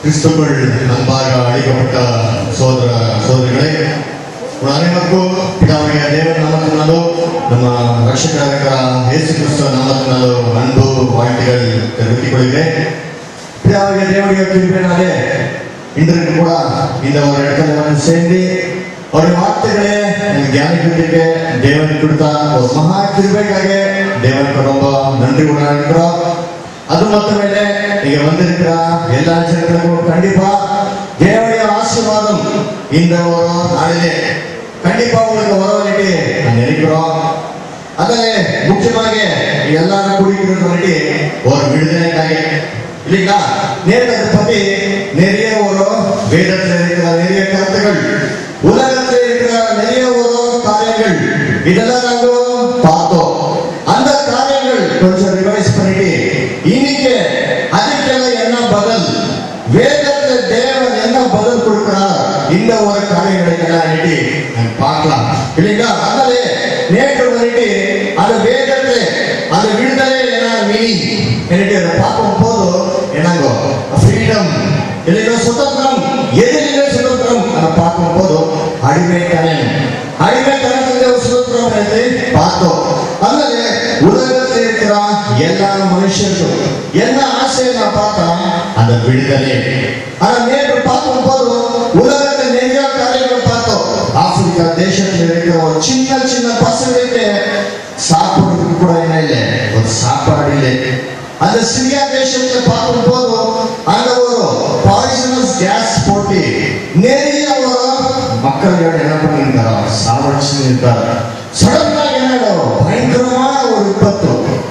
கிறிஸ்துக்குள் அன்பாக அழைக்கப்பட்ட சோதர சோதரிகளே உங்கள் அனைவருக்கும் பிதாவுடைய தேவன் நாமத்தினாலோ நம்ம ரட்சகராக இயேசு கிறிஸ்துவ நாமத்தினாலோ அன்பு வாழ்த்துகள் தெரிவித்துக் கொள்கிறேன் பிதாவுடைய தேவனுடைய கிருபையினாலே இன்றைக்கு கூட இந்த ஒரு இடத்துல வந்து சேர்ந்து அவருடைய வார்த்தைகளே எனக்கு தியானிக்கிறதுக்கு தேவன் கொடுத்த ஒரு மகா கிருபைக்காக தேவனுக்கு ரொம்ப நன்றி உணர்கிறோம் அது மட்டுமில்லை இங்க வந்திருக்கிற எல்லா ஜனங்களுக்கும் கண்டிப்பா தேவனுடைய ஆசீர்வாதம் இந்த ஒரு நாளிலே கண்டிப்பா உங்களுக்கு வரவழைட்டு நான் நினைக்கிறோம் அதில் முக்கியமாக எல்லாரும் குடிக்கிறது வந்துட்டு ஒரு விடுதலைக்காக இல்லைங்களா நேரத்தை பத்தி நிறைய ஒரு வேதத்தில் இருக்கிற நிறைய கருத்துகள் உலகத்தில் இருக்கிற நிறைய ஒரு காரியங்கள் இதெல்லாம் நாங்க பார்த்தோம் அந்த காரியங்கள் கொஞ்சம் ரிவைஸ் பண்ணிட்டு இன்னைக்கு அதுக்கெல்லாம் என்ன பதில் வேதத்துல தேவன் என்ன பதில் கொடுக்கிறார் இந்த ஒரு காரியங்களை எல்லாம் இன்னைக்கு நம்ம பார்க்கலாம் இல்லைங்களா அதனாலே நேற்று வந்துட்டு அந்த வேதத்துல அந்த விடுதலை என்ன மீனிங் எனக்கு அதை பார்க்கும் போது என்னங்கோ ஃப்ரீடம் இல்லைங்களா சுதந்திரம் எதிரிலே சுதந்திரம் அதை பார்க்கும் போது அடிமைத்தனம் அடிமைத்தனத்திலே ஒரு சுதந்திரம் என்று பார்த்தோம் அதனால உலகத்தில் இருக்கிற எல்லா மனுஷருக்கும் என்ன ஆசையை நான் பார்த்தா அந்த விடுதலை ஆனா நேற்று பார்க்கும் போது உலகத்தில் நிறைய காரியங்கள் பார்த்தோம் ஆப்பிரிக்கா தேசத்தில் இருக்கிற ஒரு சின்ன சின்ன பசங்களுக்கு சாப்பிடுறதுக்கு கூட என்ன இல்லை ஒரு சாப்பாடு இல்லை அந்த சிரியா தேசத்துல பார்க்கும் போது அந்த ஒரு பாய்சனஸ் கேஸ் போட்டு நிறைய ஒரு மக்கள் என்ன பண்ணியிருக்காரோ சாவடிச்சு இருக்காரு சடனாக என்ன பயங்கரமான ஒரு விபத்து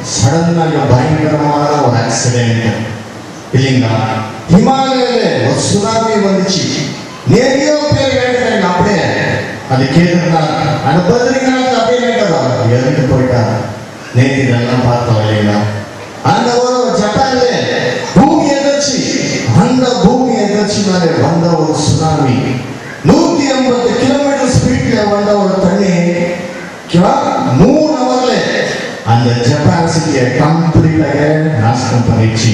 சடனாக பயங்கரமான ஒரு ஆக்சிடென்ட் இல்லைங்களா ஹிமாலயில ஒரு சுனாமி வந்துச்சு நிறைய பேர் கேட்டாங்க அப்படியே அது கேட்டுருந்தாங்க அந்த பதிரிநாள் அப்படியே கேட்டாரோ இறந்து போயிட்டாங்க நேற்று இதெல்லாம் பார்த்தோம் இல்லைங்களா அந்த ஒரு ஜப்பான்ல பூமி எதிர்ச்சி அந்த பூமி எதிர்ச்சினாலே வந்த ஒரு சுனாமி நூத்தி ஐம்பது கிலோமீட்டர் ஸ்பீட்ல வந்த ஒரு தண்ணி மூணு ஹவர்ல அந்த ஜப்பான் சிட்டியை கம்ப்ளீட்டாக நாசனம் பண்ணிடுச்சு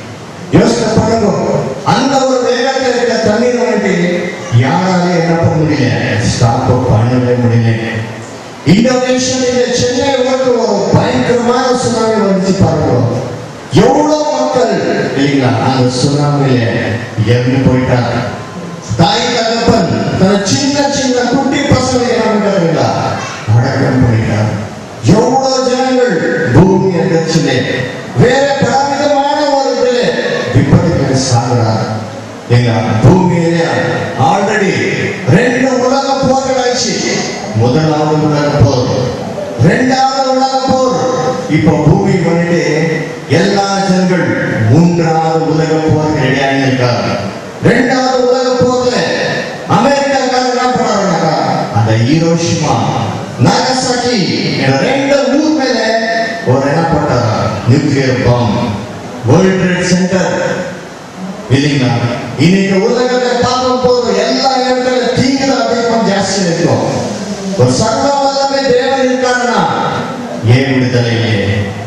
யோசனை பண்ணுங்க அந்த ஒரு வேகத்தில் இருக்க தண்ணீர் வந்துட்டு யாராலே என்ன பண்ண முடியல ஸ்டாப் பண்ணவே முடியல இந்தோனேஷியால சென்னை ஓட்டு ஒரு பயங்கரமான சுனாமி வந்துச்சு பாருங்க எவ்வளவு மக்கள் இல்லைங்களா அந்த சுனாமியில இறந்து போயிட்டாங்க தாய் தகப்பன் தன் சின்ன சின்ன குட்டி பசங்க என்ன பண்ணிட்டாருங்களா அடக்கம் பண்ணிட்டார் எவ்வளவு ஜனங்கள் பூமி எதிர்ச்சிலே வேற பலவிதமான ஒரு இதுல விபத்துக்கு சாகுறார் எங்க பூமியில ஆல்ரெடி ரெண்டு உலக போர்கள் ஆயிடுச்சு முதலாவது உலக போர் ரெண்டாவது உலக போர் இப்ப பூமி பண்ணிட்டு எல்லா ஜனங்கள் மூன்றாவது உலக போர் ரெடியாக இருக்காங்க ரெண்டாவது உலக போர்ல அமெரிக்காக்காரங்க என்ன பண்ணாருனாக்கா அந்த ஹீரோஷிமா நாகசாக்கி என்ற ரெண்டு ஊர் மேல ஒரு என்ன போட்டாரா nuclear bomb World Trade Center இல்லைங்களா இன்னைக்கு உலகத்தை பார்க்கும் போது எல்லா இடத்துல தீங்கு அதிகம் ஜாஸ்தி இருக்கும் ஒரு சர்வ வல்லமை தேவன் இருக்காருன்னா ஏன் விடுதலை இல்லை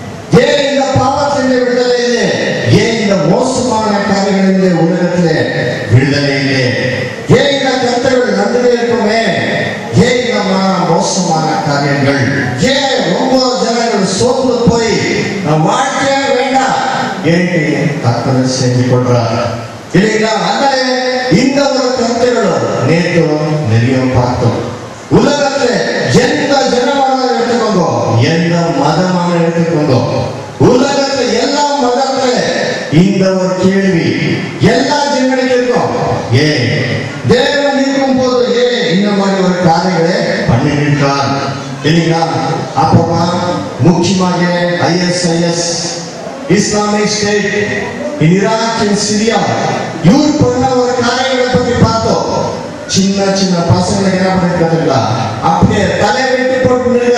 ஏன் இந்த பாவத்திலே விடுதலை இல்லை ஏன் இந்த மோசமான காரியங்களிலே உலகத்திலே விடுதலை இல்லை ஏன் இந்த கருத்துகள் நன்றிலே இருக்குமே ஏன் இந்த மா- மோசமான காரியங்கள் ஏன் ரொம்ப ஜனங்கள் சோர்ந்து போய் நம் வாழ்க்கையே வேண்டாம் ஏன்ட்டு கற்பனை செஞ்சு கொள்றார் இல்லைங்களா அதனால இந்த ஒரு கருத்துகளும் நேற்று நிறைய பார்த்தோம் உலகத்துல எந்த ஜனமான எடுத்துக்கோங்க எந்த மதமான எடுத்துக்கோங்க உலகத்துல எல்லா மதத்துல இந்த ஒரு கேள்வி எல்லா ஜனங்களுக்கு இருக்கும் ஏன் தேவன் இருக்கும் போது ஏன் இந்த மாதிரி ஒரு காரியங்களை பண்ணிருக்கார் இல்லைங்களா அப்புறமா முக்கியமாக ISIS Islamic State in Iraq in Syria இவர் பண்ண ஒரு காரியங்களை பத்தி பார்த்தோம் சின்ன சின்ன பசங்களுக்கு என்ன பண்ணிருக்காங்களா அப்படியே தலை வெட்டி போட்டு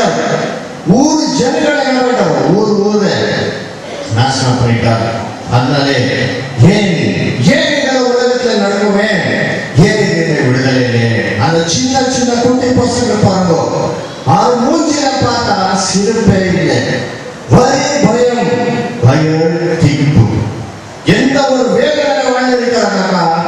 ஊர் ஜனங்களை என்ன பண்ணிட்டாங்க ஊர் ஊரு நாசனம் பண்ணிட்டார் அதனாலே ஏன் ஏன் இந்த உலகத்துல நடக்குமே ஏன் இந்த விடுதலை இல்லை அந்த சின்ன சின்ன குட்டி பசங்க பாருங்க அவர் மூஞ்சில பார்த்தா சிறுப்பே இல்லை ஒரே பயம் பயம் திப்பு எந்த ஒரு வேதனை வாழ்ந்திருக்கிறாங்க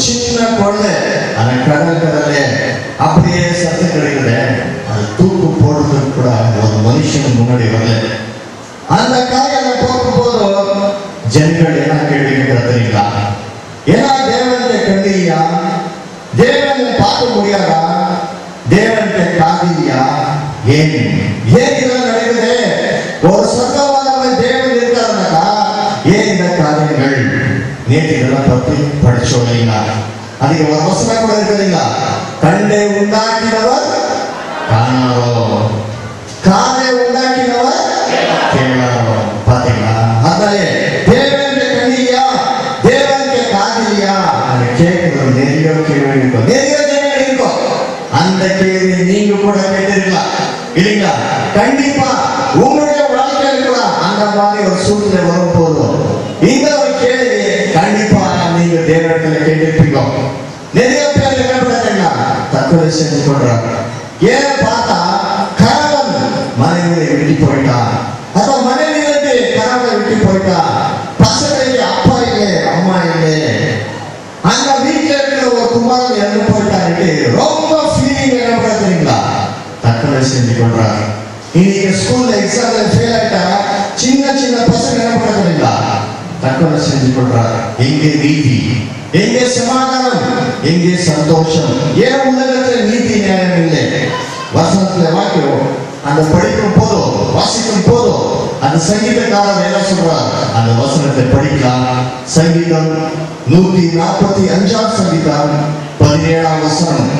சின்ன குழந்தை அந்த கடல் கடலே அப்படியே சத்தம் கிடைக்குது அது தூக்கு போடுறதுக்கு கூட ஒரு மனுஷன் முன்னாடி வரல அந்த காரியத்தை பார்க்கும் போது ஜனங்கள் என்ன கேள்வி கேட்கிற தெரியுங்களா ஏன்னா தேவனுக்கு கண்டியா தேவனை பார்க்க முடியாதா தேவனுக்கு காதியா ஏன் ஏன் இதெல்லாம் நடக்குது ஒரு சொந்தமானவன் தேவன் இருக்காருனாக்கா ஏன் இந்த காரியங்கள் நேற்று இதெல்லாம் பத்தி படிச்சோம் இல்லைங்களா அதுக்கு ஒரு வசனம் கூட இருக்குதுங்களா கண்டை உண்டாக்கினவர் காணாரோ காதை உண்டாக்கினவர் கேளாரோ பாத்தீங்களா அதனாலே தேவனுக்கு கண்ணியா தேவனுக்கு காதலியா அது கேட்கிறது நிறைய கேள்வி இருக்கும் நிறைய கேள்வி இருக்கும் அந்த கேள்வி நீங்க கூட கேட்டிருக்கலாம் இல்லைங்களா கண்டிப்பா உங்களுடைய வாழ்க்கையில கூட அந்த மாதிரி ஒரு சூழ்நிலை வரும் போதும் இந்த ஒரு கேள்வி கண்டிப்பா நீங்க தேவனத்துல கேட்டிருப்பீங்க நிறைய பேர் என்ன பண்றாங்கன்னா தற்கொலை செஞ்சு கொள்றாங்க ஏன் பார்த்தா கணவன் மனைவியை விட்டு போயிட்டான் அதான் மனைவி வந்து கணவனை விட்டு போயிட்டான் பசங்களுக்கு அப்பா இல்லை அம்மா இல்லை அந்த வீட்டுல இருக்கிற ஒரு குமாரன் இறந்து போயிட்டாரு ரொம்ப ஃபீலிங் என்ன பண்ண தெரியுங்களா தற்கொலை செஞ்சு கொள்றாரு இன்னைக்கு ஸ்கூல்ல எக்ஸாம்ல ஃபெயில் ஆயிட்டா சின்ன சின்ன பசங்க என்ன பண்ண தெரியுங்களா தற்கொலை செஞ்சு கொள்றாரு எங்கே நீதி எங்கே சமாதானம் எங்கே சந்தோஷம் ஏன் உலகத்தில் நீதி நியாயம் இல்லை வசனத்துல வாக்கியம் அந்த படிக்கும் போதும் வாசிக்கும் போதும் அந்த சங்கீதக்காரர் என்ன சொல்றார் அந்த வசனத்தை படிக்கலாம் சங்கீதம் நூத்தி நாற்பத்தி அஞ்சாம் சங்கீதம் பதினேழாம் வசனம்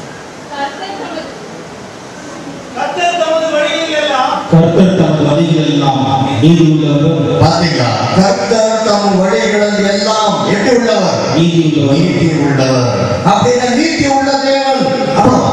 கர்த்தர் தமது வழியில் எல்லாம் கர்த்தர் தமது வழிகள் எல்லாம் நீதி உள்ளவர் பாத்தீங்களா கர்த்தர் தம் வழிகளில் எல்லாம் எப்படி உள்ளவர் நீதி உள்ளவர் நீதி உள்ளவர் அப்படின்னா நீதி உள்ள தேவன் அப்புறம்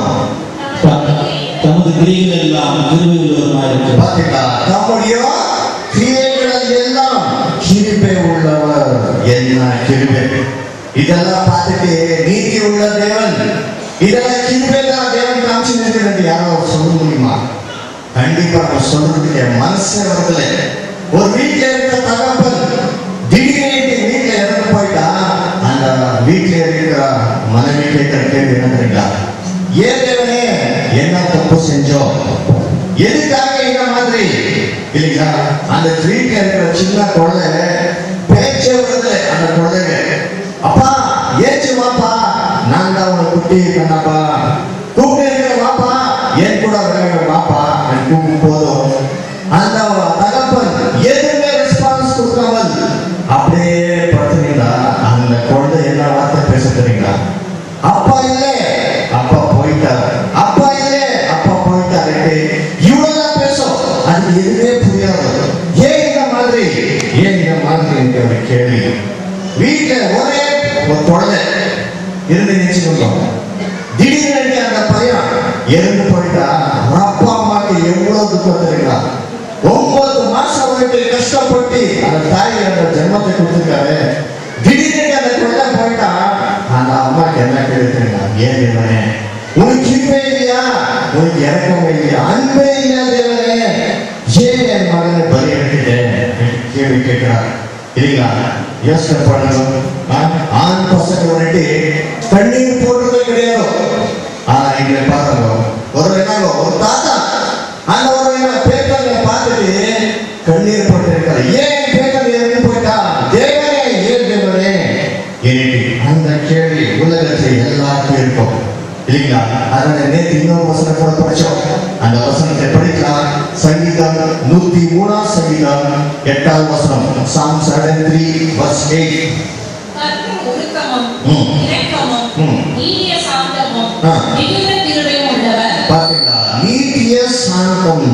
த- தமது கிரிகள் எல்லாம் கிருபை உள்ளவருமாயிருக்கிறார் பாத்தீங்களா நம்முடைய கிரியைகளில் எல்லாம் கிருபை உள்ளவர் என்ன கிருபை இதெல்லாம் பார்த்துட்டு நீதி உள்ள தேவன் இதெல்லாம் கிருபை தான் தேவன் காமிச்சு நிற்கிறது யாரோ சொல்ல முடியுமா கண்டிப்பா நம்ம சொல்றதுக்கு என் மனசே வரல ஒரு வீட்டுல இருக்கிற தகப்பன் திடீர்னு வீட்டுல இறந்து போயிட்டா அந்த வீட்டுல இருக்கிற மனைவி கேட்கிற கேள்வி என்ன தெரியுங்களா ஏன் தேவனே என்ன தப்பு செஞ்சோம் எதுக்காக இந்த மாதிரி இல்லைங்களா அந்த வீட்டுல இருக்கிற சின்ன குழந்தை பேச்சே வருது அந்த குழந்தைங்க அப்பா ஏச்சு வாப்பா நான் தான் உன்னை குட்டி கண்ணப்பா கூப்பிட்டு இருக்கிற வாப்பா என் கூட விளையாட வாப்பா நான் கூப்பிடும் போதும் அந்த தகப்பன் எதுவுமே ரெஸ்பான்ஸ் கொடுக்காமல் அப்படியே படுத்துனீங்களா அந்த குழந்தை என்ன வார்த்தை பேச தெரியுங்களா அப்பா இல்லை அப்பா போயிட்டார் அப்பா இல்லை அப்பா போயிட்டாரு இவ்வளவுதான் பேசும் அது எதுவுமே புரியாது ஏன் இந்த மாதிரி ஏன் இந்த மாதிரி என்கிற ஒரு கேள்வி வீட்டுல ஒரே ஒரு குழந்தை இருந்து நினைச்சுக்கோங்க திடீர்னு அந்த பையன் இறந்து போயிட்டா அவன் அப்பா அம்மாக்கு எவ்வளவு துக்கம் தெரியுங்களா ஒன்பது மாசம் வரைக்கும் கஷ்டப்பட்டு அந்த தாய் அந்த ஜென்மத்தை கொடுத்துருக்காரு திடீர்னு அந்த குழந்தை போயிட்டா அந்த அம்மாக்கு என்ன கேள்வி தெரியுங்களா ஏன் தேவனே உனக்கு இன்பே இல்லையா உனக்கு இறக்கமே இல்லையா அன்பே இல்லையா தேவனே ஏன் என் மகனை பலி எடுத்துட்டேன் கேள்வி கேட்கிறார் இல்லைங்களா யோசனை பண்ணுங்க ஆ? ஆண் பசங்க வந்துட்டு கண்ணீர் போடுறதே கிடையாது ஆனா இங்க பாருங்க ஒரு என்னங்க ஒரு தாத்தா அந்த ஒரு என்ன பேக்கர்ல பார்த்துட்டு கண்ணீர் போட்டு இருக்காரு ஏன் பேக்கர் இறந்து போயிட்டா தேவனே ஏன் தேவனே எனக்கு அந்த கேள்வி உலகத்தில் எல்லாருக்கும் இருக்கும் இல்லைங்களா அதனால நேற்று இன்னொரு வசனம் கூட படிச்சோம் அந்த வசனத்தை படிக்கலாம் சங்கீதம் நூத்தி மூணாம் சங்கீதம் எட்டாவது வசனம் psalm seven three verse eight கர்த்தர் ஒழுக்கமும் ம். இரக்கமும் ம். நீடிய சாந்தமும் ஆ. மிகுந்த கிருபையும் உள்ளவர் பாத்தீங்களா நீதிய சாந்தம்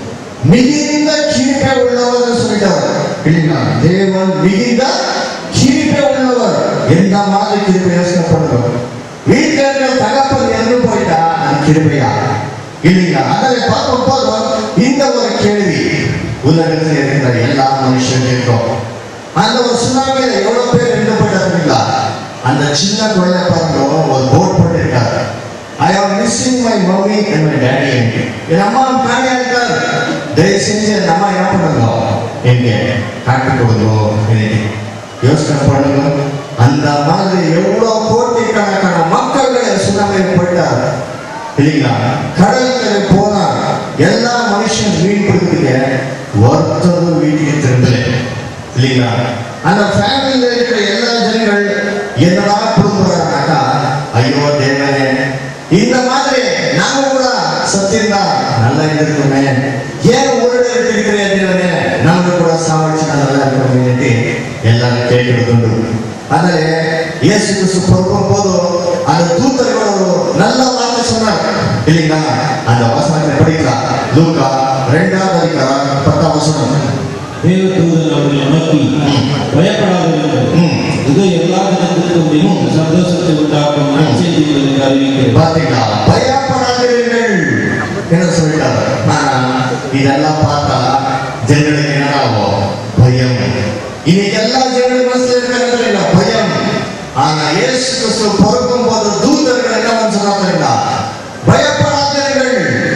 மிகுந்த கிருபை உள்ளவர் சொல்லிட்டார் இல்லைங்களா தேவன் மிகுந்த கிருபை உள்ளவர் எந்த மாதிரி கிருபை யோசனை பண்ணுறோம் வீட்டில் இருக்கிற தகப்பன் இறந்து போயிட்டா அது கிருபையா இல்லைங்களா அதை பார்க்கும் போது இந்த ஒரு கேள்வி உலகத்தில் இருக்கிற எல்லா மனுஷர்களுக்கும் அந்த ஒரு சுனாமியில எவ்வளவு பேர் இறந்து போயிட்டாருங்களா அந்த சின்ன குழந்தை பாருங்க ஒரு போட் போட்டிருக்காரு I am missing my mummy and my daddy என் அம்மா காணியா இருக்கார் தயவு செஞ்சு என் அம்மா என்ன பண்ணுங்க எங்க காட்டு கொடுங்க இன்னைக்கு யோசனை பண்ணுங்க அந்த மாதிரி எவ்வளவு கோட்டிக்கணக்கான மக்கள்களை சுனாமியில் போயிட்டார் இல்லைங்களா கடற்கரை போனார் எல்லா மனுஷன் மீன் பிடிக்கிறீங்க ஒருத்தரும் வீட்டுக்கு திரும்பல இல்லைங்களா அந்த ஃபேமிலியில் இருக்கிற எல்லா ஜனங்கள் என்னடா கொடுக்குறாங்கனாக்கா ஐயோ தேவனே இந்த மாதிரி நாம கூட சத்தியந்தா நல்லா இருந்திருக்குமே ஏன் உங்களோட இருக்கிற தேவனே நாம கூட சாவடிச்சு நல்லா இருக்கணுமே எல்லாரும் கேட்கிறது அதனால இயேசு கிறிஸ்து பிறக்கும் போது அந்த தூத்தர்களோட ஒரு நல்ல வார்த்தை சொன்னார் இல்லைங்களா அந்த வசனத்தை படிக்கலாம் லூக்கா ரெண்டாவது அதிகாரம் பத்தாம் வசனம் தேவதூதன் அவர்களை நோக்கி பயப்படாதீர்கள் ம். இது எல்லா ஜனத்திற்கும் மிகவும் சந்தோஷத்தை உண்டாக்கும் நற்செய்தி உங்களுக்கு அறிவிக்கிறேன் பாத்தீங்களா பயப்படாதீர்கள் என்ன சொல்லிட்டாரு ஆனா இதெல்லாம் பார்த்தா ஜனங்களுக்கு என்ன ஆகும் பயம் இன்னைக்கு எல்லா ஜனங்கள் மனசுல இருக்கிறது இல்ல பயம் ஆனா இயேசு கிறிஸ்து பிறக்கும் போது தூதர்கள் என்ன வந்து சொன்னாங்க பயப்படாதீர்கள்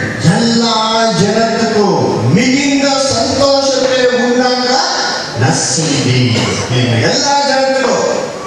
எல்லா ஜனத்துக்கும் மிகுந்த சந்தோஷத்தை உண்டாங்க நற்செய்தி இல்லைங்களா? எல்லா ஜனத்துக்கும்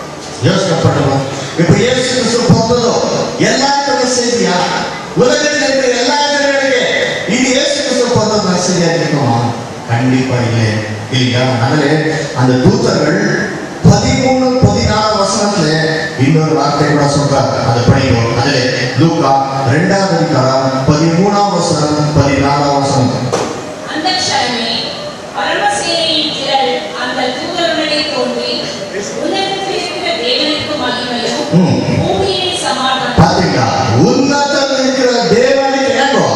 யோசனை பண்ணணும் இப்ப இயேசு கிறிஸ்து பிறந்ததோ எல்லாத்துக்கும் செய்தியா உலகத்தில் இருக்கிற எல்லா ஜனங்களுக்கு இது இயேசு கிறிஸ்து பிறந்தது நான் செய்தியா இருக்குமா கண்டிப்பா இல்லை இல்லையா அதனால அந்த தூதர்கள் பதிமூணு பதினாறு வசனத்துல இன்னொரு வார்த்தை கூட சொல்றார் அதை படிக்கணும் அதுல லூக்கா ரெண்டாவது அதிகாரம் பதிமூணாம் வசனம் பதினாறாம் வசனம் அந்த க்ஷணமே பரமசேனையின் திரள் அந்த தூதருடனே தோன்றி உலகத்தில் இருக்கிற தேவனுக்கு மகிமையும் ம். பூமியிலே சமாதானம் பாத்தீங்களா உன்னதத்தில் இருக்கிற தேவனுக்கு ஏங்கோ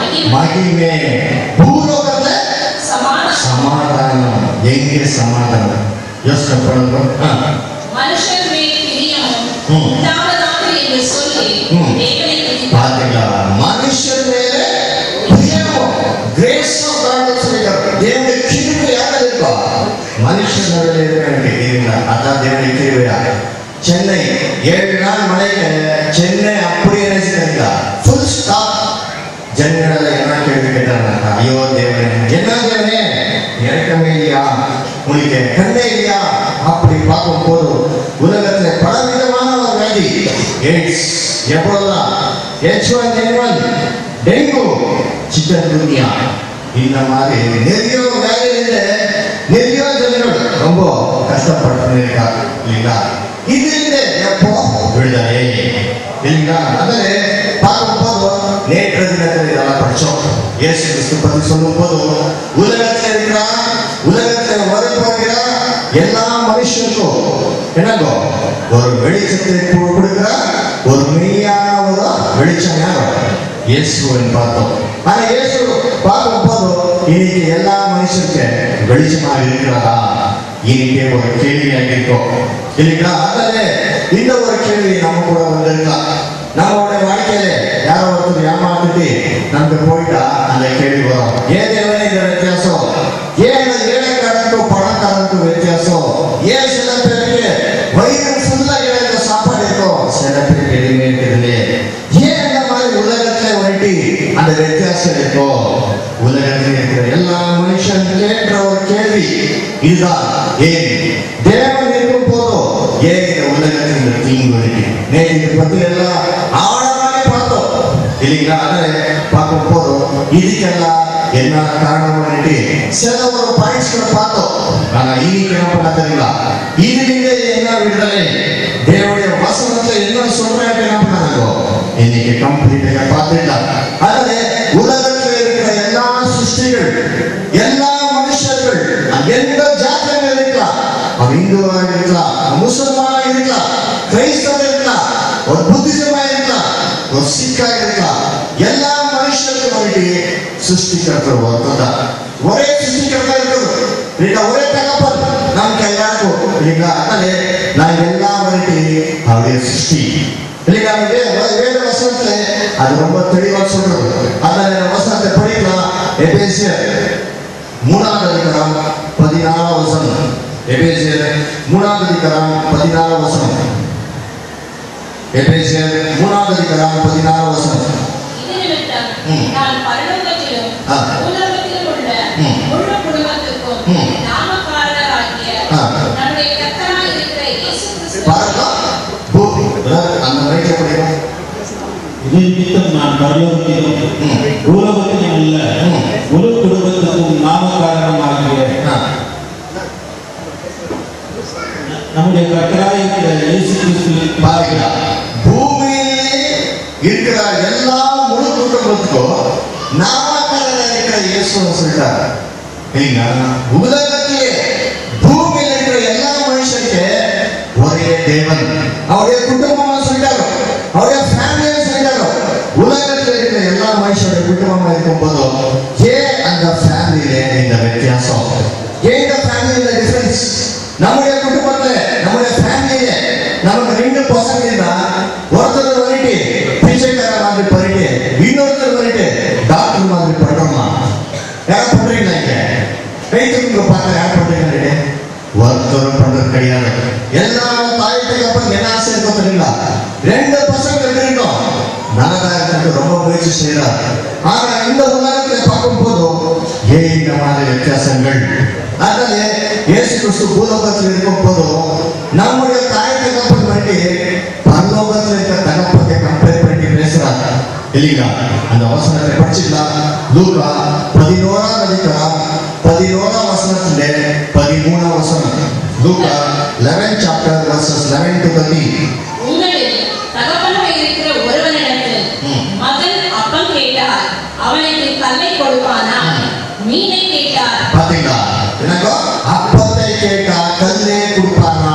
மகிமே பூலோகத்துல சமாதானம் சமாதானம் எங்கே சமாதானம் யோசனை பண்ணுங்க ஆ. மனுஷர் மேல் பிரியமும் ம். உண்டாவதாக என்று சொல்லி ம். தேவனை துதித்தார். பாத்தீங்களா மனுஷன் மேலே பிரியமும் கிரேஸ் ஆஃப் காட் சொல்லிட்டார் தேவனுடைய கிருபை யார் இருக்கா மனுஷன் மேலே இருக்க வேண்டிய அதான் தேவனுடைய கிருபையா சென்னை ஏழு நாள் மழைக்கு சென்னை அப்படியே நினைச்சிருக்கா ஃபுல் ஸ்டாப் ஜனங்கள என்ன கேள்வி கேட்டாங்க ஐயோ தேவனே என்ன தேவனே இறக்கமே இல்லையா உங்களுக்கு கண்ணே இல்லையா அப்படி பார்க்கும் போது உலகத்துல பலவிதமான ஒரு வியாதி எய்ட்ஸ் எப்பொழுதுதான் H one N one dengue chikungunya இந்த மாதிரி நிறைய வேலையில நிறைய ஜனங்கள் ரொம்ப கஷ்டப்பட்டு இருக்காங்க இல்லைங்களா இதுல எப்போ விடுதலை இல்லைங்களா அதில் பார்க்கும் போது நேற்று தினத்தில் இதெல்லாம் படிச்சோம் இயேசு கிறிஸ்து பத்தி சொல்லும் போது உலகத்தில் இருக்கிற உலகத்தில் வரப்போகிற எல்லா மனுஷனுக்கும் என்னங்கோ ஒரு வெளிச்சத்தை கு- கொடுக்கிற ஒரு மெய்யான ஒரு வெளிச்சம் யாரும் இயேசுவன் பார்த்தோம் ஆனா இயேசு பார்க்கும் போது இன்னைக்கு எல்லா மனுஷனுக்கு வெளிச்சமாக இருக்கிறதா இன்னைக்கு ஒரு கேள்வியாக இருக்கும் இல்லைங்களா அதில் இந்த ஒரு கேள்வி நம்ம கூட வந்திருக்கலாம் நம்மளுடைய வாழ்க்கையில யாரோ ஒருத்தர் ஏமாத்திட்டு நமக்கு போயிட்டா அந்த கேள்வி வரும் ஏன் தேவனே இந்த வித்தியாசம் ஏன் இந்த ஏழைக்காரனுக்கும் பணக்காரனுக்கும் வித்தியாசம் ஏன் சில பேருக்கு வயிறு ஃபுல்லா இழந்த சாப்பாடு இருக்கும் சில பேருக்கு எதுவுமே தெரியல ஏன் இந்த மாதிரி உலகத்துல வந்துட்டு அந்த வித்தியாசம் இருக்கும் உலகத்தில் இருக்கிற எல்லா மனுஷன் கேட்கிற ஒரு கேள்வி இதுதான் ஏன் தேவன் இருக்கும் போதும் ஏன் இந்த உலகத்தில் இந்த தீங்கு இருக்கு நேற்று இதை பத்தி எல்லாம் ஆழமாக பார்த்தோம் இல்லைங்களா அதை பார்க்கும் போதும் இதுக்கெல்லாம் என்ன காரணம் பண்ணிட்டு சில ஒரு பாயிண்ட்ஸ் பார்த்தோம் ஆனா இன்னைக்கு என்ன பண்ண தெரியுங்களா இதுல என்ன விடுதலை தேவனுடைய வசனத்துல என்ன சொல்றாங்க என்ன பண்ணாங்க இன்னைக்கு கம்ப்ளீட்டாக பார்த்துட்டாங்க அதனால உலகத்தில் இருக்கிற எல்லா சிருஷ்டிகள் எல்லா மனுஷர்கள் எந்த ஜாத்தியில் இருக்கலாம் அவன் இந்துவாக இருக்கலாம் அவன் முஸ்லிமாக இருக்கலாம் கிரைஸ்தவ இருக்கலாம் ஒரு புத்திசமா இருக்கலாம் ஒரு சிக்காக இருக்கலாம் எல்லா மனுஷருக்கும் வந்துட்டு சிருஷ்டிக்கிறவர் ஒருத்தர் தான் ஒரே சிருஷ்டிக்கிறதா இருக்குது இல்லைங்களா ஒரே தகப்பன் நம் கையாக்கும் இல்லைங்களா அதனாலே நான் எல்லாம் வந்துட்டு அவருடைய சிருஷ்டி இல்லைங்களா அந்த வே- வேத வசனத்துல அது ரொம்ப தெளிவா சொல்றது அதனால இந்த வசனத்தை படிக்கலாம் எபேசியர் மூணாவது அதிகாரம் பதினாறாம் வசனம் எபேசியர் மூணாவது அதிகாரம் பதினாறாம் வசனம் எபேசியர் மூணாவது அதிகாரம் பதினாறாம் வசனம் இது நிமித்தம் ம். நான் பரலோகத்திலும் ஆ. பூலோகத்திலும் உள்ள ம். முழு குடும்பத்துக்கும் ம். நாமக்காரராகிய ஆ. நம்முடைய கர்த்தராய் இருக்கிற இயேசு கிறிஸ்துவின் பரலோகத்திலும் ம். பூலோகத்திலும் உள்ள ம். முழு குடும்பத்துக்கும் நாம காரணமாகிய ஆ. நம்முடைய கர்த்தராய் இருக்கிற இயேசு கிறிஸ்துவின் பாருங்களா பூமியிலே இருக்கிற எல்லா முழு குடும்பத்துக்கும் நாமக்காரர் இருக்கிற இயேசுன்னு சொல்லிட்டாரு இல்லைங்களா உலகத்திலே பூமியில இருக்கிற எல்லா மனுஷனுக்கு ஒரே தேவன் அவருடைய குடும்பமா சொல்லிட்டாரு அவருடைய ஃபேமிலியா சொல்லிட்டாரு உலகத்தில் இருக்கிற எல்லா மனுஷனுடைய குடும்பமா இருக்கும் போதும் ஏன் அந்த ஃபேமிலியில இந்த வித்தியாசம் ஏன் இந்த ஃபேமிலியில டிஃபரன்ஸ் நம்முடைய குடும்பத்துல நம்முடைய ஃபேமிலியில நமக்கு ரெண்டு பசங்க இருந்தா ஒருத்தர் வந்துட்டு பிச்சைக்கார மாதிரி பண்ணிட்டு இன்னொருத்தர் வந்துட்டு டாக்டர் மாதிரி பண்றோமா யார் பண்றீங்களா இங்க ரைத்துக்கு பார்க்க யார் பண்றீங்க ஒருத்தரும் பண்றது கிடையாது எல்லா தாயத்துக்கு அப்புறம் என்ன ஆசை இருக்கும் தெரியுங்களா ரெண்டு பசங்க இருக்கணும் நல்லதா இருக்கிறது ரொம்ப முயற்சி செய்யறார் ஆனா இந்த உலகத்துல பார்க்கும் போதும் ஏன் இந்த மாதிரி வித்தியாசங்கள் அதனால இயேசு கிறிஸ்து பூலோகத்தில் இருக்கும் போதும் நம்முடைய தாய் தகப்பன் பண்ணி பரலோகத்தில் இருக்கிற தகப்பத்தை கம்பேர் பண்ணி பேசுறாங்க இல்லைங்களா அந்த வசனத்தை படிச்சுக்கலாம் லூகா பதினோராம் அதிகாரம் பதினோராம் வசனத்துல பதிமூணாம் வசனம் லூகா eleven chapter verses eleven to thirteen உங்களில் தகப்பனாய் இருக்கிற ஒருவனிடத்தில் ம். மகன் அப்பம் கேட்டார் அவனுக்கு கல்லை கொடுப்பானா மீனை கேட்டார் பாத்தீங்களா என்னக்கோ அப்பத்தை கேட்டா கல்லே கொடுப்பானா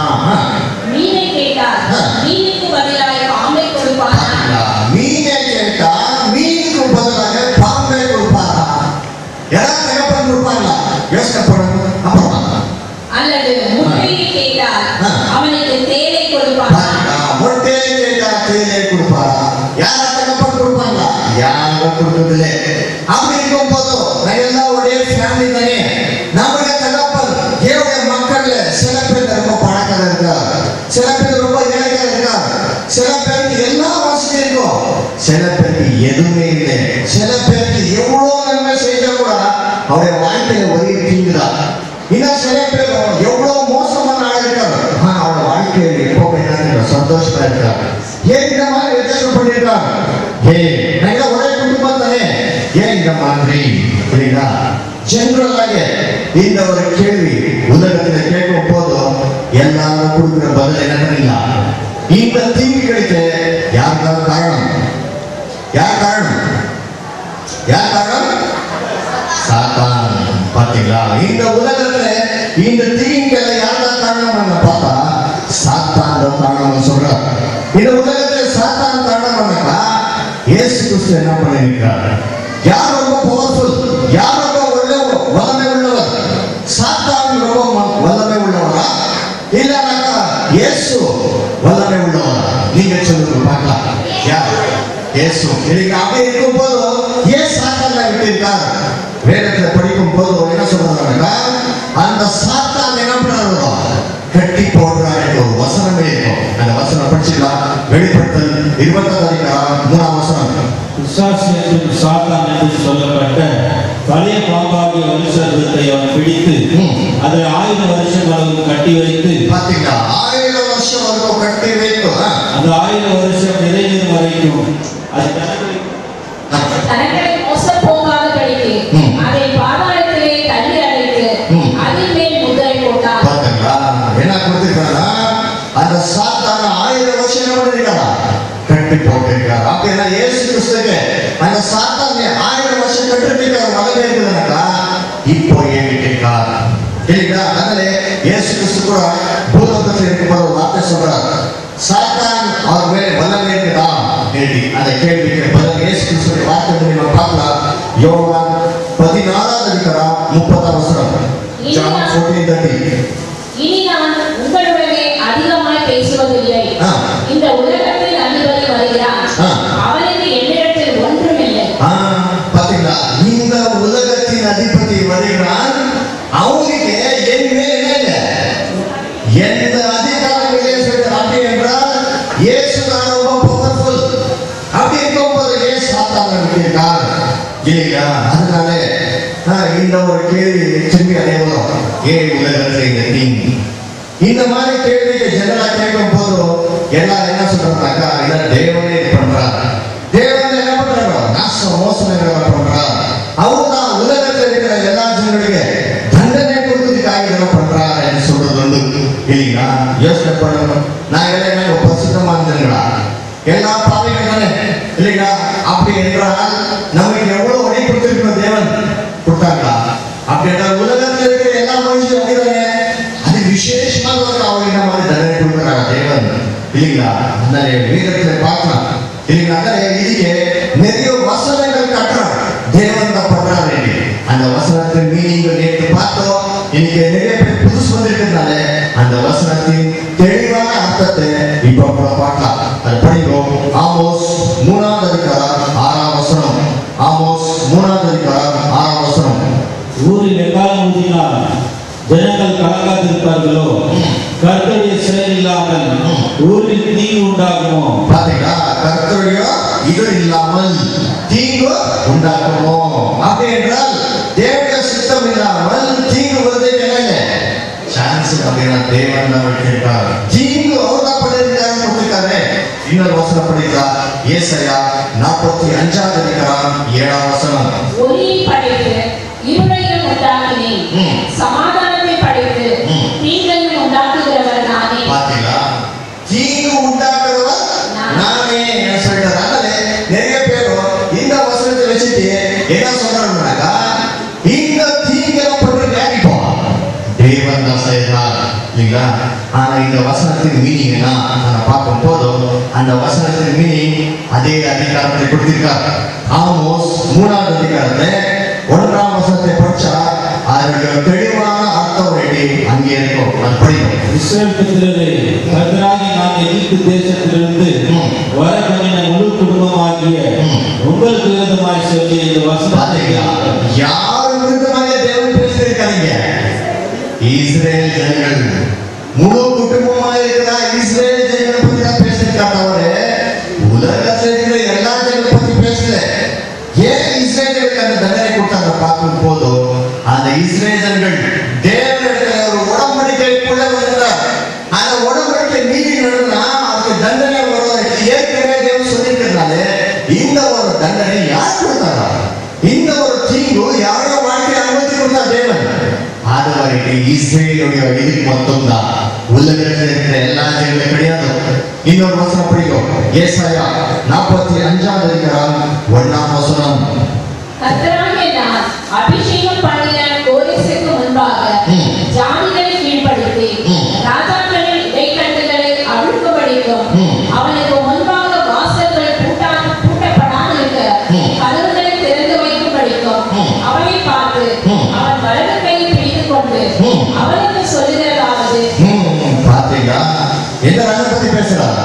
மீனை கேட்டார் ஆ. மீனுக்கு பதிலாக பாம்பை கொடுப்பானா பாத்தீங்களா மீனை கேட்டா மீனுக்கு பதிலாக பாம்பை கொடுப்பாரா யாராவது தகப்பன் கொடுப்பாங்களா யோசனை பண்ணுங்க அப்புறமா அல்லது முட்டையை கேட்டார் ஆ. அவனுக்கு தேலை கொடுப்பானா பாத்தீங்களா மொட்டையை கேட்டா தேயிலை கொடுப்பாரா யாரா தகப்பன் கொடுப்பாங்களா யாரும் கொடுக்கறதில்லை அப்படி இருக்கும் போதும் நாங்க எல்லாம் ஒரே ஃபேமிலி தானே நம்முடைய தகப்பன் தேவடைய மக்கள்ல சில பேர் ரொம்ப பணக்காரர் இருக்கா சில பேர் ரொம்ப இளைஞர் இருக்கா சில பேருக்கு எல்லா வசதியும் இருக்கும் சில பேருக்கு எதுவுமே இல்லை சில பேருக்கு எவ்வளவு நன்மை செஞ்சா கூட அவருடைய வாழ்க்கையில ஒரே தீங்குதான் இன்னும் சில பேர் எவ்வளவு மோசமான ஆள் இருக்காரு ஆனா அவரோட வாழ்க்கையில எப்பவுமே என்ன தெரியுமா? சந்தோஷமா இருக்காரு ஏன் இந்த மாதிரி வித்தியாசம் பண்ணிருக்காரு ஏன் நாங்க ஒரே குடும்பம் தானே ஏன் இந்த மாதிரி புரியுதா ஜென்ரலாக இந்த ஒரு கேள்வி உலகத்துல கேட்கும் போதும் எல்லாரும் கொடுக்குற பதில் என்ன தெரியுங்களா இந்த தீங்குகளுக்கு யார் தான் காரணம் யார் காரணம் யார் காரணம் சாத்தான் பாத்தீங்களா இந்த உலகத்துல இந்த தீங்களை யார் தான் காரணம் பார்த்தா சாத்தான் தான் காரணம் சொல்றார் இந்த உலகத்துல சாத்தான் காரணம் பண்ணா இயேசு கிறிஸ்து என்ன பண்ணிருக்கிறார் யார் ரொம்ப பவர்ஃபுல் யார் ரொம்ப உள்ள வல்லமை உள்ளவர் சாத்தான் ரொம்ப ம- வல்லமை உள்ளவரா இல்லைனாக்கா இயேசு வல்லமை உள்ளவரா நீங்க சொல்லுங்க பார்க்கலாம் யார் இயேசு இன்னைக்கு அப்படி இருக்கும் போதும் ஏன் சாத்தானை விட்டிருக்கார் வேதத்துல படிக்கும் போது என்ன சொல்றாங்கன்னா அந்த சாத்தான் என்ன பண்றாரோ கட்டி போடுறாரு என்று ஒரு வசனமே இருக்கும் அந்த வசனம் படிச்சுக்கலாம் வெளிப்படுத்தல் இருபத்தாறு அதிகாரம் மூணாம் வசனம் பிசாசு என்றும் சாத்தான் என்று சொல்லப்பட்ட பழைய பாம்பாகிய வருஷத்தை அவன் பிடித்து ம். அதை ஆயிரம் வருஷம் அளவு கட்டி வைத்து பாத்தீங்களா ஆயிரம் வருஷம் வரைக்கும் கட்டி வைக்கும் ஆ. அந்த ஆயிரம் வருஷம் நிறைவேறும் வரைக்கும் அது தனக்கு ஆ. தனக்களை மோசம் போகாதபடிக்கு ம். அதை பாதாளத்திலே தள்ளி அடைத்து ம். அதில் மேல் முத்திரை போட்டார் பாத்தீங்களா என்ன கொடுத்திருக்காரா அந்த சாத்தான ஆயிரம் வருஷம் என்ன பண்ணிருக்காரா கட்டி போட்டிருக்காரு அப்படின்னா இயேசு கிறிஸ்துக்கு அந்த சாத்தானை ஆயிரம் வருஷம் கட்டிருக்காரு வளமே இருக்குதுனாக்கா இப்போ ஏறிட்டிருக்கார் இல்லைங்களா அதனால இயேசு கிறிஸ்து கூட பூலோகத்தில் இருக்கும்போது ஒரு வார்த்தை சொல்றார் சாத்தான் அவர் மேலே வல்லமை இருக்குதா கேள்வி அந்த கேள்விக்கு பதில் இயேசு கிறிஸ்துடைய வார்த்தை நம்ம பார்க்கலாம் யோவான் பதினாறாவது அதிகாரம் முப்பதாம் வசனம் ஜான் 14:30 இனி நான் உங்களுடனே அதிகமாய் பேசுவதில்லை ஆ. இந்த உலகத்தில் அதிபதி வருகிறான் ஆ. அவனுக்கு என்னிடத்தில் ஒன்றுமில்லை ஆ, பாத்தீங்களா இந்த உலகத்தின் அதிபதி வருகிறான் அவங்களுக்கு என் மேல் என்ன இல்லை? எந்த அதிகாரம் இல்லை சொல்லி அப்படி என்றால் இயேசு தான் ரொம்ப பவர்ஃபுல் அப்படி இருக்கும்போது ஏன் சாத்தான விட்டிருக்கார் இல்லையா அதனால ஆ, இந்த ஒரு கேள்வி திரும்பி அனைவரும் ஏன் உலகத்தில் இந்த தீங்கு இந்த மாதிரி கேள்விக்கு ஜெனரலா கேட்கும் போதும் எல்லாரும் என்ன சொல்றாங்கனாக்கா இல்ல தேவனே இது பண்றாரு தேவன் என்ன பண்றாரோ நாச மோசனைகளை பண்றார் அவர் தான் உலகத்தில் இருக்கிற எல்லா ஜனங்களுக்கு தண்டனை கொடுத்ததுக்காக இதெல்லாம் பண்றார் என்று சொல்றது உண்டு இல்லைங்களா யோசனை பண்ணணும் நான் எல்லாம் பரிசுத்தமான ஜனங்களா எல்லா பாதைகளும் தானே இல்லைங்களா அப்படி என்றால் நமக்கு எவ்வளவு வழி கொடுத்திருக்கிற தேவன் கொடுத்தாங்களா அப்படி என்றால் உலகத்தில் இருக்கிற எல்லா மனுஷரும் அப்படிதானே அது விசேஷமாக ஒரு அவங்க இந்த மாதிரி தண்டனை கொடுக்குறாங்க தேவன் இல்லைங்களா அந்த வீரத்தில் பார்க்கலாம் இல்லைங்களா அதனால இதுக்கு நிறைய வசனங்கள் கட்டுறாங்க தேவன் தான் பண்றாரு அந்த வசனத்தின் மீனிங் நேற்று பார்த்தோம் இன்னைக்கு நிறைய பேர் புதுசு வந்திருக்கிறதுனால அந்த வசனத்தின் தெளிவான அர்த்தத்தை இப்ப நம்ம பார்க்கலாம் அது படிக்கிறோம் ஆமோஸ் மூணாவது அதிகாரம் ஆறாம் வசனம் ஆமோஸ் மூணாவது அதிகாரம் ஆறாம் வசனம் ஊரில் எக்காலம் ஊதினால் ஜனங்கள் கலங்காதிருப்பார்களோ கர்த்தருடைய செயல் இல்லாமல் ஊரில் தீங்கு உண்டாகுமோ பாத்தீங்களா கர்த்தருடைய இது இல்லாமல் தீங்கு உண்டாக்குமோ அப்படி என்றால் தேவனுடைய சித்தம் இல்லாமல் தீங்கு வருவதற்கு என்ன சான்ஸ் அப்படின்னா தேவன் தான் வச்சிருக்கார் தீங்கு அவர் தான் பண்ணிருக்காரு கொடுத்திருக்காரு இன்னொரு வசனம் படிக்கிறா ஏசையா நாற்பத்தி அஞ்சாவது அதிகாரம் ஏழாம் வசனம் ஒளியை படைத்து இருளையும் உண்டாக்கினேன் ம். சமாதானத்தை படைத்து ம். தீங்கையும் உண்டாக்குகிறவர் நானே பாத்தீங்களா தீங்கு உண்டாக்குறவர் நானே என்ன சொல்றாரு அதனால நிறைய பேரும் இந்த வசனத்தை வச்சுட்டு என்ன சொல்றாங்கன்னாக்கா இந்த தீங்கெல்லாம் பண்றது யாரிப்போம் தேவன் தான் செய்யறார் இல்லைங்களா ஆனா இந்த வசனத்தின் மீனிங் என்ன நான் பார்க்கும் போதும் அந்த வசனத்தின் மீனிங் அதே அதிகாரத்தை கொடுத்திருக்கார் ஆமோஸ் மூணாவது அதிகாரத்தை ஒன்றாம் வசனத்தை படிச்சா அதனுடைய தெளிவான அர்த்தம் வேண்டி அங்கே இருக்கும் அது படிக்கும் இஸ்ரேல் புத்திரரே கர்த்தராகி நான் எகிப்து தேசத்திலிருந்து ம். வர பண்ணின முழு குடும்பமாகிய ம். உங்களுக்கு விரோதமாய் சொல்லிய இந்த வசனத்தை பாத்தீங்களா யாரு விருந்தமாக தேவன் பேசியிருக்காங்க இஸ்ரேல் ஜனங்கள் முழு குடும்பமா இருக்கிற இஸ்ரேல் ஜனங்களை பத்தி தான் பேசியிருக்கா தவிர உலகத்தில் இருக்கிற எல்லா ஜனங்களை பத்தி பேசல ஏன் இஸ்ரேலுக்கு அந்த தண்டனை கொடுத்தாங்க பார்க்கும் போதும் அந்த இஸ்ரேல் ஜனங்கள் தேவனிடத்துல ஒரு உடம்படிக்கைக்குள்ள வந்தார் அந்த உடம்படிக்கை மீறி நடந்தா அதுக்கு தண்டனை வருவதற்கு ஏற்கனவே தேவன் சொல்லியிருக்கிறதுனால இந்த ஒரு தண்டனை யார் கொடுத்தாரா இந்த ஒரு தீங்கு யாரோ வாழ்க்கை அனுமதி கொடுத்தா தேவன் அது வரைக்கும் இஸ்ரேலுடைய இது மட்டும்தான் உலகத்தில் இருக்கிற எல்லா ஜனங்களும் கிடையாது இன்னொரு வசனம் படிக்கும் ஏசாயா நாற்பத்தி அஞ்சாவது அதிகாரம் ஒண்ணாம் வசனம் கர்த்தராகிய நான் அபிஷேகம் பண்ணின கோரேசுக்கு முன்பாக ம். ஜாதிகளை கீழ்ப்படுத்தி ம். ராஜாக்களின் இடைக்கட்டுகளை அவிழ்க்கும்படிக்கும் ம். அவனுக்கு முன்பாக வாசல்கள் பூட்டா பூட்டப்படாமல் இருக்க ம். கதவுகளை திறந்து வைக்கும்படிக்கும் ம். அவனை பார்த்து ம். அவன் வலது கையை பிடித்துக் கொண்டு ம். அவனுக்கு சொல்லுகிறதாவது ம், பாத்தீங்களா எந்த ராஜா பத்தி பேசுறார்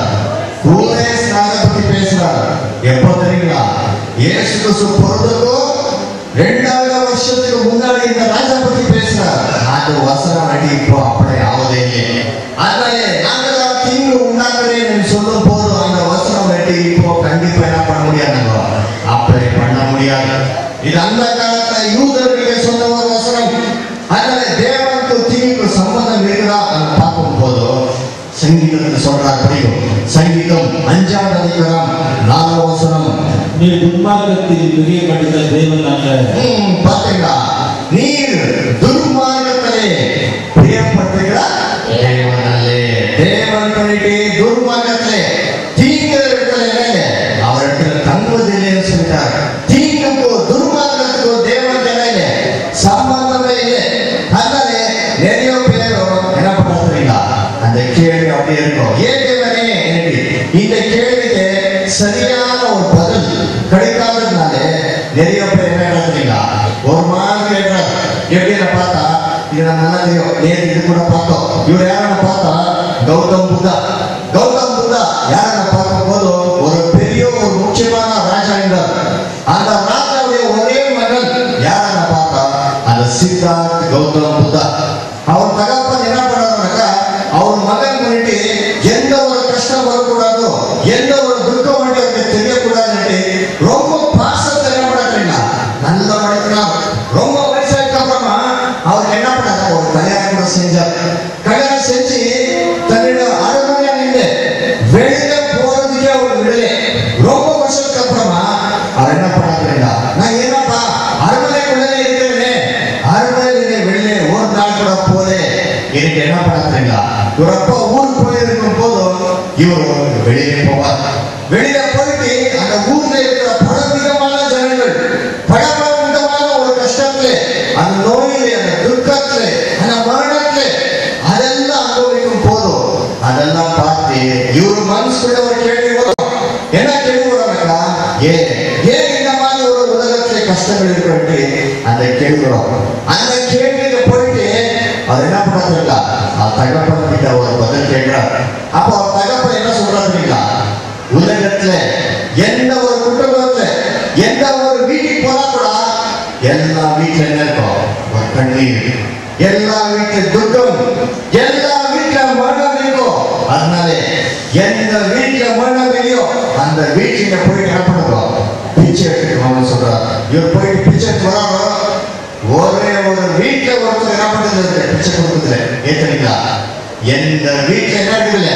கூரேஸ் ராஜா பத்தி பேசுறார் எப்போ தெரியுங்களா இயேசு கிறிஸ்து பிறந்ததுக்கும் ரெண்டாயிரம் வருஷத்துக்கு முன்னாடி இந்த ராஜா பத்தி பேசுறார் அது வசனம் அடி இப்போ அப்படியே ஆவதே இல்லை அதனால நாங்கள் தான் தீங்கு உண்டாக்குறேன் என்று சொல்லும் போது அந்த வசனம் வெட்டி இப்போ கண்டிப்பா என்ன பண்ண முடியாது அப்ளை பண்ண முடியாது இது அந்த காலத்துல யூதர்களுக்கு சொன்ன ஒரு வசனம் அதனால தேவனுக்கு தீங்கு சம்பந்தம் இருக்குதா அதை பார்க்கும் போது சங்கீதத்தில் சொல்றார் படிக்கும் சங்கீதம் அஞ்சாவது அதிகாரம் நாலாம் வசனம் நீ துன்மார்க்கத்தில் பிரியப்பட்ட தேவன் அல்ல ம், பாத்தீங்களா நீர் துர்மார்க்கத்திலே பிரியப்பட்டிருக்கிற தேவனல்லே தேவன் பண்ணிட்டு துர்மார்க்கத்திலே தீங்கு இடத்துல இல்லைங்க அவரிடத்துல தங்குவதில்லைன்னு சொல்லிட்டார் தீங்குக்கோ துர்மார்க்கத்துக்கோ தேவன் இல்லைங்க சம்பந்தமே இல்லை அதனால நிறைய பேரும் என்ன பண்றீங்களா அந்த கேள்வி அப்படியே இருக்கும் ஏன் தேவனே எனக்கு இந்த கேள்விக்கு சரியான ஒரு பதில் கிடைக்காததுனால நிறைய பேர் என்ன நடத்துறீங்களா ஒரு மாதிரி கேட்கிறார் எப்படின்னு பார்த்தா இது நம்ம நல்லா தெரியும் நேற்று இது கூட பார்த்தோம் இவர் யாரன்னு பார்த்தா கௌதம் புத்தா கௌதம் புத்தா யாரன்னு பார்க்கும்போது ஒரு பெரிய ஒரு முக்கியமான ராஜா இருந்தார் அந்த ராஜாவுடைய ஒரே மகன் யாரன்னு பார்த்தா அந்த சித்தார்த் கௌதம் புத்தா அவர் தகப்பன் என்ன பண்ணாருனாக்கா அவர் மகன் பண்ணிட்டு எந்த ஒரு கஷ்டம் வரக்கூடாதோ எந்த ஒரு துக்கம் வந்து அவருக்கு தெரியக்கூடாதுன்னு ரொம்ப பாசத்தை என்ன பண்ணாருங்களா நல்லா வளர்க்கலாம் ரொம்ப வயசாக்கு அப்புறமா அவர் என்ன பண்ணாரு ஒரு கல்யாணம் கூட செஞ்சார் கல்யாணம் செஞ்சு தன்னுடைய அரண்மனையா நின்று வெளியில போறதுக்கே அவர் விடல ரொம்ப வருஷத்துக்கு அப்புறமா அவர் என்ன பண்ணாரு இன்னைக்கு என்ன பண்ணாதீங்களா இவர் அப்பா ஊருக்கு போயிருக்கும் போதும் இவர் வெளியே போவார் வெளியில போயிட்டு அந்த ஊர்ல இருக்கிற பலவிதமான ஜனங்கள் பல பல விதமான ஒரு கஷ்டத்துல அந்த நோயிலே அந்த துக்கத்துல அந்த மரணத்துல அதெல்லாம் அனுபவிக்கும் போதும் அதெல்லாம் பார்த்து இவர் மனசுக்குள்ள ஒரு கேள்வி வரும் என்ன கேள்வி வரும்னா ஏன் ஏன் இந்த மாதிரி ஒரு உலகத்துல கஷ்டங்கள் இருக்கிறது அந்த கேள்வி வரும் அந்த கேள்வியில போயிட்டு அவர் என்ன பண்ணாருங்களா தகப்பன் கிட்ட ஒரு பதில் கேட்கிறார் அப்போ அவர் தகப்பன் என்ன சொல்றாருங்களா உலகத்துல எந்த ஒரு குடும்பத்துல எந்த ஒரு வீட்டுக்கு போனா கூட எல்லா வீட்டுல என்ன இருக்கும் ஒரு கண்ணீர் எல்லா வீட்டுல துக்கம் எல்லா வீட்டுல மரணம் இருக்கும் அதனாலே எந்த வீட்டுல மரணம் இல்லையோ அந்த வீட்டுல போயிட்டு என்ன பண்ணுறோம் பிச்சை எடுத்துக்கணும்னு சொல்றாரு இவர் போயிட்டு பிச்சை எடுத்து வராரோ ஒரே ஒரு வீட்டுல ஒருத்தர் என்ன பண்றது பிச்சை கொடுக்குதுல ஏத்துறீங்களா எந்த வீட்டுல என்ன இருக்குதுல்ல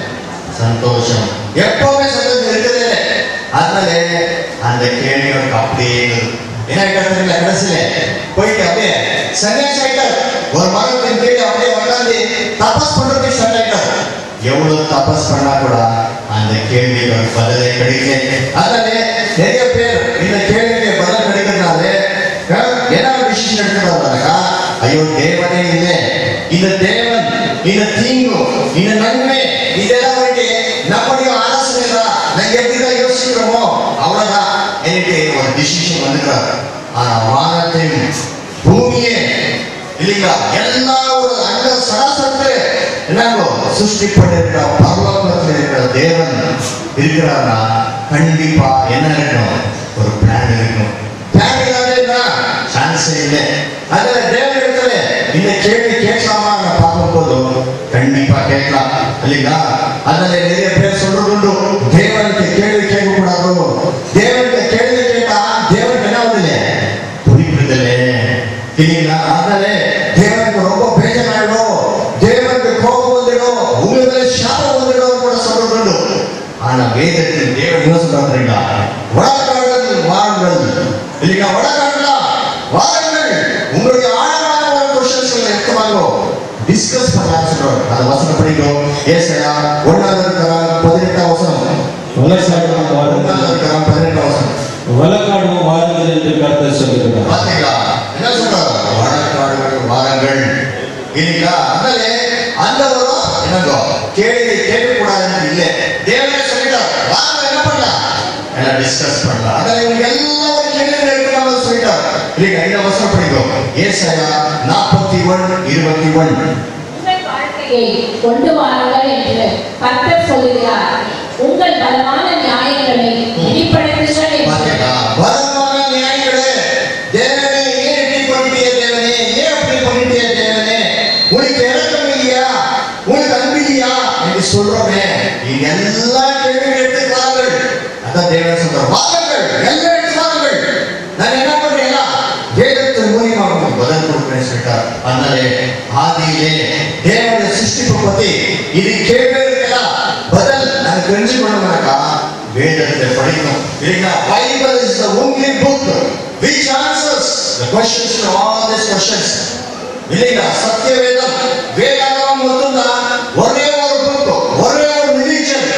சந்தோஷம் எப்பவுமே சந்தோஷம் இருக்குதே இல்லை. அதனால அந்த கேள்வி அவருக்கு அப்படியே இருந்தது. என்ன கேட்டதுல கடைசியில போயிட்டு அப்படியே சன்னியாசி ஆயிட்டார் ஒரு மரத்தின் கீழே அப்படியே உட்காந்து தபஸ் பண்றதுக்கு ஸ்டார்ட் ஆயிட்டார் எவ்வளவு தபஸ் பண்ணா கூட அந்த கேள்விக்கு ஒரு பதிலே கிடைக்கல அதனால நிறைய பேர் இந்த கேள்விக்கு பதில் கிடைக்கிறதுனால அஹ், என்ன டிசிஷன் எடுக்கிறாங்க ஐயோ தேவனே இல்லை இந்த தேவன் இந்த தீங்கு இந்த நன்மை இதெல்லாம் வந்து நம்முடைய ஆலோசனை தான் நாங்க எப்படிதான் யோசிக்கிறோமோ அவ்வளவுதான் எனக்கு ஒரு டிசிஷன் வந்துக்கிறார் ஆனா வானத்தின் பூமியே இல்லைங்களா எல்லா ஒரு அங்க சராசரத்து என்னங்கோ சிருஷ்டி பண்ணிருக்கிற பரலோகத்தில் இருக்கிற தேவன் இருக்கிறார்னா கண்டிப்பா என்ன இருக்கணும் ஒரு பிளான் இருக்கணும் பிளான் இல்லாத சான்ஸே இல்லை அதுல தேவன் இடத்துல இந்த கேள்வி கேட்கலாமா நான் பார்க்கும் போதும் கண்டிப்பா கேட்கலாம் இல்லைங்களா அதுல நிறைய பேர் சொல்றது உண்டு தேவனுக்கு கேள்வி கேட்க கூடாது தேவனுக்கு கேள்வி கேட்டா தேவனுக்கு என்ன ஆகுது புரியுறதில்ல இல்லைங்களா அதனால தேவனுக்கு ரொம்ப பேஜனாயிடும் தேவனுக்கு கோபம் வந்துடும் உங்க மேல சாபம் வந்துடும் கூட சொல்றது உண்டு ஆனா வேதத்தில் தேவன் என்ன சொல்றாங்க வடக்காடுகள் வாருங்கள் இல்லைங்களா வடக்காடுகளா வாருங்கள் உங்களுடைய ஆழமான ஒரு கொஸ்டின்ஸ் எடுத்து வாங்கோ டிஸ்கஸ் பண்ணலாம் சொல்றோம் அந்த வசனம் படிக்கிறோம் ஏசையா ஒன்னாவது இருக்கிறான் பதினெட்டாம் வசனம் வலக்காடுவோம் ஒன்னாவது வாருங்கள் இருக்கிறான் பதினெட்டாம் வசனம் வலக்காடுவோம் வாருங்கள் என்று கர்த்தர் சொல்லுகிறார் பாத்தீங்களா என்ன சொல்றாரு வடக்காடுகள் வாருங்கள் இல்லைங்களா அதனால அந்த ஒரு என்னங்கோ கேள்வி கேட்கக்கூடாதுன்னு இல்லை தேவனே சொல்லிட்டார் வாங்க என்ன பண்ணலாம் எல்லாம் டிஸ்கஸ் பண்ணலாம் அதனால இவங்க எல்லா ஒரு கேள்வி எடுக்கலாம்னு சொல்லிட்டார் இல்லைங்க இந்த வசனம் படிக்கும் ஏசாயா நாற்பத்தி ஒன்று இருபத்தி ஒன்று உங்கள் வாழ்க்கையை கொண்டு வாருங்கள் என்று கர்த்தர் சொல்லுகிறார் உங்கள் பலமான நியாயங்களை வெளிப்படுத்துங்கள் என்று பாத்தீங்களா பலமான நியாயங்களே தேவனே ஏன் இப்படி பண்ணிட்டிய தேவனே ஏன் அப்படி பண்ணிட்டிய தேவனே உனக்கு இறக்கம் இல்லையா உனக்கு அன்பு இல்லையா என்று சொல்றோமே நீங்க எல்லா கேள்வியும் எடுத்து வாருங்கள் அதான் தேவன் சொல்றார் வாருங்கள் எல்லாம் எடுத்து வாருங்கள் நான் என்ன பண்றேன்னா வேதத்தின் மூலியமாக உங்களுக்கு பதில் கொடுக்கிறேன் சொல்லிட்டார் அதனாலே ஆதியிலே தேவனுடைய சிருஷ்டிப்பு பத்தி இது கேள்வி இருக்கலாம் பதில் நாங்க தெரிஞ்சுக்கணும்னாக்கா வேதத்தை படிக்கணும் இல்லைங்களா Bible is the only book which answers the questions to all these questions இல்லைங்களா சத்திய வேதம் வேதாகம் மட்டும்தான் ஒரே ஒரு புக் ஒரே ஒரு ரிலிஜன்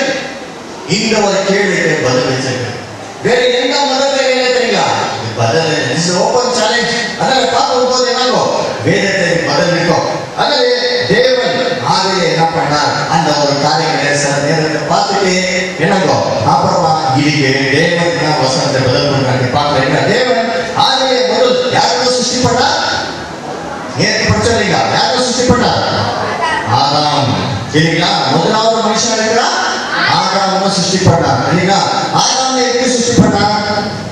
இந்த ஒரு கேள்விக்கு பதில் வச்சிருக்கு வேற எந்த மதத்துல என்ன தெரியுங்களா இது பதில் இஸ் ஓபன் சேலஞ்ச் அதனால பார்க்கும் போது என்னங்கோ வேதத்தை பதில் இருக்கும் அதனால தேவன் ஆகவே என்ன பண்ணார் அந்த ஒரு காரியங்களை சில நேரத்தை பார்த்துட்டு என்னங்கோ அப்புறமா இதுக்கு தேவன் என்ன வசனத்தை பதில் பண்றாங்க பார்க்கல என்ன தேவன் ஆகவே முதல் யாருக்கு சிருஷ்டி பண்ணார் நேற்று படிச்சோம் இல்லைங்களா யாரை சிருஷ்டி பண்ணார் ஆதாம் இல்லைங்களா முதலாவது மனுஷன் இருக்கிறா ஆதாம் சிருஷ்டி பண்ணார் இல்லைங்களா ஆதாம் எப்படி சிருஷ்டி பண்ணார்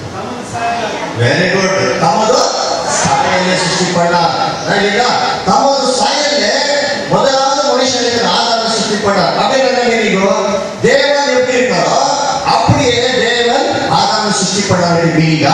வெரி குட் தமது சாயல்ல சிருஷ்டி பண்ணார் இல்லைங்களா தமது சாயல்ல முதலாவது மனுஷன் இருக்கிற ஆதாம் சிருஷ்டி பண்ணார் அப்படின்னு என்ன மீனிங்கோ தேவன் எப்படி இருக்காரோ அப்படியே தேவன் ஆதாம் சிருஷ்டி பண்ணார் மீனிங்கா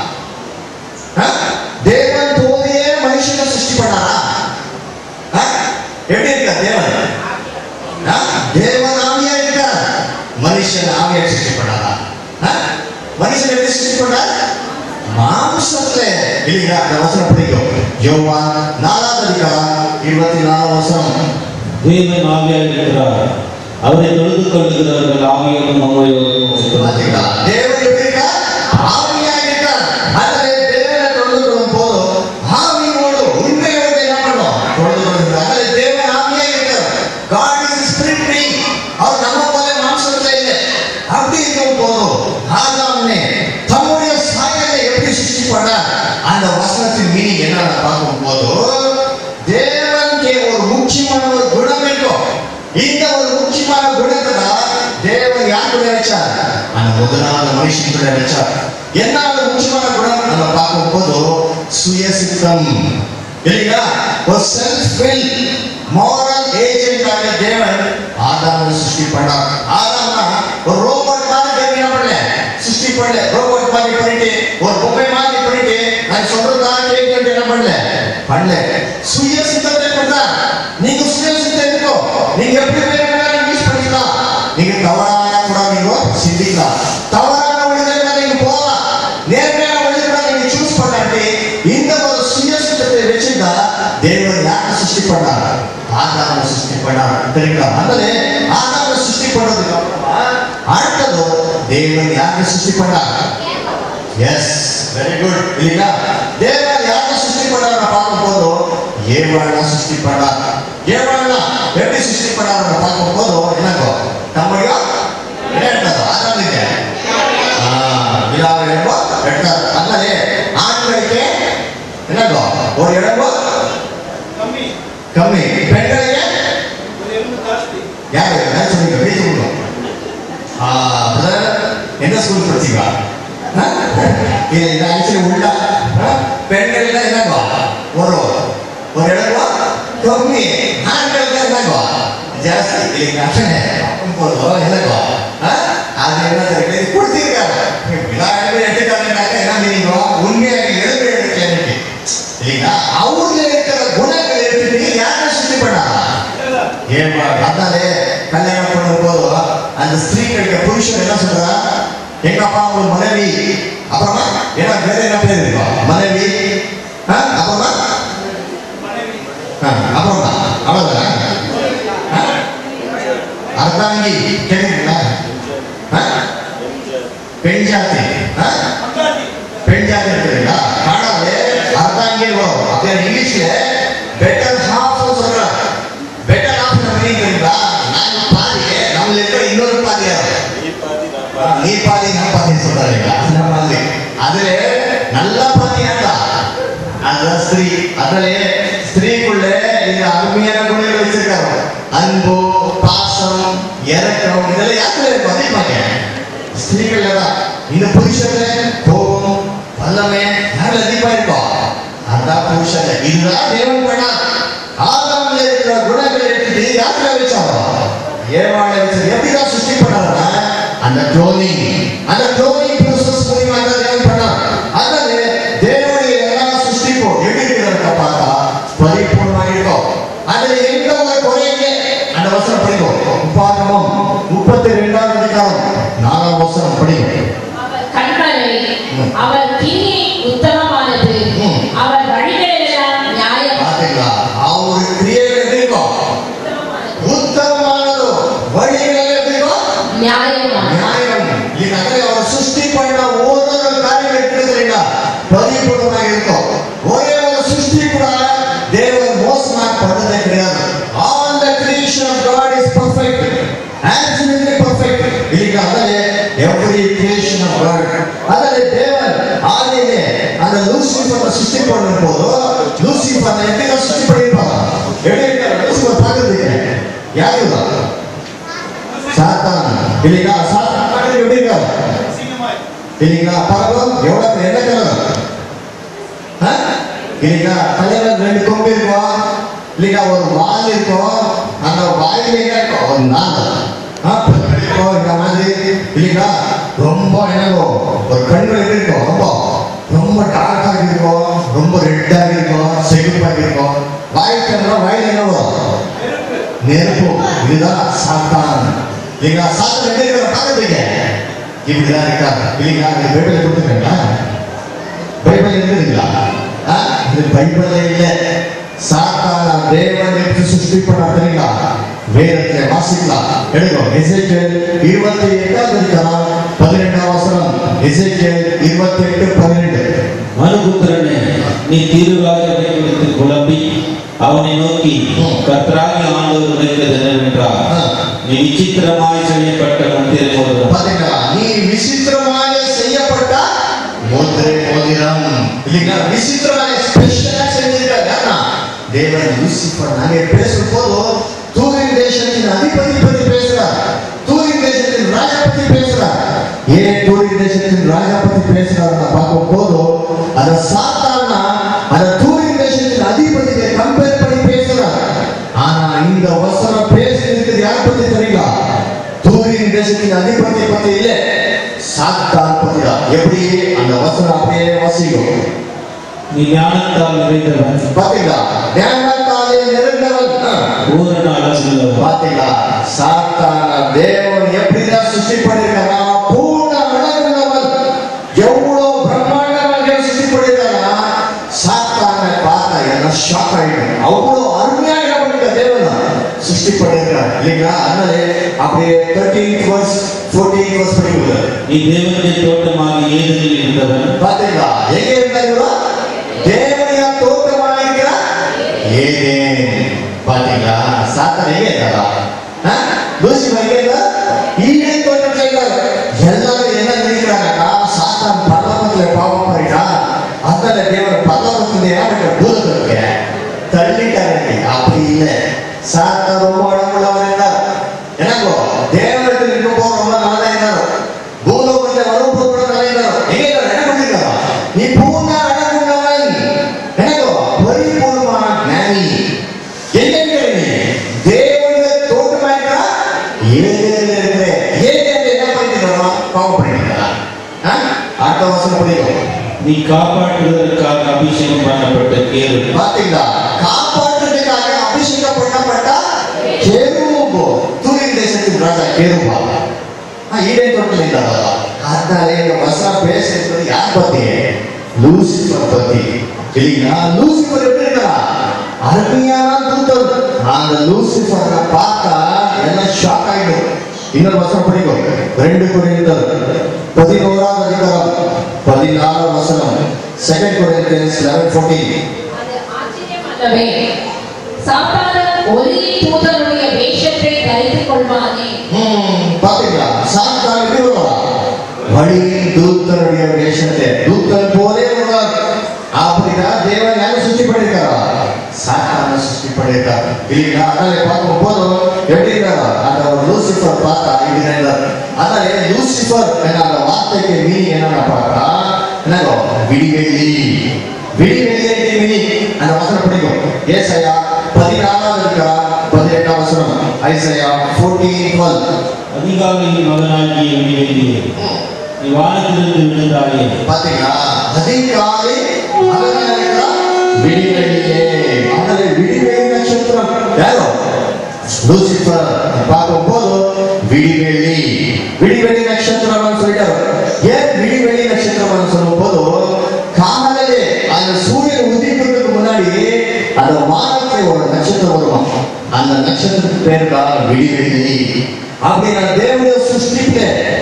தேவன் தோதியே மனுஷனை சிருஷ்டி பண்ணாரா ஆ? எப்படி இருக்கா தேவன் ஆ? தேவன் ஆவியா இருக்கார் மனுஷன் ஆவியா சிருஷ்டி பண்ணாரா ஆ? மனுஷன் எப்படி சிருஷ்டி பண்ணார் மாம்சத்துல இல்லைங்களா அந்த வசனம் பிடிக்கும் யோவான் நாலாவது அதிகாரம் இருபத்தி நாலு வருஷம் தேவன் ஆவியாக இருக்கிறார் அவரை தொழுது கொள்ளுகிறவர்கள் ஆவியோடும் உண்மையோடும் இருக்கிறார். பாத்தீங்களா? தேவன் எப்படி இருக்கார்? ஆவியாக இருக்கார். அதிலே தேவனை தொழுது கொள்ளும் போது ஆவியோடு, உண்மையோடு என்ன பண்ணணும்? தொழுது கொள்ளுகிறார். அதிலே தேவன் ஆவியாக இருக்கார். God is a spirit being. அவர் நம்ம போல மாம்சத்துல இல்லை. அப்படி இருக்கும் போது ஆதாம்னே தம்முடைய சாயலை எப்படி சிருஷ்டி பண்ணார்? அந்த வசனத்தின் மீனிங் என்னன்னு பார்க்கும் போது தேவனுக்கு ஒரு முக்கியமான ஒரு குணம் இருக்கும் இந்த ஒரு முக்கியமான குணத்தை தான் தேவன் யார் கூட வச்சார் அந்த முதலாவது மனுஷன் கூட வச்சார் என்ன ஒரு முக்கியமான குணம் நம்ம பார்க்கும் போது சுயசித்தம் இல்லைங்களா ஒரு செல்ஃப் வில் மாரல் ஏஜென்டாக தேவன் ஆதாமை சிருஷ்டி பண்ணார் ஆதாம்னா ஒரு ரோபோட் மாதிரி தேவன் என்ன பண்ணல சிருஷ்டி பண்ணல ரோபோட் மாதிரி பண்ணிட்டு ஒரு பொம்மை மாதிரி பண்ணிட்டு நான் சொல்றதா கேட்க என்ன பண்ணல பண்ணல சுய சித்தத்தை கொடுத்தார் நீங்க சுய சித்தம் இருக்கோ நீங்க எப்படி வேணும்னாலும் யூஸ் பண்ணிக்கலாம் நீங்க தவறான கூட நீங்க சிந்திக்கலாம் தவறான வழிகளை நீங்க போகலாம் நேர்மையான வழிகளை நீங்க சூஸ் பண்ணாட்டி இந்த ஒரு சுய சித்தத்தை வச்சுட்டா தேவன் யாரை சிருஷ்டி பண்ணார் ஆதாம சிருஷ்டி பண்ணார் தெரியுங்களா அதனால ஆதாம சிருஷ்டி பண்ணதுக்கு அப்புறமா அடுத்தது தேவன் யாரை சிருஷ்டி பண்ணார் எஸ் வெரி குட் இல்லைங்களா தேவன் யாரை சிருஷ்டி பண்ணார் பார்க்கும்போது ஏவாளா சிருஷ்டி பண்ணார் ஏவாளா எப்படி சிருஷ்டி பண்ணார் பார்க்கும் போது என்னங்கோ நம்முடைய என்ன எடுத்தாரு ஆதாமிக்க விழாவை இடமோ எடுத்தார் அதனாலே ஆண்களுக்கு என்னங்கோ ஒரு இடமோ கம்மி கம்மி பெண்களுக்கு ஒரு எலும்பு ஜாஸ்தி யாரு யார் சொன்னீங்க வெளியே சொல்லுங்க ஆ, brother, என்ன ஸ்கூல் படிச்சீங்களா ஆ? இது இது ஆக்சுவலி உள்ள ஆ? பெண்கள் தான் என்னங்கோ ஒரு ஒரு இடங்கோ கம்மி ஆண்கள் தான் என்னங்கோ ஜாஸ்தி இல்லைங்களா போதும் என்னங்கோ ஆ? அது என்ன தெரியுது இது கொடுத்திருக்காரு விழாவில் எடுத்துட்டாங்கன்னாக்க என்ன மீனிங்கோ உண்மையாக எழுந்து எடுக்கல இல்லைங்களா அவர்ல இருக்கிற குணங்கள் எடுத்துட்டு யாரை சுத்தி பண்ணாங்க ஏமா அதனாலே கல்யாணம் பண்ணும் போது அந்த ஸ்திரீகளுக்கு புருஷன் என்ன சொல்றா எங்க அப்பா ஒரு மனைவி அப்புறமா என்ன வேற என்ன பேர் இருக்கும் மனைவி ஆ, அப்புறமா ஆ, அப்புறமா அவ்வளவுதானே ஆ? அர்த்தாங்கி கேட்குறீங்களா ஆ? பெண் ஜாதி ஆ? பங்காளி பெண் ஜாதி இருக்குதுங்களா காணாது அர்த்தாங்கி வரும் அப்படியே இங்கிலீஷ்ல பெட்டர் ஹாஃப் சொல்றாங்க பெட்டர் ஹாஃப் மீனிங் தெரியுங்களா நாங்க பாதி நம்மள இருக்கிற இன்னொரு பாதி யாரு ஆ, நீ பாதி நான் பாதி சொல்றாங்க அந்த மாதிரி அதுல நல்ல பாதி யாரா அதுதான் ஸ்திரீ அதுல ஸ்திரீக்குள்ள இந்த அருமையான குணங்கள் வச்சிருக்காரு அன்பு பாசம் இறக்கம் இதெல்லாம் யாருல இருக்கும் அதிகமாக ஸ்திரீகள்ல தான் இந்த புருஷன்ல கோபம் வல்லமை யாருல அதிகமா இருக்கும் அதான் புருஷன் இதுதான் தேவன் பண்ணா ஆதாம்ல இருக்கிற குணங்களை எடுத்துட்டு யாருல வச்சாரோ ஏவாள வச்சு எப்படிதான் சிருஷ்டி பண்ணாருன்னா அந்த க்ளோனிங் அந்த க்ளோனிங் ப்ரோசஸ் மூலியமா தான் தேவன் பண்ணார் அதனால தேவனுடைய எல்லா சிருஷ்டிக்கும் எப்படி இருக்கிறத பார்த்தா பரிபூர்ணமாக இருக்கும் அதுல எந்த ஒரு குறையுமே அந்த வசனம் படிக்கும் உபாகமம் முப்பத்தி ரெண்டாவது அதிகாரம் நாலாம் வசனம் படிக்கும் அவர் கண்களை ம். அவர் கிண்ணி உத்தமமானது ம். அவர் வழிகளெல்லாம் நியாயம் பாத்தீங்களா அவர் கிரியைகள் எப்படி இருக்கும் உத்தமமானது வழிகள் எப்படி இருக்கும் நியாயமான நியாயம் இதனால அவர் சிருஷ்டி பண்ண ஒவ்வொரு காரியம் எடுத்துக்கிறீங்களா பரிபூர்ணமாக இருக்கும் ஒரே ஒரு சிருஷ்டி கூட தேவன் மோசமாக பண்ணதே கிடையாது all the creation of God is perfect absolutely perfect இல்லைங்களா அதனால எவ்ரி கிரியேஷன் ஆஃப் காட் அதனால தேவன் ஆதியிலே அந்த லூசிஃபரை சிருஷ்டி பண்ணும் போது லூசிஃபரை எப்படி தான் சிருஷ்டி பண்ணியிருப்பாங்க எப்படி இருக்காரு லூசிஃபர் பார்க்கறதுக்கு யாரு சாத்தான் இல்லைங்களா சாத்தான் பார்க்கறதுக்கு எப்படி இருக்காரு அசிங்கமாய் இல்லைங்களா பரவம் எவ்வளவு என்ன கலர் ஆ? இல்லைங்களா தலைவர் ரெண்டு கொம்பு இருக்கும் இல்லைங்களா ஒரு வால் இருக்கும் அந்த வாயில என்ன இருக்கும் ஒரு நாள் ஆ, பெருமை இருக்கும் இந்த மாதிரி இல்லைங்களா ரொம்ப என்னவோ ஒரு கண்கள் எப்படி இருக்கும் ரொம்ப ரொம்ப டார்க்காக இருக்கும் ரொம்ப ரெட்டாக இருக்கும் செகுப்பாக இருக்கும் வாய்க்கு வாயில் என்னவோ நெருப்பு இதுதான் சாத்தான் இல்லைங்களா சாத்தான் எங்க இருக்கிற பார்க்கறதுக்கு இப்படிதான் இருக்காங்க இல்லைங்களா இந்த பைபிளை கொடுத்துருக்கீங்களா பைபிள் இருக்குதுங்களா ஆ? இது பைபிள்ல இல்ல சாத்தான் தேவன் எப்படி சிருஷ்டி பண்ணார் தெரியுங்களா வேதத்தை வாசிக்கலாம் எடுக்கும் எசேக்கியேல் இருபத்தி எட்டாவது அதிகாரம் பதினெட்டாம் வசனம் எசேக்கியேல் இருபத்தி எட்டு பன்னிரெண்டு மனுபுத்திரனே நீ தீர்வாக குறித்து குழம்பி அவனை நோக்கி கர்த்தராகி ஆண்டவர் உரைத்தது என்னவென்றால் நீ விசித்திரமாய் செய்யப்பட்ட முத்திரை மோதிரம் பாத்தீங்களா நீ விசித்திரமாக செய்யப்பட்ட முத்திரை மோதிரம் இல்லைங்களா விசித்திரமாக ஸ்பெஷலா செஞ்சிருக்காரு யாருன்னா? தேவன் லூசிஃபர் நாங்க பேசும் போது தூரின் தேசத்தின் அதிபதி பத்தி பேசுறார் தூரின் தேசத்தின் ராஜா பத்தி பேசுறார் ஏன் தூரின் தேசத்தின் ராஜா பத்தி பேசுறாருன்னு பார்க்கும் போது அந்த சாத்தானா அந்த தூரின் தேசத்தின் அதிபதியை கம்பேர் பண்ணி பேசுறார் ஆனா இந்த வசனம் பேசுறது யார் பத்தி தெரியுங்களா தூரின் தேசத்தின் அதிபதி பத்தி இல்ல சாத்தான் பத்தி தான் எப்படி அந்த வசனம் அப்படியே வாசிக்கும் நீ ஞானத்தால் நிறைந்தவன் பாத்தீங்களா ஞானத்தாலே நிறைந்தவன் ஆ. பூரண அளவுள்ளவன் பாத்தீங்களா சாத்தான தேவன் எப்படிதான் சிருஷ்டி பண்ணிருக்காரா பூர்ண அழகுள்ளவன் எவ்வளவு பிரம்மாண்டமாக சிருஷ்டி பண்ணிருக்காரா சாத்தான பார்த்தா என்ன ஷாக் ஆயிடும் அவ்வளவு அருமையாக பண்ணிருக்க தேவன் சிருஷ்டி பண்ணிருக்காரு இல்லைங்களா அதனால அப்படியே தேர்ட்டீன் வர்ஸ் ஃபோர்டீன் வர்ஸ் படிக்கிறார் நீ தேவனுடைய தோட்டமாக ஏதனில் இருந்தவன் பாத்தீங்களா எங்க இருந்தாங்களா தேவனையா தோட்டமாக இருக்கிறா ஏதேன் பாத்தீங்களா சாத்தான் எங்க இருந்தாரா லூசி எங்க இருந்தா ஈடே தோட்டம் செய்தார் எல்லாரும் என்ன நினைக்கிறாங்கக்கா சாத்தான் பரலோகத்துல பாவம் பண்ணிட்டா அதனால தேவன் பரலோகத்துல யாருக்கு பூதத்துக்கு தள்ளிட்டாரு அப்படி இல்ல சாத்தான் ரொம்ப அடங்குள்ளவர் இருந்தார் என்னங்கோ தேவனத்தில் இருக்கும் போது ரொம்ப நல்லா இருந்தார் பூலோகத்தில் வரும்போது கூட நல்லா இருந்தார் எங்க இருந்தார்? என்ன பண்ணிருக்காரா நீ பூர்ண அடங்குள்ளவன் என்னங்கோ பரிபூர்ணமான ஞானி எங்க இருக்கிற நீ தேவனுடைய தோட்டமா இருக்கா ஏதேல இருக்கிற ஏதேல என்ன பண்ணிருக்கா பாவம் பண்ணிருக்கா அடுத்த வருஷம் படிக்கும் நீ காப்பாற்றுவதற்காக அபிஷேகம் பண்ணப்பட்ட கேளு பாத்தீங்களா காப்பாற்றுறதுக்காக அபிஷேகம் பண்ணப்பட்ட கேருபோ தூரின் தேசத்தின் ராஜா கேருபா ஈடே தொட்டில் இருந்தாரா அதனால இந்த வசனம் பேசுறது யார் பத்தி லூசிபர் பத்தி இல்லைங்களா லூசிபர் எப்படி இருக்கா அருமையான தூதன் அந்த லூசிபரை பார்த்தா எல்லாம் ஷாக் ஆயிடும் இன்னொரு வசனம் படிக்கும் ரெண்டு குறைந்தர் பதினோராவது அதிகாரம் பதினாறாவது வசனம் செகண்ட் குறைந்தர்ஸ் லெவன் ஃபோர்டீன் அது ஆச்சரியம் அல்லவே சாத்தான ஒளியின் தூதனுடைய வேஷத்தை தரித்துக் கொள்வானே ம், பாத்தீங்களா சாத்தான் எப்படி வருவாரா வழியின் தூத்தனுடைய வேஷத்தை தூத்தன் போலே வருவார் அப்படிதான் தேவன் யாரை சுற்றி பண்ணிருக்காரா சாத்தான சுற்றி பண்ணிருக்காரு இல்லைங்களா அதனால பார்க்கும் போது எப்படி இருந்தாரா அந்த ஒரு லூசிஃபர் பார்த்தா இப்படி இருந்தார் அதனால லூசிஃபர் என்ற அந்த வார்த்தைக்கு மீனிங் என்னன்னு பார்த்தா என்னங்கோ விடிவெள்ளி விடிவெள்ளி மீனிங் அந்த வசனம் பிடிக்கும் ஏசையா பதினாலாவது இருக்கா பதினெட்டாம் வசனம் ஐசையா ஃபோர்டீன் டுவெல் அதிகாலையில் மகனாகிய விடிவெள்ளியே நீ வானத்திலிருந்து விழுந்தாயே பாத்தீங்களா அதிகாலை மகனாயிருக்கா விடிவெளியே அதனால விடிவெளி நட்சத்திரம் யாரோ லூசிஃபர் பார்க்கும்போது விடிவெளி விடிவெளி நட்சத்திரம் சொல்லிட்டாரு ஏன் விடிவெளி நட்சத்திரம் சொல்லும் போது காலையிலே அந்த சூரியன் உதிக்கிறதுக்கு முன்னாடி அந்த வானத்துல ஒரு நட்சத்திரம் வருவான் அந்த நட்சத்திரத்துக்கு பேரு தான் விடிவெளி அப்படின்னா தேவனுடைய சிருஷ்டிக்க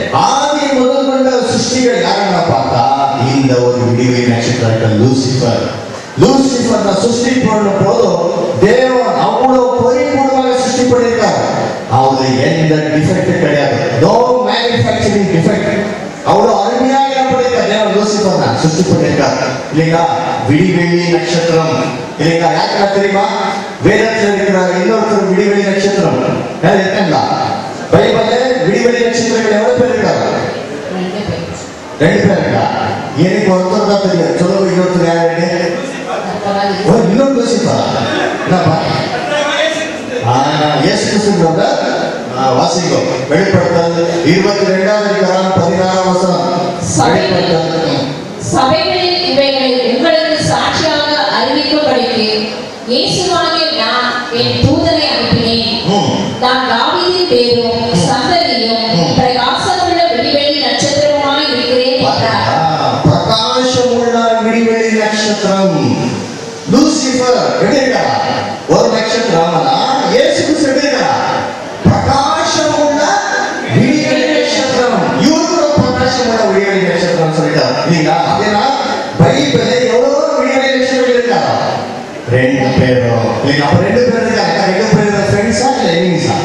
ஆதி முதல் கொண்ட சிருஷ்டிகள் யாருன்னா பார்த்தா இந்த ஒரு விடிவெளி நட்சத்திரம் லூசிஃபர் லூசிஃபர் சிருஷ்டி பண்ணும் போது தேவன் அவ்வளவு பரிபூர்ணமாக சிருஷ்டி பண்ணியிருக்கார் அவரு எந்த டிஃபெக்ட் கிடையாது நோ மேனுஃபேக்சரிங் டிஃபெக்ட் அவ்வளவு அருமையாக என்ன பண்ணிருக்கார் தேவன் லூசிஃபர் தான் சிருஷ்டி பண்ணியிருக்கார் இல்லைங்களா விடிவெளி நட்சத்திரம் இல்லைங்களா யாருக்கா தெரியுமா வேதத்தில் இருக்கிற இன்னொருத்தர் விடிவெளி நட்சத்திரம் யார் இருக்காங்களா பைபிள்ல விடிவெளி நட்சத்திரங்கள் எவ்வளவு பேர் இருக்காங்க ரெண்டு பேர் ரெண்டு பேர் இருக்கா எனக்கு ஒருத்தர் தான் தெரியும் சொல்லுங்க இன்னொருத்தர் யாரு கர்த்தராகிய ஓ இன்னொரு யோசிப்பா என்னப்பா கர்த்தராகிய இயேசு கிறிஸ்து. ஆ, இயேசு கிறிஸ்துன்றவங்க ஆ, வாசிக்கும் வெளிப்படுத்தல் இருபத்தி ரெண்டாவது அதிகாரம் பதினாறாம் வசனம் வெளிப்படுத்தல் ம். சபைகளில் இவைகளை உங்களுக்கு சாட்சியாக அறிவிக்கும்படிக்கு இயேசுவாகிய நான் என் தூதனை அனுப்பினேன் ம். நான் தாவீதின் பேரும் சந்ததியும் ம். பிரகாசமுள்ள விடிவெளி நட்சத்திரமாய் இருக்கிறேன் என்றார் பாத்தீங்களா? பிரகாசமுள்ள விடிவெளி நட்சத்திரம் லூசிபர் எப்படி இருக்கா ஒரு நட்சத்திரம் ஆனா இயேசு கிறிஸ்து எப்படி இருக்கிறார் பிரகாசம் உள்ள விடிவெளி நட்சத்திரம் இவருக்கு ஒரு பிரகாசம் உள்ள விடிவெளி நட்சத்திரம் சொல்லிட்டார் இல்லைங்களா அப்படின்னா பைபிள்ல எவ்வளவு விடிவெளி நட்சத்திரம் இருக்காரா ரெண்டு பேரும் இல்லைங்க அப்ப ரெண்டு பேர் இருக்காங்க ரெண்டு பேர் ஃப்ரெண்ட்ஸா இல்ல எனிமிஸா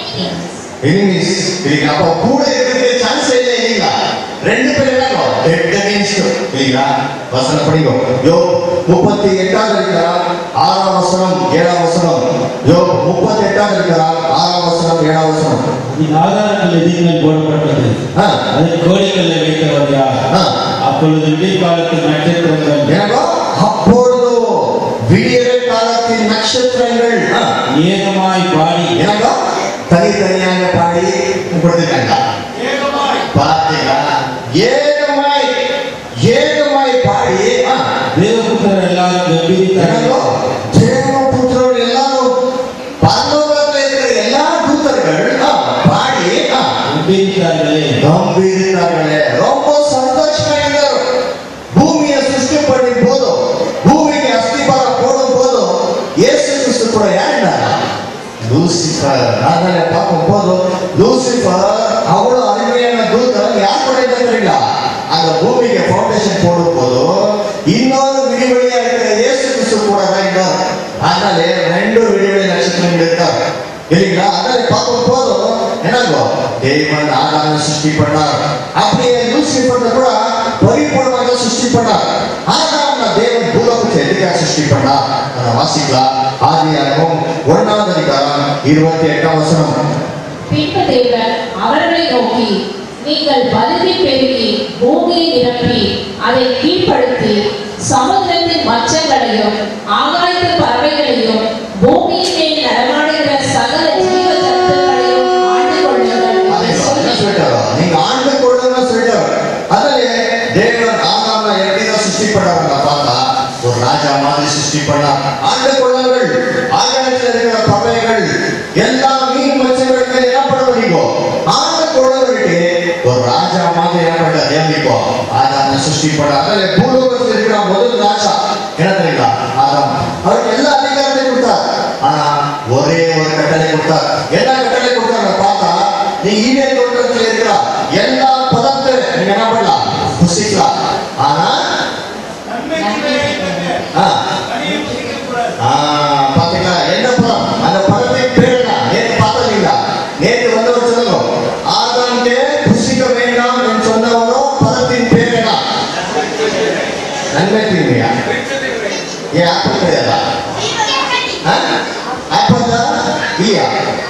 எனிமிஸ் இல்லைங்களா அப்ப கூட இருக்கிறதுக்கு சான்ஸ் இல்லை இல்லைங்களா ரெண்டு பேர் என்ன டெட் அகேன்ஸ்ட் இல்லைங்களா வசனம் படிங்க யோ முப்பத்தி எட்டாவது இருக்கிறார் ஆறாம் வசனம் ஏழாம் வசனம் யோ முப்பத்தி எட்டாவது இருக்கிறார் ஆறாம் வசனம் ஏழாம் வசனம் அதன் ஆதாரங்கள் எதிர்கள் போடப்பட்டது ஆ, அதன் கோடிகளை வைத்தவர் யார் ஆ. அப்பொழுது விடிகாலத்து நட்சத்திரங்கள் எனக்கோ அப்பொழுது விடியற் காலத்தின் நட்சத்திரங்கள் ஆ, ஏகமாய் பாடி எனக்கோ தனித்தனியாக பாடி கொடுத்துட்டாங்க ஏகமாய் பார்த்தீங்களா ஏகமாய் ஏகமாய் பாடி ஆ, தேவபுத்தர் எல்லாரும் எனக்கோ கம்பீரித்தார்கள் தேவபுத்திரர் எல்லாரும் பரலோகத்தில் இருக்கிற எல்லா தூதர்கள் ஆ, பாடி ஆ, கம்பீரித்தார்களே ಗಂಭೀರಿದ್ದಾಗಲೇ ரொம்ப ಸಂತೋಷமா இருந்தாರು ಭೂಮಿಯ ಸೃಷ್ಟಿ ಪಡಿ போது ಭೂಮಿಗೆ ಅಸ್ತಿಪಾರ போடும் போது ಯೇಸು ಕ್ರಿಸ್ತು ಕೂಡ ಯಾರಿದ್ದಾರೆ ಲೂಸಿಫರ್ ಆಮೇಲೆ பார்க்கும்போது ಲೂಸಿಫರ್ ಅವಳು ಅರಿಮೆಯನ್ನ ದೂತ ಯಾರು ಕೂಡ ಇದ್ದಿರಲಿಲ್ಲ அந்த ಭೂಮಿಗೆ ಫೌಂಡೇಶನ್ போடும்போது இன்னொரு விடிவெளியா இருக்கிற இயேசு கிறிஸ்து கூட தான் இருந்தார் அதனால ரெண்டு விடிவெளி நட்சத்திரங்கள் இருக்கார் இல்லைங்களா அதனால பார்க்கும்போது என்னங்கோ தேவன் ஆதாரம் சிருஷ்டி பண்ணார் அப்படியே லூசிஃபர் கூட பரிபூர்ணமாக சிருஷ்டி பண்ணார் ஆதாம் தேவன் பூலோகத்தை எதுக்காக சிருஷ்டி பண்ணார் அதை வாசிக்கலாம் ஆதியாகவும் ஒன்றாவது அதிகாரம் இருபத்தி எட்டாம் வசனம் பின்பு தேவன் அவர்களை நோக்கி நீங்கள் பலுகி பெருகி பூமியை நிரப்பி அதை கீழ்ப்படுத்தி சமுத்திரத்தின் மச்சங்களையும் ஆகாயத்து பறவைகளையும் பூமியின் மேல் நடமாடுகிற சகல ஜீவ ஜந்துக்களையும் ஆண்டு கொள்ளுங்கள் அதை என்று என்ன சொல்லி சொல்லிட்டாரோ நீங்க ஆண்டு கொள்ளுங்க சொல்லிட்டாரு அதிலே தேவன் ஆதாம எப்படிதான் சிருஷ்டி பண்ணாருங்க பார்த்தா ஒரு ராஜா மாதிரி சிருஷ்டி பண்ணார் ஆண்டு கொள்ளுங்கள் ஆகாயத்தில் இருக்கிற பறவைகள் எல்லா மீன் மச்சங்களுக்கு என்ன பண்ண முடியுமோ ஆண்டு கொள்ளுங்களுக்கு ஒரு ராஜா மாதிரி என்ன பண்ண தேவனிக்கோ ஆதாம சிருஷ்டி பண்ணார் அதில் பூலோகத்தில் இருக்கிற முதல் ராஜா என்ன தெரியுங்களா ஆதாம் அவருக்கு எல்லா அதிகாரத்தையும் கொடுத்தார் ஆனா ஒரே ஒரு கட்டளை கொடுத்தார் என்ன கட்டளை கொடுத்தாங்க பார்த்தா நீ ஈவே தோட்டத்தில் இருக்கிற எல்லா பதத்தை நீங்க என்ன பண்ணலாம் புசிக்கலாம் ஆனா நன்மை தீமையை ஆ, கனியை புசிக்கக்கூடாது ஆ, பாத்தீங்களா என்ன பதம் அந்த பதத்தின் பேர் என்ன நேற்று பார்த்தீங்களா நேற்று வந்தவர் சொல்லுங்க ஆதாம்கே புசிக்க வேண்டாம் என்று சொன்னவரோ பதத்தின் பேர் என்ன நன்மை தீமையா ஏன் ஆப்பிள் கிடையாதா ஆப்பிள் தான் இல்லையா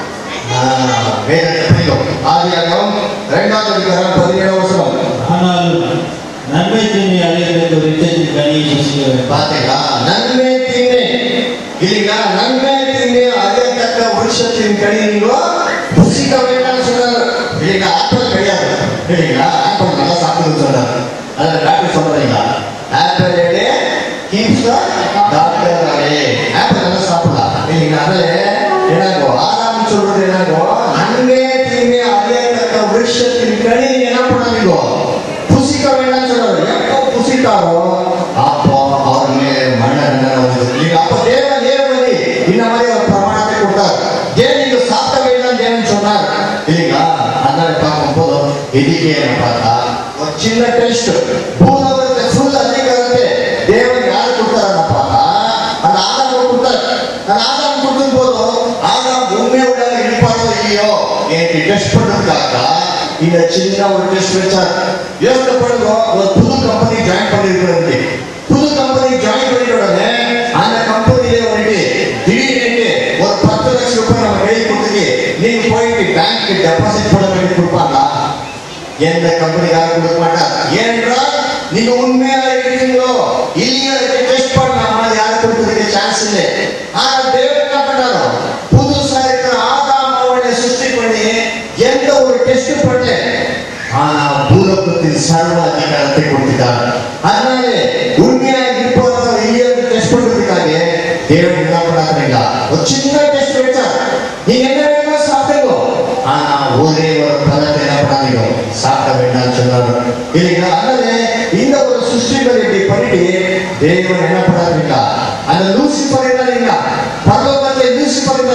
வேதத்தை படிக்கும் ஆதியாகமம் இரண்டாவது அதிகாரம் பதினேழு வருஷம் ஆனால் நன்மை தீமை அறியத்தக்க விருட்சத்தின் கனியை புசிக்க வேண்டும் பாத்தீங்களா நன்மை தீமை இல்லைங்களா நன்மை தீமை அறியத்தக்க வருஷத்தின் கனி நீங்களோ புசிக்க வேண்டாம்னு சொன்னார் இல்லைங்களா ஆப்பிள் கிடையாது இல்லைங்களா ஆப்பிள் நல்லா சாப்பிடுன்னு சொன்னார் அதில் டாக்டர் சொல்றீங்களா ஆப்பிள் எடு கீப்ஸ் டாக்டர் அவே ஆப்பிள் நல்லா சாப்பிடலாம் இல்லைங்களா அதில் என்னங்கோ ஆறாம் சொல்றது என்னங்கோ நன்மை தீமை அறியத்தக்க வருஷத்தின் கனி என்ன பண்ணாதீங்கோ புசிக்க வேண்டாம்னு சொல்றாரு எப்போ புசித்தாரோ அப்போ அவர் மேலே மரண தண்டனை வந்தது இல்லைங்க அப்போ தேவன் தேவனி இந்த மாதிரி ஒரு பிரமாணத்தை கொடுத்தார் ஏன் நீங்க சாப்பிட வேண்டாம் தேவன் சொன்னார் இல்லைங்களா அதனால பார்க்கும் போது இதுக்கே என்ன பார்த்தா ஒரு சின்ன டெஸ்ட் பூலோகத்தை ஃபுல் அதிகாரத்தை தேவன் யாரு கொடுத்தாருன்னு பார்த்தா அந்த ஆதாம் கொடுத்தார் அந்த ஆதாம் கொடுக்கும் போதும் ஆதாம் உண்மையோட இருப்பாரோ இல்லையோ எனக்கு டெஸ்ட் பண்றதுக்காக இந்த சின்ன ஒரு டெஸ்ட் வச்சார் யோசனை பண்ணுங்க ஒரு புது கம்பெனி ஜாயின் பண்ணிருக்கிறது புது கம்பெனி ஜாயின் பண்ணிட்ட உடனே அந்த கம்பெனியில வந்துட்டு திடீர்னு ஒரு பத்து லட்சம் ரூபாய் நம்ம கையில் கொடுத்துட்டு நீங்க போயிட்டு பேங்க் டெபாசிட் பண்ண வேண்டி கொடுப்பாங்களா எந்த கம்பெனிக்காரர் கொடுக்க மாட்டார் ஏனென்றால் நீங்க உண்மையா இருக்கீங்களோ இல்லையா டெஸ்ட் பண்ணாம யாரும் கொடுக்கறதுக்கு சான்ஸ் இல்லை ஆனா தேவன் என்ன பண்ணாரோ புதுசா இருக்கிற ஆதாம் அவனை சிருஷ்டி பண்ணி எந்த ஒரு டெஸ்ட் பண்ணல ஆனா பூலோகத்தின் சர்வ அதிகாரத்தை கொடுத்துட்டார் அதனால உண்மையா இருப்பவரோ இல்லையா டெஸ்ட் பண்றதுக்காக தேவன் என்ன பண்ணாருங்களா ஒரு சின்ன டெஸ்ட் வச்சார் நீங்க என்ன வேணுமோ சாப்பிடுங்க ஆனா ஒரே ஒரு பழத்தை என்ன பண்ணாதீங்க சாப்பிட வேண்டாம்னு சொன்னாரு இல்லைங்களா அதனால இந்த ஒரு சிருஷ்டிகளை இப்படி பண்ணிட்டு தேவன் என்ன பண்ணாருங்களா அந்த லூசிபர் என்ன பரலோகத்தில்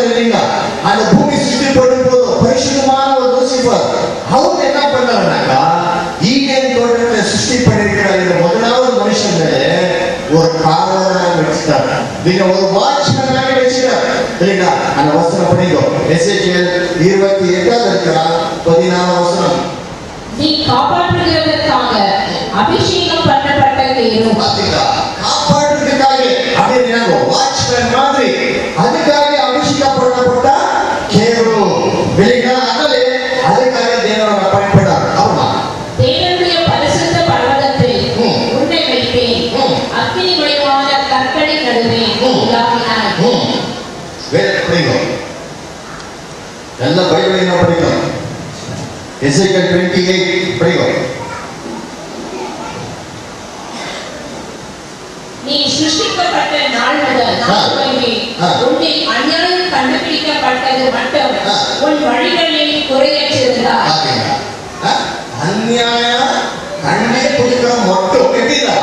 சொல்றாரு இல்லைங்களா அந்த பூமி சிருஷ்டிப்படும் போது பரிசுத்தமான ஒரு லூசிபர் அவர் என்ன பண்றாருனாக்கா ஈடன் தோட்டத்தை சிருஷ்டி பண்ணிருக்கிற இந்த முதலாவது மனுஷன் மேலே ஒரு காவலராக வச்சுட்டார் நீங்க ஒரு வாட்ச்மேனாக வச்சுட்டார் இல்லைங்களா அந்த வசனம் படிங்கோ எஸ்ஏகேல் இருபத்தி எட்டாவது இருக்கிறா பதினாறு வசனம் நீ காப்பாற்றுகிறதற்காக அபிஷேகம் பண்ணப்பட்ட தேரும் பாத்தீங்களா காப்பாற்றுறதுக்காக அப்படின்னு வாட்ச்மேன் மாதிரி அதுக்காக அபிஷேகம் பண்ணப்பட்ட கேரு இல்லைங்களா அதனால அதுக்காக தேவன் பயன்படார் ஆமா தேவனுடைய பரிசுத்த பர்வதத்தில் ம். உன்னை வைத்தேன் ம். அக்கினிமயமான கற்களை நடுவே ம். உலாவினாய் ம். வேற படிக்கும் நல்ல பைபிளையும் படிக்கும் எஸ்ஐக்கல் டுவெண்ட்டி எயிட் படிக்கும் நீ சிருஷ்டிக்கப்பட்ட நாள் முதல் ஆ. நான் துவங்கி ஆ. உன்னை அநியாயம் கண்டுபிடிக்கப்பட்டது மட்டும் ஆ. உன் வழிகளில் குறையற்றிருந்தார் பாத்தீங்களா அஹ்? அநியாய கண்ணே குடிக்கிற மட்டும் எப்படிதா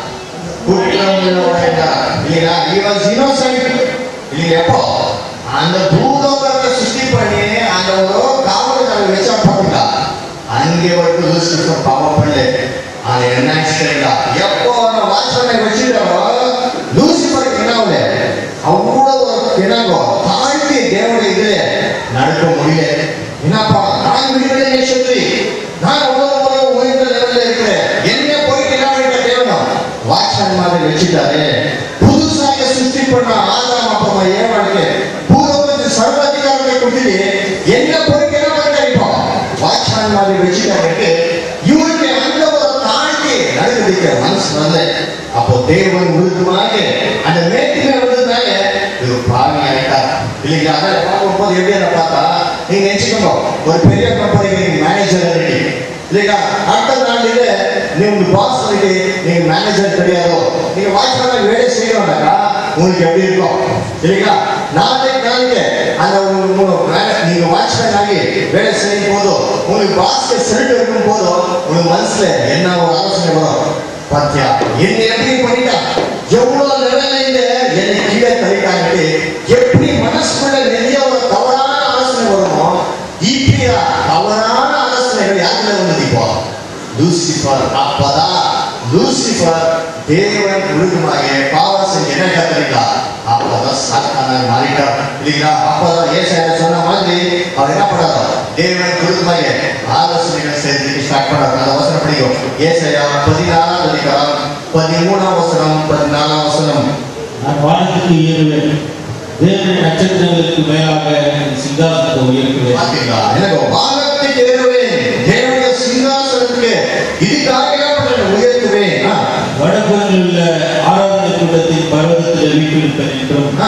குற்றம் உள்ளவனா இல்லையா he was innocent இல்லையா எப்போ அந்த பூலோகத்தை சிருஷ்டி பண்ணி அந்த ஒரு காவலுக்காக வச்சா பாருங்க அங்கே வரைக்கும் லூசிஃபர் பாவம் பண்ணல அது என்ன ஆச்சுங்களா எப்போ அந்த வாட்ச்மேனை வச்சுட்டாரோ லூசிஃபருக்கு என்ன ஆகல அவ்வளவு என்னங்கோ தாழ்த்தி தேவனுடைய இதுல நடக்க முடியல என்னப்பா நான் விடுதலை நேசத்ரி நான் அவ்வளவு அவ்வளவு உயர்ந்த லெவல்ல இருக்கிறேன் என்ன போயிட்டு என்ன பண்ணிட்ட தேவனும் வாட்ச்மேன் மாதிரி வச்சுட்டாரு புதுசாக சிருஷ்டி பண்ண ஆதாம் அப்புறமா ஏவாளுக்கு பூர்வத்துக்கு சர்வ அதிகாரத்தை கொடுத்துட்டு என்ன போயிட்டு என்ன பண்ணிட்டாரு இப்போ வாட்ச்மேன் மாதிரி வச்சுட்டாரு இவருக்கு அந்த ஒரு தாழ்த்தி நடக்குதுக்கு மனசு வரல அப்போ தேவன் முழுதுமாக அந்த மேட்டுமே வந்ததுனால இது பாவி ஆயிட்டார் இல்லைங்களா அதை பார்க்கும்போது எப்படி அதை பார்த்தா நீங்க நினைச்சுக்கோங்க ஒரு பெரிய கம்பெனிக்கு நீங்க மேனேஜர் ரெடி இல்லைங்களா அடுத்த நாளில நீ உங்க பாஸ் சொல்லிட்டு நீங்க மேனேஜர் கிடையாதோ நீங்க வாட்ச்மேன் வேலை செய்யணும்னாக்கா உங்களுக்கு எப்படி இருக்கும் இல்லைங்களா நாளைக்கு நாளைக்கு அந்த உங்க- உங்க வேலை- நீங்க வாட்ச்மேன் ஆகி வேலை செய்யும் போதோ உங்களுக்கு பாஸ்க்கு செல்ட் இருக்கும் போதோ உங்க மனசுல என்ன ஒரு ஆலோசனை வரும் பாத்தியா என்ன எப்படி பண்ணிட்டா எவ்வளவு லெவல்ல இந்த என்னை கீழே தள்ளிட்டாங்கட்டு எப்படி மனசுக்குள்ள நிறைய ஒரு தவறான ஆலோசனை வருமோ இப்படியா தவறான ஆலோசனைகள் யாருல வந்தது இப்போ லூசிஃபர் அப்பதான் லூசிஃபர் தேவன் முழுதுமாக பாவம் செஞ்சு என்ன கத்துறீங்களா அப்பதான் சாத்தானாக மாறிட்டார் இல்லைங்களா அப்பதான் ஏசாயா சொன்ன மாதிரி அவர் என்ன பண்ணாரோ தேவன் முழுதுமாக ஆலோசனைகள் செய்து ஸ்டார்ட் பண்ணார் அந்த வசனம் படிக்கும் ஏசாயா பதினாறாம் அதிகாரம் பதிமூணாம் வசனம் பதினாலாம் வசனம் நான் வானத்துக்கு ஏறுவேன் தேவனின் நட்சத்திரங்களுக்கு மேலாக என் சிங்காசனத்தை உயர்த்துவேன் பாத்தீங்களா எனக்கு வானத்துக்கு ஏறுவேன் தேவனுடைய சிங்காசனத்துக்கு இதுக்காக என்ன பண்றேன் உயர்த்துவேன் ஆ, வடபுறத்தில் உள்ள ஆராதனை கூட்டத்தின் பர்வதத்தில் வீட்டிருப்பேன் என்றும் ஆ,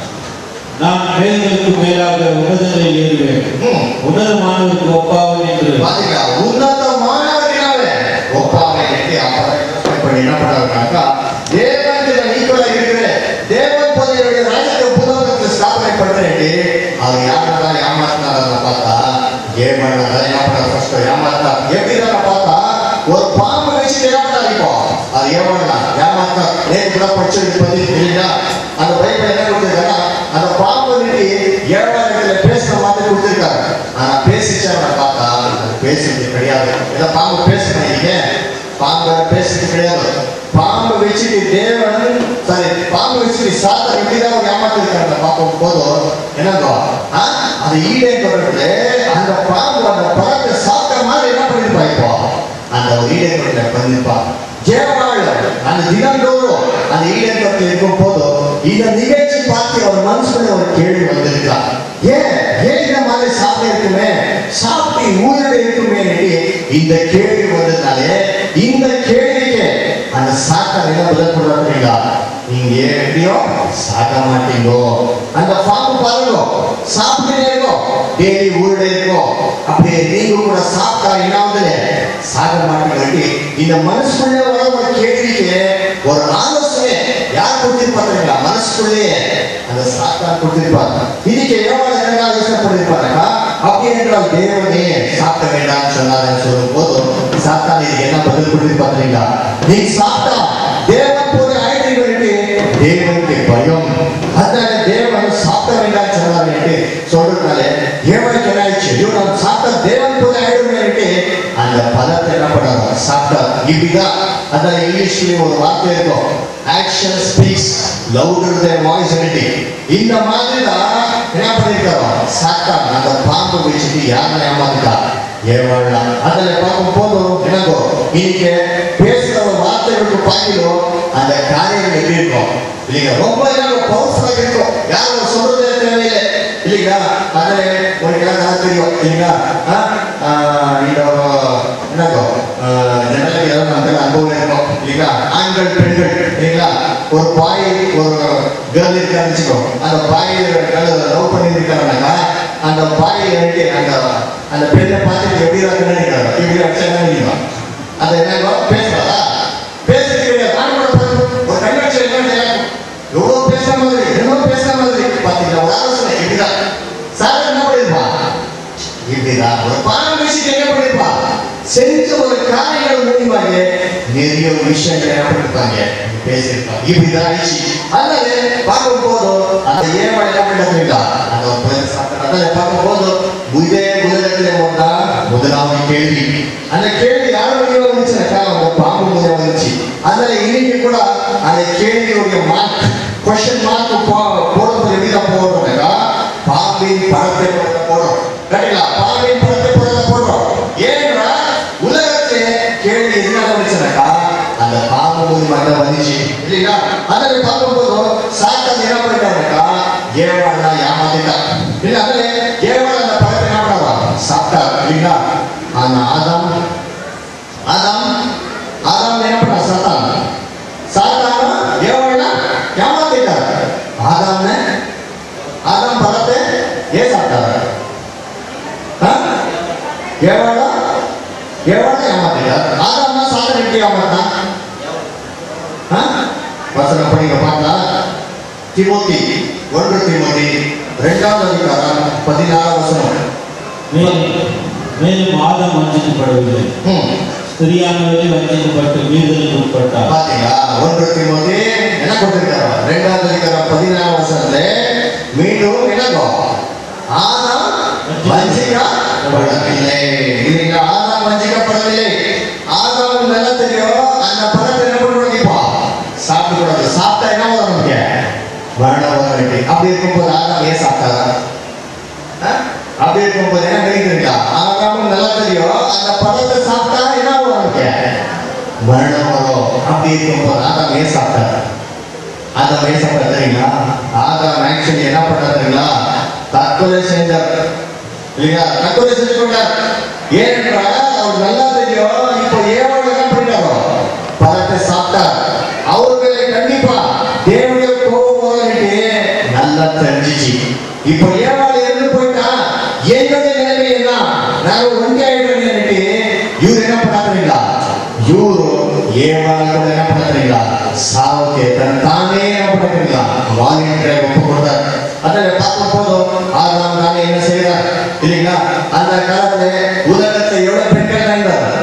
நான் மேல்களுக்கு மேலாக உன்னதங்களில் ஏறுவேன் ம். உன்னதமானவருக்கு ஒப்பாவேன் என்று பாத்தீங்களா உன்னதமானவர்களால ஒப்பாவை எட்டி அப்பதான் யோசனை பண்ணி என்ன பண்ணாருனாக்கா தேவன் ஈக்குவலா இருக்கிற தேவன் போது என்னுடைய ராஜ்யத்தை புதகத்தை ஸ்தாபனை பண்றேன் அது யாரெல்லாம் ஏமாத்தினாரா பார்த்தா ஏமாறா ஏமாறா ஃபர்ஸ்ட் ஏமாத்தா எப்படி பார்த்தா ஒரு பாம்பு வச்சு ஏமாத்தாரு இப்போ அது ஏமாறா ஏமாத்தா நேற்று கூட படிச்சது பத்தி தெரியுதா அந்த பைபிள் என்ன கொடுத்துருக்காங்க அந்த பாம்பு நின்று ஏழாயிரத்துல பேசுற மாதிரி கொடுத்துருக்காங்க ஆனா பேசிச்சாங்க பார்த்தா அது பேசுறது கிடையாது ஏதோ பாம்பு பேசுறீங்க பாம்பு பேசுறது கிடையாது பாம்பு வச்சுட்டு தேவன் சாரி பாம்பு வச்சுட்டு சாத்தா இப்படிதான் ஒரு ஏமாத்திருக்காங்க பார்க்கும் போதும் என்னங்கோ ஆ? அது ஈடே தொடர்புல அந்த பாம்பு அந்த பழத்தை சாப்பிட்ட மாதிரி என்ன பண்ணிருப்பா இப்போ அந்த ஒரு ஈடே தொடர்புல பண்ணிருப்பா ஜெயவாள் அந்த தினந்தோறும் அந்த ஈடேற்றத்தில் இருக்கும் போதும் இந்த நிகழ்ச்சி பார்த்து அவர் மனசுல ஒரு கேள்வி வந்திருக்கிறார் ஏன் ஏன் இந்த மாதிரி சாப்பிட இருக்குமே சாப்பிட்டு ஊரில் இருக்குமே இந்த கேள்வி வந்ததுனாலே இந்த கேள்விக்கு அந்த சாத்தார் என்ன பதில் கொடுறாருங்களா நீங்க எப்படியோ சாக மாட்டீங்கோ அந்த பாம்பு பாருங்க சாப்பிட்டுட்டே இருக்கோம் டெய்லி ஊருட இருக்கோம் அப்படியே நீங்க கூட சாப்பிட்டா என்ன ஆகுதுல சாக மாட்டீங்க இந்த மனசுக்குள்ளே வர ஒரு கேள்விக்கு ஒரு ஆலோசனை யார் கொடுத்திருப்பாருங்களா மனசுக்குள்ளேயே அந்த சாத்தான் கொடுத்திருப்பாங்க இதுக்கு எவ்வளவு என்ன ஆலோசனை பண்ணிருப்பாருக்கா அப்படி என்றால் தேவனே சாப்பிட வேண்டாம்னு சொன்னாருன்னு சொல்லும் போதும் சாத்தான் இதுக்கு என்ன பதில் கொடுத்திருப்பாருங்களா நீ சாப்பிட்டா தேவன் போல ஆயிடுவீர்கள் தேவனுக்கு பயம் அதனால தேவன் சாப்பிட வேண்டாம் சொன்னார் என்று புரியுதா அதான் இங்கிலீஷ்லயும் ஒரு வார்த்தை இருக்கும் action speaks louder than voice anything இந்த மாதிரி தான் என்ன பண்ணிருக்காரோ சாத்தான் அந்த பாம்பு வச்சுட்டு யாரை ஏமாந்துட்டா ஏவாழலாம் அதில் பார்க்கும் போதும் என்னங்கோ இன்னைக்கு பேசுற ஒரு வார்த்தைகளுக்கு பார்க்கிறோம் அந்த காரியங்கள் எப்படி இருக்கும் இல்லைங்க ரொம்ப என்னங்க பவர்ஃபுல்லாக இருக்கும் யாரும் சொல்றதே தேவையில்லை இல்லைங்களா அதில் உங்களுக்கு எல்லாம் நல்லா தெரியும் இல்லைங்களா ஆ? ஆ, இந்த என்னங்கோ ஜனலுக்கு எல்லாம் நமக்கு அனுபவம் இருக்கும் இல்லைங்களா ஆண்கள் பெண்கள் இல்லைங்களா ஒரு பாய் ஒரு கேர்ள் இருக்கான்னு வச்சுக்கோ அந்த பாய் லவ் பண்ணி இருக்காங்கன்னாக்கா அந்த பாய் வந்து அந்த அந்த பெண்ணை பார்த்துட்டு எப்படி இருக்குன்னு நினைக்கிறாங்க இப்படி அடிச்சா நினைக்கிறாங்க அது என்னங்கோ பேசுறாரா பேசுறது கிடையாது ஆண் கூட பார்த்து ஒரு கண்ணாட்சி என்ன செய்யலாம் எவ்வளோ பேசுற மாதிரி என்னமோ பேசுற மாதிரி பார்த்தீங்களா ஒரு ஆலோசனை இப்படிதான் சார் என்ன பண்ணிருப்பா இப்படிதான் ஒரு பாடம் விஷயத்தை என்ன பண்ணிருப்பா செஞ்ச ஒரு காரியங்கள் மூலியமாக நிறைய விஷயங்கள் என்ன பண்ணிருப்பாங்க பேசியிருப்பாங்க இப்படிதான் ஆயிடுச்சு அதனால பார்க்கும் போதும் அந்த ஏமாள் என்ன பண்ணிருக்கீங்களா அந்த ஒரு பிள்ளை சாப்பிட்டு அதனால பார்க்கும் போதும் முதே முதலத்திலே வந்தா முதலாவது கேள்வி அந்த கேள்வி யார் மூலியமா வந்துச்சுனாக்கா அந்த பாம்பு மூலியமா வந்துச்சு அதனால இன்னைக்கு கூட அந்த கேள்வியுடைய மார்க் கொஸ்டின் மார்க் போடுறது எப்படிதான் போடுறோம்னாக்கா பாம்பின் படத்தை போடுறத போடுறோம் கரெக்டா பாம்பின் படத்தை போடுறத போடுறோம் ஏன்னா உலகத்திலே கேள்வி என்ன வந்துச்சுனாக்கா அந்த பாம்பு மூலியமாக தான் வந்துச்சு இல்லைங்களா அதில் பார்க்கும்போது சாத்தான் என்ன பண்ணிட்டாருனாக்கா ஏவாளா ஏமாத்திட்டான் இல்லை அதில் ஏவாள் அந்த படத்தை என்ன பண்ணாரா சாப்பிட்டா இல்லைங்களா ஆனா ஆதாம் ஆதாம் ஆதாம் என்ன பண்ணா சாத்தான் சாத்தான ஏவாளா ஏமாத்திட்டார் ஆதாம் ஆதாம் பழத்தை ஏன் சாப்பிட்டாரு ஆ? ஏவாளா ஏவாளா ஏமாத்திட்டார் ஆதாம்னா சாத்தான் எப்படி ஏமாத்தான் ஆ? வசனம் படிங்க பார்க்கலாம் திமோத்தி ஒன்று திமோத்தி இரண்டாவது அதிகாரம் பதினாறாம் வசனம் மேலும் மேலும் ஆதம் வஞ்சிக்கப்படவில்லை ம். ஸ்திரியானவரே வஞ்சிக்கப்பட்டு மீறுதலுக்கு உட்பட்டார் பாத்தீங்களா ஒன்று திமுதி என்ன கொடுத்திருக்காரு ரெண்டாவது அதிகாரம் பதினாறாம் வசனத்துல மீண்டும் என்னங்கோ ஆதாம் வஞ்சிக்கப்படவில்லை இல்லைங்க ஆதாம் வஞ்சிக்கப்படவில்லை ஆதாம் நல்லா தெரியும் அந்த பழத்தை என்ன பண்ணணும் இப்போ சாப்பிட கூடாது சாப்பிட்டா என்ன வரும் நமக்கு மரணம் வரும் அப்படி இருக்கும்போது ஆதாம் ஏன் சாப்பிட்டாரா ஆ? அப்படி இருக்கும்போது என்ன நினைக்கிறீங்களா ஆதாமும் நல்லா தெரியும் அந்த பழத்தை சாப்பிட்டா என்ன வரும் நமக்கு மரணம் வரும் அப்படி இருக்கும்போது ஆதாம் ஏன் சாப்பிட்டார் ஆதாம் ஏன் சாப்பிட்டார் தெரியுங்களா ஆதாம் ஆக்சுவலி என்ன பண்ணார் தெரியுங்களா தற்கொலை செஞ்சார் இல்லையா தற்கொலை செஞ்சு கொண்டார் ஏனென்றால் அவர் நல்லா தெரியும் இப்போ ஏவாள் என்ன பண்ணிட்டாரோ பழத்தை சாப்பிட்டார் அவர்களை கண்டிப்பா தேவனுடைய கோபம் வரும்னுட்டு நல்லா தெரிஞ்சிச்சு இப்போ ஏவாள் இறந்து போயிட்டா என்னுடைய நிலைமை என்ன நான் ஒண்டி ஆயிடுறேன்னுட்டு இவர் என்ன பண்ணாருங்களா இவரு ஏவாள் கூட என்ன பண்ணாருங்களா சாவுக்கு தன் தானே என்ன பண்ணாருங்களா வாலியன்றை ஒப்பு கொடுத்தார் அதில் பார்க்கும் போதும் ஆறாம் நாளே என்ன செய்கிறார் இல்லைங்களா அந்த காலத்துல உலகத்தை எவ்வளவு பெண்கள் இருந்தார்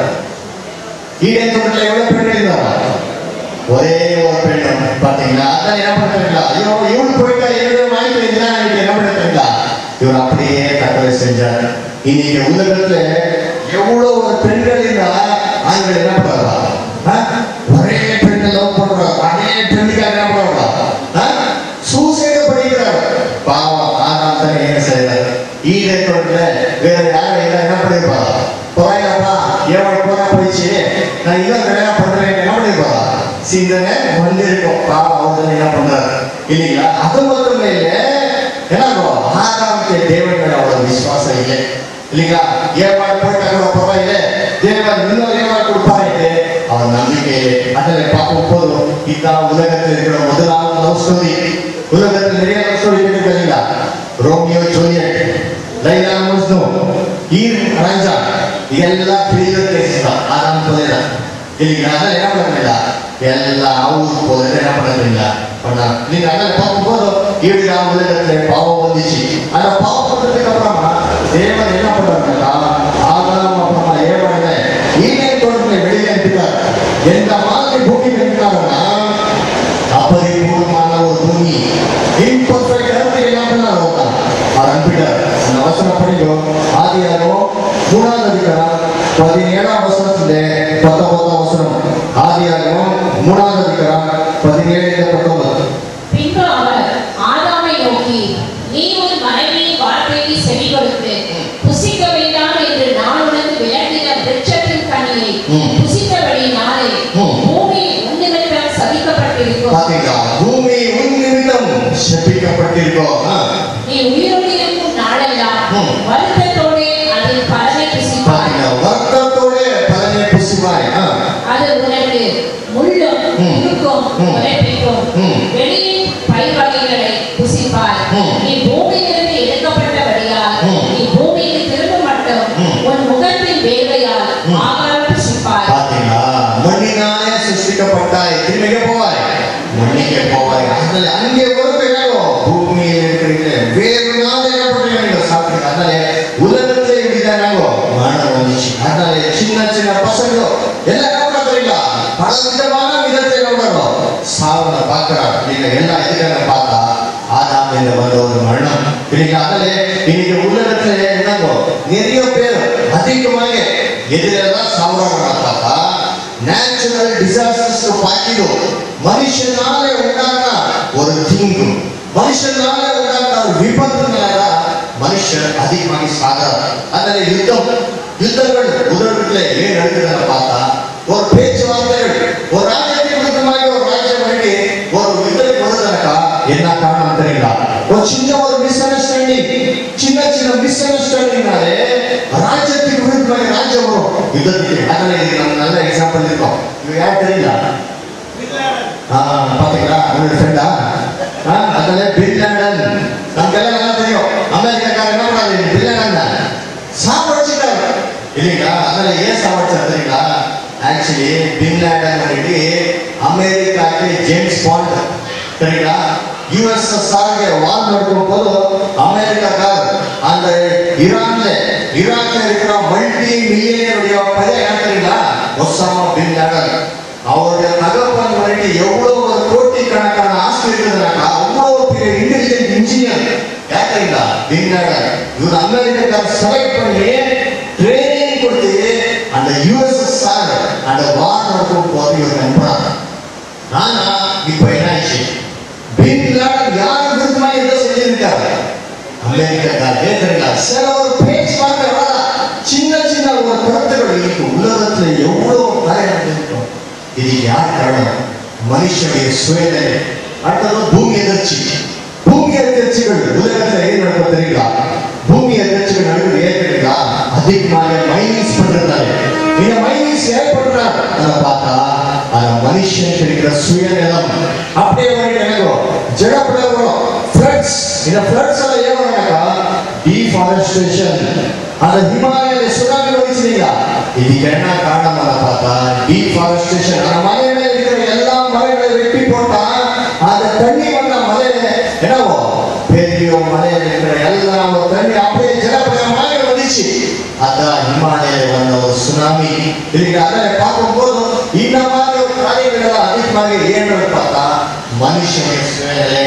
ஈடன் தோட்டத்தில் எவ்வளவு பெண்கள் இருந்தார் ஒரே ஒரு பெண் பாத்தீங்களா அதான் என்ன பண்றீங்களா ஐயோ இவனு போயிட்டா என்னுடைய வாழ்க்கை இதுதான் இன்னைக்கு என்ன பண்றீங்களா இவர் அப்படியே தற்கொலை செஞ்சார் இன்னைக்கு உலகத்துல எவ்வளவு ஒரு பெண்கள் இருந்தா ஆண்கள் என்ன பண்றாங்க ஆ? ஒரே பெண்ணை லவ் பண்றாங்க அதே பெண்ணுக்காக என்ன பண்றாங்க சூசைடு பண்ணிக்கிறார் பாவம் ஆனால் தான் என்ன செய்யறாரு ஈடை தோட்டத்துல வேற யாரும் இல்லை என்ன பண்ணிருப்பாங்க போறாப்பா எவ்வளவு போனா போயிடுச்சு நான் இதான் கல்யாணம் பண்றேன் என்ன பண்ணிருப்பா சிந்தனை வந்து இருக்கும் பாவம் அவங்க என்ன பண்றாரு இல்லைங்களா அது மட்டும் இல்லை என்ன ஆதாமுக்கு தேவன் மேல அவ்வளவு விசுவாசம் இல்லை இல்லைங்களா ஏவாள் போயிட்டா கூட பரவாயில்லை தேவன் இன்னொரு ஏவாள் கொடுப்பாரு அவன் நம்பிக்கை இல்லை அதில் பார்க்கும் போதும் இதுதான் உலகத்தில் இருக்கிற முதலாவது லவ் ஸ்டோரி உலகத்தில் நிறைய லவ் ஸ்டோரி கேட்டுக்கிறீங்களா ரோமியோ ஜூலியட் லைலா மஜ்னு ஈர் ராஜா இதெல்லாம் பெரிய கேஸ் தான் ஆதாம் போதேதா இல்லைங்களா அதெல்லாம் என்ன பண்ணுறீங்களா எல்லாம் அவருக்கு போது என்ன பண்ணுறீங்களா பண்ணா நீங்க அதில் பார்க்கும்போது இப்படி உலகத்துல பாவம் வந்துச்சு அந்த பாவம் வந்ததுக்கு அப்புறமா தேவன் என்ன பண்றாருன்னா ஆதாம் அப்புறமா ஏவாங்க ஈடன் தோட்டத்தில் வெளியே அனுப்பிட்டார் எந்த மாதிரி பூமி அனுப்பினாருன்னா அபரிபூர்ணமான ஒரு பூமி இம்பர்ஃபெக்ட் இடத்துல என்ன பண்ணார் அவர் அனுப்பிட்டார் அந்த அவசரம் படிக்கும் ஆதியாரோ மூணாவது அதிகாரம் பதினேழாம் வசனத்துல பத்தொன்பதாம் வசனம் ஆதியாகமம் மூணாவது அதிகாரம் பதினேழு பத்தொன்பது பின்பு அவர் ஆதாமை நோக்கி நீ உன் மனைவியின் வார்த்தைக்கு செவி கொடுத்து புசிக்க வேண்டாம் என்று நான் உனக்கு விளக்கின விருட்சத்தின் கனியை ம். புசித்தபடியினாலே ம். பூமி உன்னிமித்தம் சபிக்கப்பட்டிருக்கும் பாத்தீங்களா பூமி உன் நிமித்தம் செப்பிக்கப்பட்டிருக்கோம் ஆ. நீ உயிரோடு இருக்கும் நாளெல்லாம் ம். வருத்தத்தோடே அதில் பலனை புசிப்பாய் பாத்தீங்களா வருத்தத்தோட பலனை புசிவாய் ஆ. அது உனக்கு முள்ளும் ம். முழுக்கும் ம். உரைப்பிக்கும் ம். வெளியின் பயிர் வகைகளை புசிப்பாய் ம். நீ பூமியிலிருந்து எடுக்கப்பட்டபடியால் ம். நீ பூமிக்கு திரும்ப மட்டும் ம். உன் முகத்தின் வேர்வையால் ம். ஆகாரம் புசிப்பாய் பாத்தீங்களா மண்ணினாலே சிருஷ்டிக்கப்பட்டாய் திரும்பிக்க போவாய் மண்ணிக்கு போவாய் அதனால அங்கே பொறுப்பு வேணும் பூமியில் இருக்கிறீங்க வேறு நாள் என்ன பண்ணுறீங்க சாப்பிட்டு அதனால உலகத்துல இப்படிதான் மரணம் வந்துச்சு அதனால சின்ன சின்ன பசங்களோ எல்லாம் என்ன தெரியல பல விதமான விதத்தை உணரும் சாவனை பார்க்கிறார் நீங்க எல்லா இதுக்காக பார்த்தா ஆதாம் என்று வந்த ஒரு மரணம் இன்னைக்கு அதனால இன்னைக்கு உலகத்துல என்னங்கோ நிறைய பேர் அதிகமாக எதிரெல்லாம் சாவுறாங்க பார்த்தா நேச்சுரல் டிசாஸ்டர்ஸ் பார்க்கிடும் மனுஷனால உண்டான ஒரு தீங்கு மனுஷனால உண்டான ஒரு விபத்துனால மனுஷன் அதிகமாக சாகிறார் அதனால யுத்தம் யுத்தங்கள் உலகத்துல ஏன் நடக்குதுன்னு பார்த்தா ஒரு பேச்சுவார்த்தைகள் ஒரு ராஜ்யத்தை விருத்தமாக ஒரு ராஜ்யம் வேண்டி ஒரு யுத்தத்துக்கு வருதுனாக்கா என்ன காரணம் தெரியுங்களா ஒரு சின்ன ஒரு மிஸ் அண்டர்ஸ்டாண்டிங் சின்ன சின்ன மிஸ் அண்டர்ஸ்டாண்டிங்னாலே ராஜ்யத்துக்கு விருத்தமாக ராஜ்யம் வரும் யுத்தத்துக்கு அதனால இது நம்ம நல்ல எக்ஸாம்பிள் இருக்கோம் இது யார் தெரியல ஆ, பாத்தீங்களா உங்களோட ஃப்ரெண்டா அதனால பின் லேடன் நமக்கெல்லாம் நல்லா தெரியும் அமெரிக்காக்காரர் என்ன பண்ணாரு பின் லேடன் தான் சாப்பிடுச்சிட்டாரு இல்லைங்களா அதனால ஏன் சாப்பிடுச்சாரு தெரியுங்களா ஆக்சுவலி பின் லேடன் வந்துட்டு அமெரிக்காக்கு ஜேம்ஸ் பாண்ட் சரிங்களா யுஎஸ்எஸ்ஆர்ಗೆ வார் நடக்கும் போது அமெரிக்காக்கார் அந்த ஈரான்ல ஈரான்ல இருக்கிற மல்டி மில்லியனுடைய பையன் என்ன தெரியுங்களா ஒசாமா பின் லேடன் அவருடைய தகப்பன் வரைக்கும் எவ்வளவு ஒரு கோட்டிக்கணக்கான ஆஸ்தி இருக்குதுனாக்கா அவ்வளவு பெரிய இன்டெலிஜென்ட் இன்ஜினியர் யாருங்களா பின்னாடர் இவர் அமெரிக்காக்கார செலக்ட் பண்ணி ட்ரைனிங் கொடுத்து அந்த யுஎஸ்எஸ்ஆர் அந்த வார் நடக்கும் போது இவர் நம்புறாங்க ஆனா இப்ப என்ன ஆயிடுச்சு பின் லேடன் யார் விருப்பமா ஏதோ செஞ்சிருக்காரு அமெரிக்காக்காரே தெரியல சில ஒரு பேச்சு வார்த்தை சின்ன சின்ன ஒரு கருத்துக்கள் இன்னைக்கு உலகத்துல எவ்வளவு காரியம் இருக்கும் இது யார் காரணம் மனுஷனுடைய சுயநிலை அடுத்தது பூமி எதிர்ச்சி பூமி எதிர்ச்சிகள் உலகத்துல ஏன் நடக்கும் தெரியுங்களா பூமி எதிர்ச்சிகள் நடக்குது ஏன் தெரியுங்களா அதிகமாக மைனஸ் பண்றதால இந்த மைனஸ் ஏன் பண்றாங்க அதை பார்த்தா அந்த மனுஷனுக்கு இருக்கிற சுயநலம் அப்படியே வரைக்கும் எனக்கு ஜடப்படவரும் ஃப்ளட்ஸ் இந்த ஃப்ளட்ஸ் எல்லாம் ஏன் வராங்கக்கா டீஃபாரஸ்டேஷன் அந்த ஹிமாலயில சுனாமி வந்துச்சுங்களா இதுக்கு என்ன காரணம் பார்த்தா டீஃபாரஸ்டேஷன் அந்த மலையில இருக்கிற எல்லா மலைகளை வெட்டி போட்டா அந்த தண்ணி வந்த மலையில என்னவோ பெரிய மலையில இருக்கிற எல்லா ஒரு தண்ணி அப்படியே ஜலப்பிரயமாக வந்துச்சு அதான் ஹிமாலயில வந்த ஒரு சுனாமி இதுக்கு அதை பார்க்கும்போது இந்த மாதிரி ஒரு காரியங்கள் எல்லாம் அதிகமாக ஏன்னு பார்த்தா மனுஷனுடைய சுயநிலை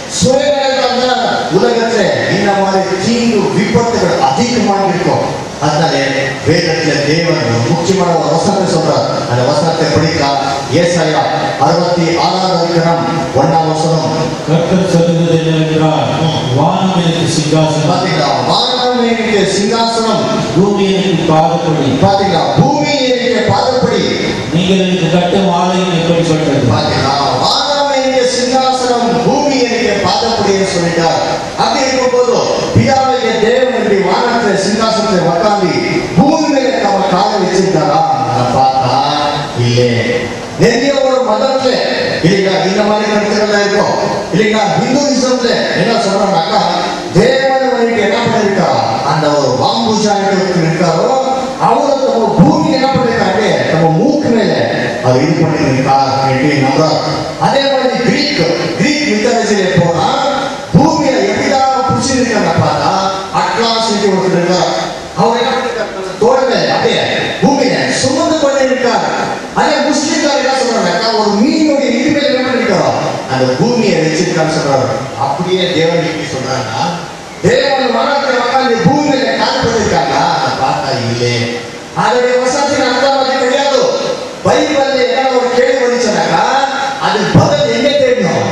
சுயநிலை தான் உலகத்துல இந்த மாதிரி தீங்கு விபத்துகள் அதிகமாக இருக்கும் அதனால வேதத்துல தேவன் ஒரு முக்கியமான ஒரு வசனத்தை சொல்றார் அந்த வசனத்தை படிக்கலாம் ஏசாயா அறுபத்தி ஆறாவது அதிகாரம் ஒண்ணாம் வசனம் கர்த்தர் சொல்லுகிறது என்னவென்றால் வானம் எனக்கு சிங்காசனம் பாத்தீங்களா வானம் எனக்கு சிங்காசனம் பூமி எனக்கு பாதப்படி பாத்தீங்களா பூமி எனக்கு பாதப்படி நீங்கள் எனக்கு கட்டும் ஆலயம் எப்படிப்பட்டது பாத்தீங்களா வானம் எனக்கு சிங்காசனம் பூமி எனக்கு பாதப்படின்னு சொல்லிட்டார் அப்படி இருக்கும்போது பிதாவுடைய தேவன் இப்படி வானத்துல சிங்காசனத்தை உட்காந்து பூமி மேல நம்ம காலை வச்சிருக்காரா அதை பார்த்தா இல்லே நிறைய ஒரு மதத்துல இல்லைங்களா இந்த மாதிரி கருத்துக்கள்லாம் இருக்கும் இல்லைங்களா ஹிந்துவிசம்ல என்ன சொல்றாங்கன்னாக்கா தேவன் வந்துட்டு என்ன பண்ணிருக்காரா அந்த ஒரு வாம்புஜாயிட்டு இருக்காரோ அவரு நம்ம பூமி என்ன பண்ணிருக்காங்க நம்ம மூக்கு மேல அது இது பண்ணிருக்கா நம்புறாரு அதே மாதிரி கிரீக் கிரீக் மித்தாலஜியில போனா பூமியில எப்படிதான் பிடிச்சிருக்காங்க பார்த்தா அட்லாஸ் ஒருத்தர் இருக்கார் அவர் என்ன பண்ணிருக்காரு தோல் மேல அப்படியே பூமியில சுமந்து கொண்டு இருக்கார் அதே முஸ்லிம்கார் என்ன சொல்றாங்க ஒரு மீனுடைய இது மேல என்ன பண்ணிருக்காரோ அந்த பூமியை வச்சிருக்கான்னு சொல்றாரு அப்படியே தேவன் எப்படி சொல்றாங்கன்னா தேவன் மனத்தை உட்காந்து பூமியில கால் பண்ணிருக்காங்க அதை பார்த்தா இல்லே அதனுடைய வசனத்தின் அர்த்தம் அது கிடையாது பைபிள்ல என்ன ஒரு கேள்வி வந்துச்சுனாக்கா அது பதில் எங்க தேடணும்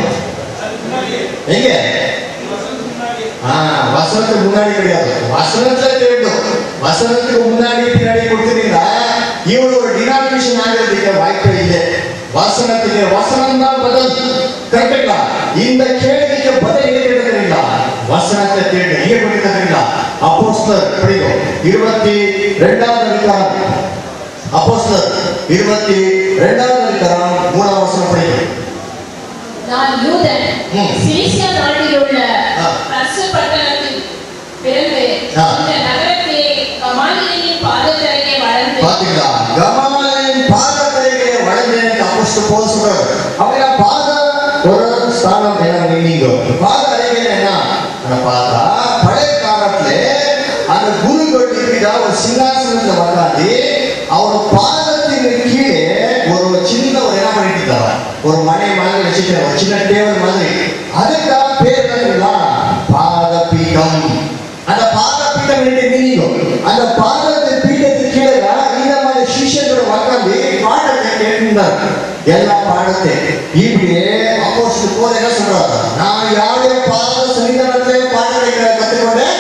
எங்க ஆ, வசனத்துக்கு முன்னாடி கிடையாது வசனத்துல தேடணும் வசனத்துக்கு முன்னாடி பின்னாடி கொடுத்துட்டீங்கன்னா இவ்வளவு ஒரு டினாமினேஷன் ஆகிறதுக்கு வாய்ப்பே இல்லை வசனத்துக்கு வசனம் தான் பதில் கரெக்டுங்களா இந்த கேள்விக்கு பதில் எங்க கேட்டுக்கிறீங்களா வசனத்தை தேடு எங்க படிக்கிறீங்களா அப்போஸ்தலர் படிக்கும் இருபத்தி ரெண்டாவது அதிகாரம் அப்போஸ்தலர் இருபத்தி ரெண்டாவது அதிகாரம் மூணாவது வசனம் படிக்கும் நான் யூதன் ம். சிலிசியா நாட்டில் உள்ள ஆ. பர்சு பட்டணத்தில் பிறந்து ஆ. இந்த நகரத்திலே கமாலியின் பாதத்தருகே வளர்ந்து பாத்தீங்களா கமாலின் பாதத்திலே வளர்ந்தேன் அப்போஸ்தலர் பவுல் சொல்றாரு அப்படின்னா பாத ஒரு ஸ்தானம் என்ன மீனிங் பாத அறைகள் என்ன அதை பார்த்தா பழைய காலத்துல அந்த குருகள் இருக்கிற ஒரு சிங்காசனத்துல உட்காந்து அவர் பாதத்தின் கீழே ஒரு சின்ன ஒரு என்ன பண்ணிட்டு இருந்தாங்க ஒரு மனை மாதிரி வச்சுக்கிற ஒரு சின்ன டேபிள் மாதிரி அதுக்காக பேர் என்னங்களா பாதபீடம் அந்த பாதபீடம் ரெண்டு மீனிங் அந்த பாதத்தை பீடத்துக்கு கீழே இந்த மாதிரி சிஷ்யர்களோட உட்காந்து பாடத்தை கேட்டிருந்தார் எல்லா பாடத்தை இப்படியே அப்போஸ்தலர் போல என்ன சொல்றாரு நான் யாருடைய பாத சன்னிதானத்திலே பாடத்தை கத்துக்கொண்டேன்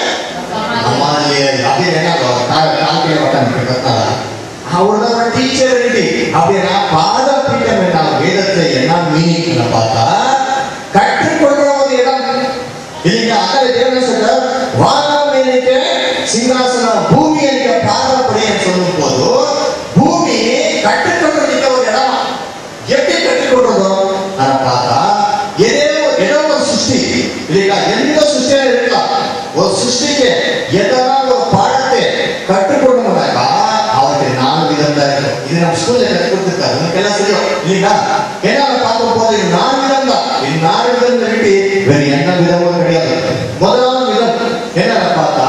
அம்மாலே அப்படின்னு என்ன காலத்திலே உட்காந்து கத்தாரா அவர்தான் ஒரு டீச்சர் ரெடி அப்படின்னா பாத பீடம் என்ன வேதத்தை என்ன மீனிங் பார்த்தா கற்றுக்கொள்ற ஒரு இடம் இல்லைங்க அக்கறை தேவன் சொல்றார் வானம் எனக்கு சிங்காசனம் பூமி எனக்கு பாதப்படி சொல்லும் போது பூமி கற்றுக்கொள்றதுக்கு ஒரு இடம் எப்படி கற்றுக்கொள்றதோ அதை பார்த்தா ஏதோ ஏதோ ஒரு சிருஷ்டி இல்லைங்களா எந்த சிருஷ்டியா இருக்கலாம் ஒரு சிருஷ்டிக்கு எதனா ஒரு பாடத்தை கற்றுக்கொள்ளணும்னாக்கா அவருக்கு நாலு விதம் தான் இருக்கும் இது நம்ம ஸ்கூல்ல கற்றுக் கொடுத்துருக்காரு உங்களுக்கு எல்லாம் தெரியும் இல்லைங்களா ஏன்னா அதை பார்க்கும் போது இது நாலு விதம் தான் இது நாலு விதம் விட்டு வேற எந்த விதமும் கிடையாது முதலாவது விதம் என்னன்னு பார்த்தா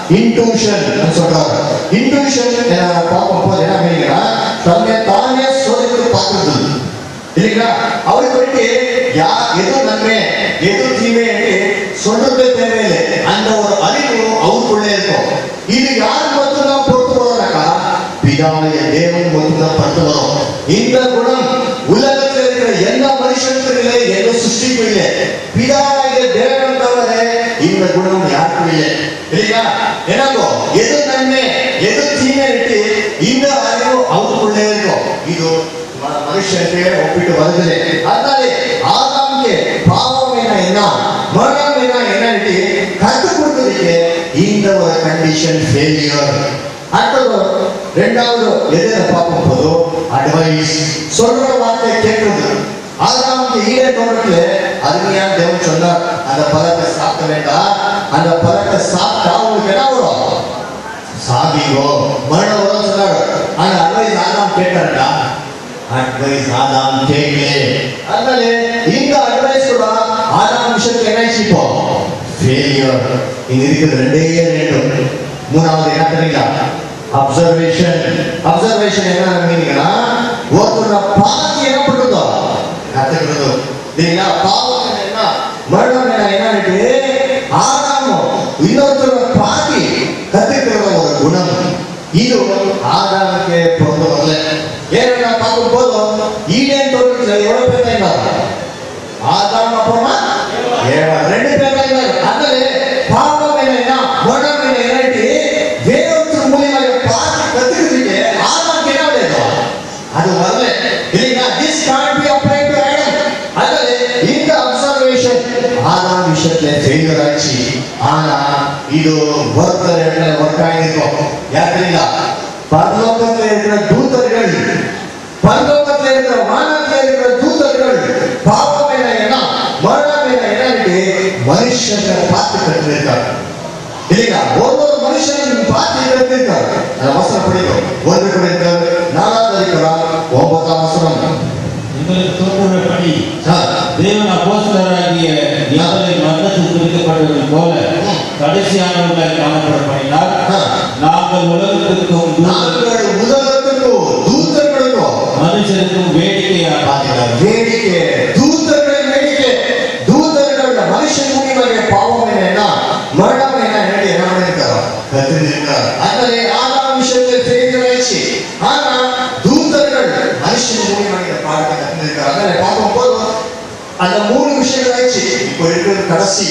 இன்டூஷன் சொல்றாங்க இன்டூஷன் பார்க்கும் போது என்ன மீனிங்னா தன்னை தானே சோதித்து பார்க்கிறது இல்லைங்களா அவருக்கு வந்துட்டு யா எது நன்மை எது தீமை என்று சொல்றது தேவையில்லை அந்த ஒரு அறிவு அவருக்குள்ளே இருக்கும் இது யார் மட்டும்தான் பொறுத்து வரோம்னாக்கா பிதாவுடைய தேவன் மட்டும்தான் பொறுத்து வரும் இந்த குணம் உலகத்தில் இருக்கிற எந்த மனுஷனுக்கும் இல்லை எந்த சிருஷ்டிக்கும் இல்லை பிதாவுடைய தேவன் தவிர இந்த குணம் யாருக்கும் இல்லை இல்லையா என்னங்கோ எது நன்மை எது தீமை என்று இந்த அறிவு அவருக்குள்ளே இருக்கும் இது ம- மனுஷனுக்கு ஒப்பிட்டு வருகிறது அதனாலே ஆதாமுக்கு பாவம் என்ன என்ன மரணம் என்ன என்னன்னு கற்றுக் கொடுத்ததுக்கு இந்த ஒரு கண்டிஷன் ஃபெயிலியர் அடுத்தது ரெண்டாவது எதிர பார்க்கும் போது அட்வைஸ் சொல்ற வார்த்தை கேட்கிறது ஆதாமுக்கு ஈர தோட்டத்துல அருமையான தேவன் சொன்னார் அந்த பழத்தை சாப்பிட வேண்டாம் அந்த பழத்தை சாப்பிட்டா உங்களுக்கு என்ன வரும் சாதிங்கோ மரணம் வரும் சொன்னாரு ஆனா அட்வைஸ் ஆதாம் கேட்டாருடா அட்வைஸ் ஆதாம் கேட்கலே அதனால இந்த அட்வைஸ் கூட ஆதாம் விஷயத்துக்கு என்ன ஆயிடுச்சு இப்போ ஃபெயிலியர் இங்க இருக்கிறது ரெண்டே ரெண்டு மூணாவது என்ன தெரியுங்களா அப்சர்வேஷன் அப்சர்வேஷன் என்ன மீனிங்னா ஒருத்தரோட பார்த்து என்ன பண்ணுறதோ கத்துக்கிறது இல்லைங்களா பாவம் என்ன மரணம் என்ன என்னன்னு ஆதாமோ இன்னொருத்தரோட பார்த்து கத்துக்கிற ஒரு குணம் இது ஆதாமுக்கு பொறுத்த வரல ஏன்னா பார்க்கும் போதும் ஈடேன் தோட்டத்துல எவ்வளவு பேர் தான் இருந்தாங்க ஆதாம் அப்புறமா ஏவாள். ரெண்டு பேர் தான் இருந்தாங்க அதனால பாவம் என்ன மரணம் என்ன என்னட்டு வேறொருத்தர் மூலியமாக பார்த்து கத்துக்கிறதுக்கு ஆதாமுக்கு என்ன வேணும் அது வரல இல்லைங்களா this can be apply to Adam அதனால இந்த அப்சர்வேஷன் ஆதாம் விஷயத்துல ஃபெயிலியர் ஆச்சு ஆனா இது ஒருத்தர் இடத்துல ஒர்க் ஆகிருக்கும் யார் தெரியுங்களா பரலோகத்தில் இருக்கிற தூதர்கள் பரலோகத்தில் இருக்கிற வானத்தில் இருக்கிற தூதர்கள் பாவம் என்ன என்ன மரணம் என்ன என்னன்னு மனுஷனை பார்த்து கற்றுருக்காங்க இல்லைங்களா ஒவ்வொரு மனுஷனும் பார்த்து கற்றுருக்காங்க அந்த வசனம் படிக்கும் ஒன்று குறைந்தர் நாலாவது அதிகாரம் ஒன்பதாம் வசனம் எங்களுக்கு தோன்றுகிறபடி ஆ. தேவன் அப்போஸ்தலராகிய யாவரை மரணத்தில் குறிக்கப்பட்டது போல கடைசியானவர்களாய் காணப்படப்படினால் ஆ. நாங்கள் உலகத்திற்கும் தூதர் நாங்கள் உலகத்துக்கும் தூதர்களுக்கும் மனுஷருக்கும் வேடிக்கையாக பாத்தீங்களா? வேடிக்கை தூதர்கள் வேடிக்கை தூதர்கள் மனுஷன் மூலியமாக பாவம் என்னன்னா மரணம் என்ன என்ன பண்ணிருக்காரோ கத்திருக்கார் அதனாலே ஆதாம் விஷயத்தில் தெரிஞ்ச கடைசி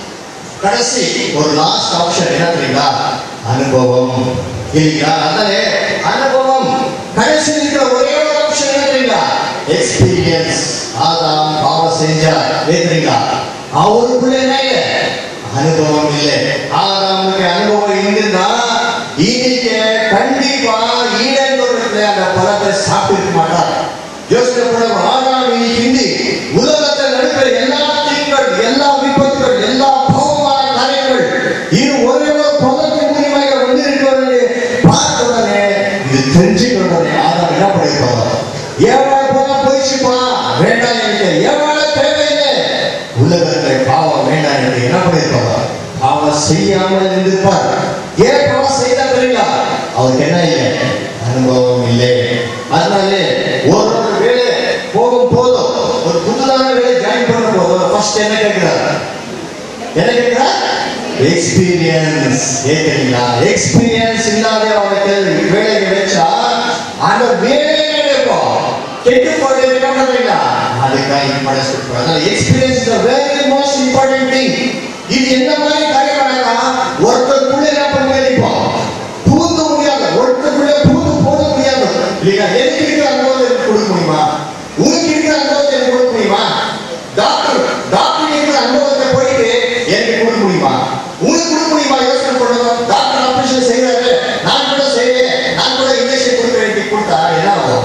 கடைசி ஒரு லாஸ்ட் ஆப்ஷன் என்ன தெரியுங்களா அனுபவம் இல்லைங்களா அதனால அனுபவம் கடைசி இருக்கிற ஒரே ஒரு ஆப்ஷன் என்ன தெரியுங்களா எக்ஸ்பீரியன்ஸ் ஆதாம் பாவம் செஞ்சார் தெரியுங்களா அவருக்குள்ள என்ன இல்லை அனுபவம் இல்லை ஆதாமுக்கு அனுபவம் இருந்திருந்தா இன்னைக்கு கண்டிப்பா ஈடன் தோட்டத்துல அந்த பழத்தை சாப்பிட்டு மாட்டார் யோசனை பண்ணுங்க ஆதாம் இன்னைக்கு இந்தி உலகத்தில் நடக்கிற எல்லா தீங்கள் எல்லா விபத்துகள் எல்லா பாவமான காரியங்கள் இது ஒரே ஒரு பதத்தின் மூலியமாக வந்து இருக்கிறது பார்த்த உடனே இது தெரிஞ்சுக்க உடனே ஆதாம் என்ன பண்ணிருப்பாங்க ஏவாள போனா போயிடுச்சுப்பா வேண்டாம் எனக்கு ஏவாள தேவையில்லை உலகத்துல பாவம் வேண்டாம் எனக்கு என்ன பண்ணிருப்பாங்க பாவம் செய்யாமல் இருந்திருப்பார் ஏன் பாவம் செய்தா தெரியல அவருக்கு என்ன இல்லை அனுபவம் இல்லை அதனாலே ஒரு ஒரு வேலை போகும் போதும் ஒரு புதுதான வேலை ஜாயின் பண்ண போதும் ஃபர்ஸ்ட் என்ன கேட்கிறார் என்ன கேட்கிறார் எக்ஸ்பீரியன்ஸ் கேட்கிறீங்களா எக்ஸ்பீரியன்ஸ் இல்லாத அவனுக்கு வேலையை வச்சா அந்த வேலையே இருக்கும் கெட்டு போட்டு என்ன பண்றீங்களா அதுக்காக இம்பார்ட்டன்ஸ் கொடுக்குறோம் அதனால experience is very most important thing இது எந்த மாதிரி காரியம் பண்ணா ஒருத்தருக்குள்ள என்ன பண்ணுங்க இப்போ பூந்து முடியாது ஒருத்தருக்குள்ள பூந்து போக முடியாது இல்லையா எனக்கு இருக்கிற அனுபவம் எனக்கு கொடுக்க முடியுமா உங்களுக்கு இருக்கிற அனுபவத்தை எனக்கு கொடுக்க முடியுமா டாக்டர் டாக்டர் இருக்கிற அனுபவத்தை போயிட்டு எனக்கு கொடுக்க முடியுமா உங்களுக்கு கொடுக்க முடியுமா யோசனை பண்ணுங்க டாக்டர் ஆபரேஷன் செய்யறாரு நான் கூட செய்யறேன் நான் கூட இன்ஜெக்ஷன் கொடுக்க வேண்டி கொடுத்தா என்ன ஆகும்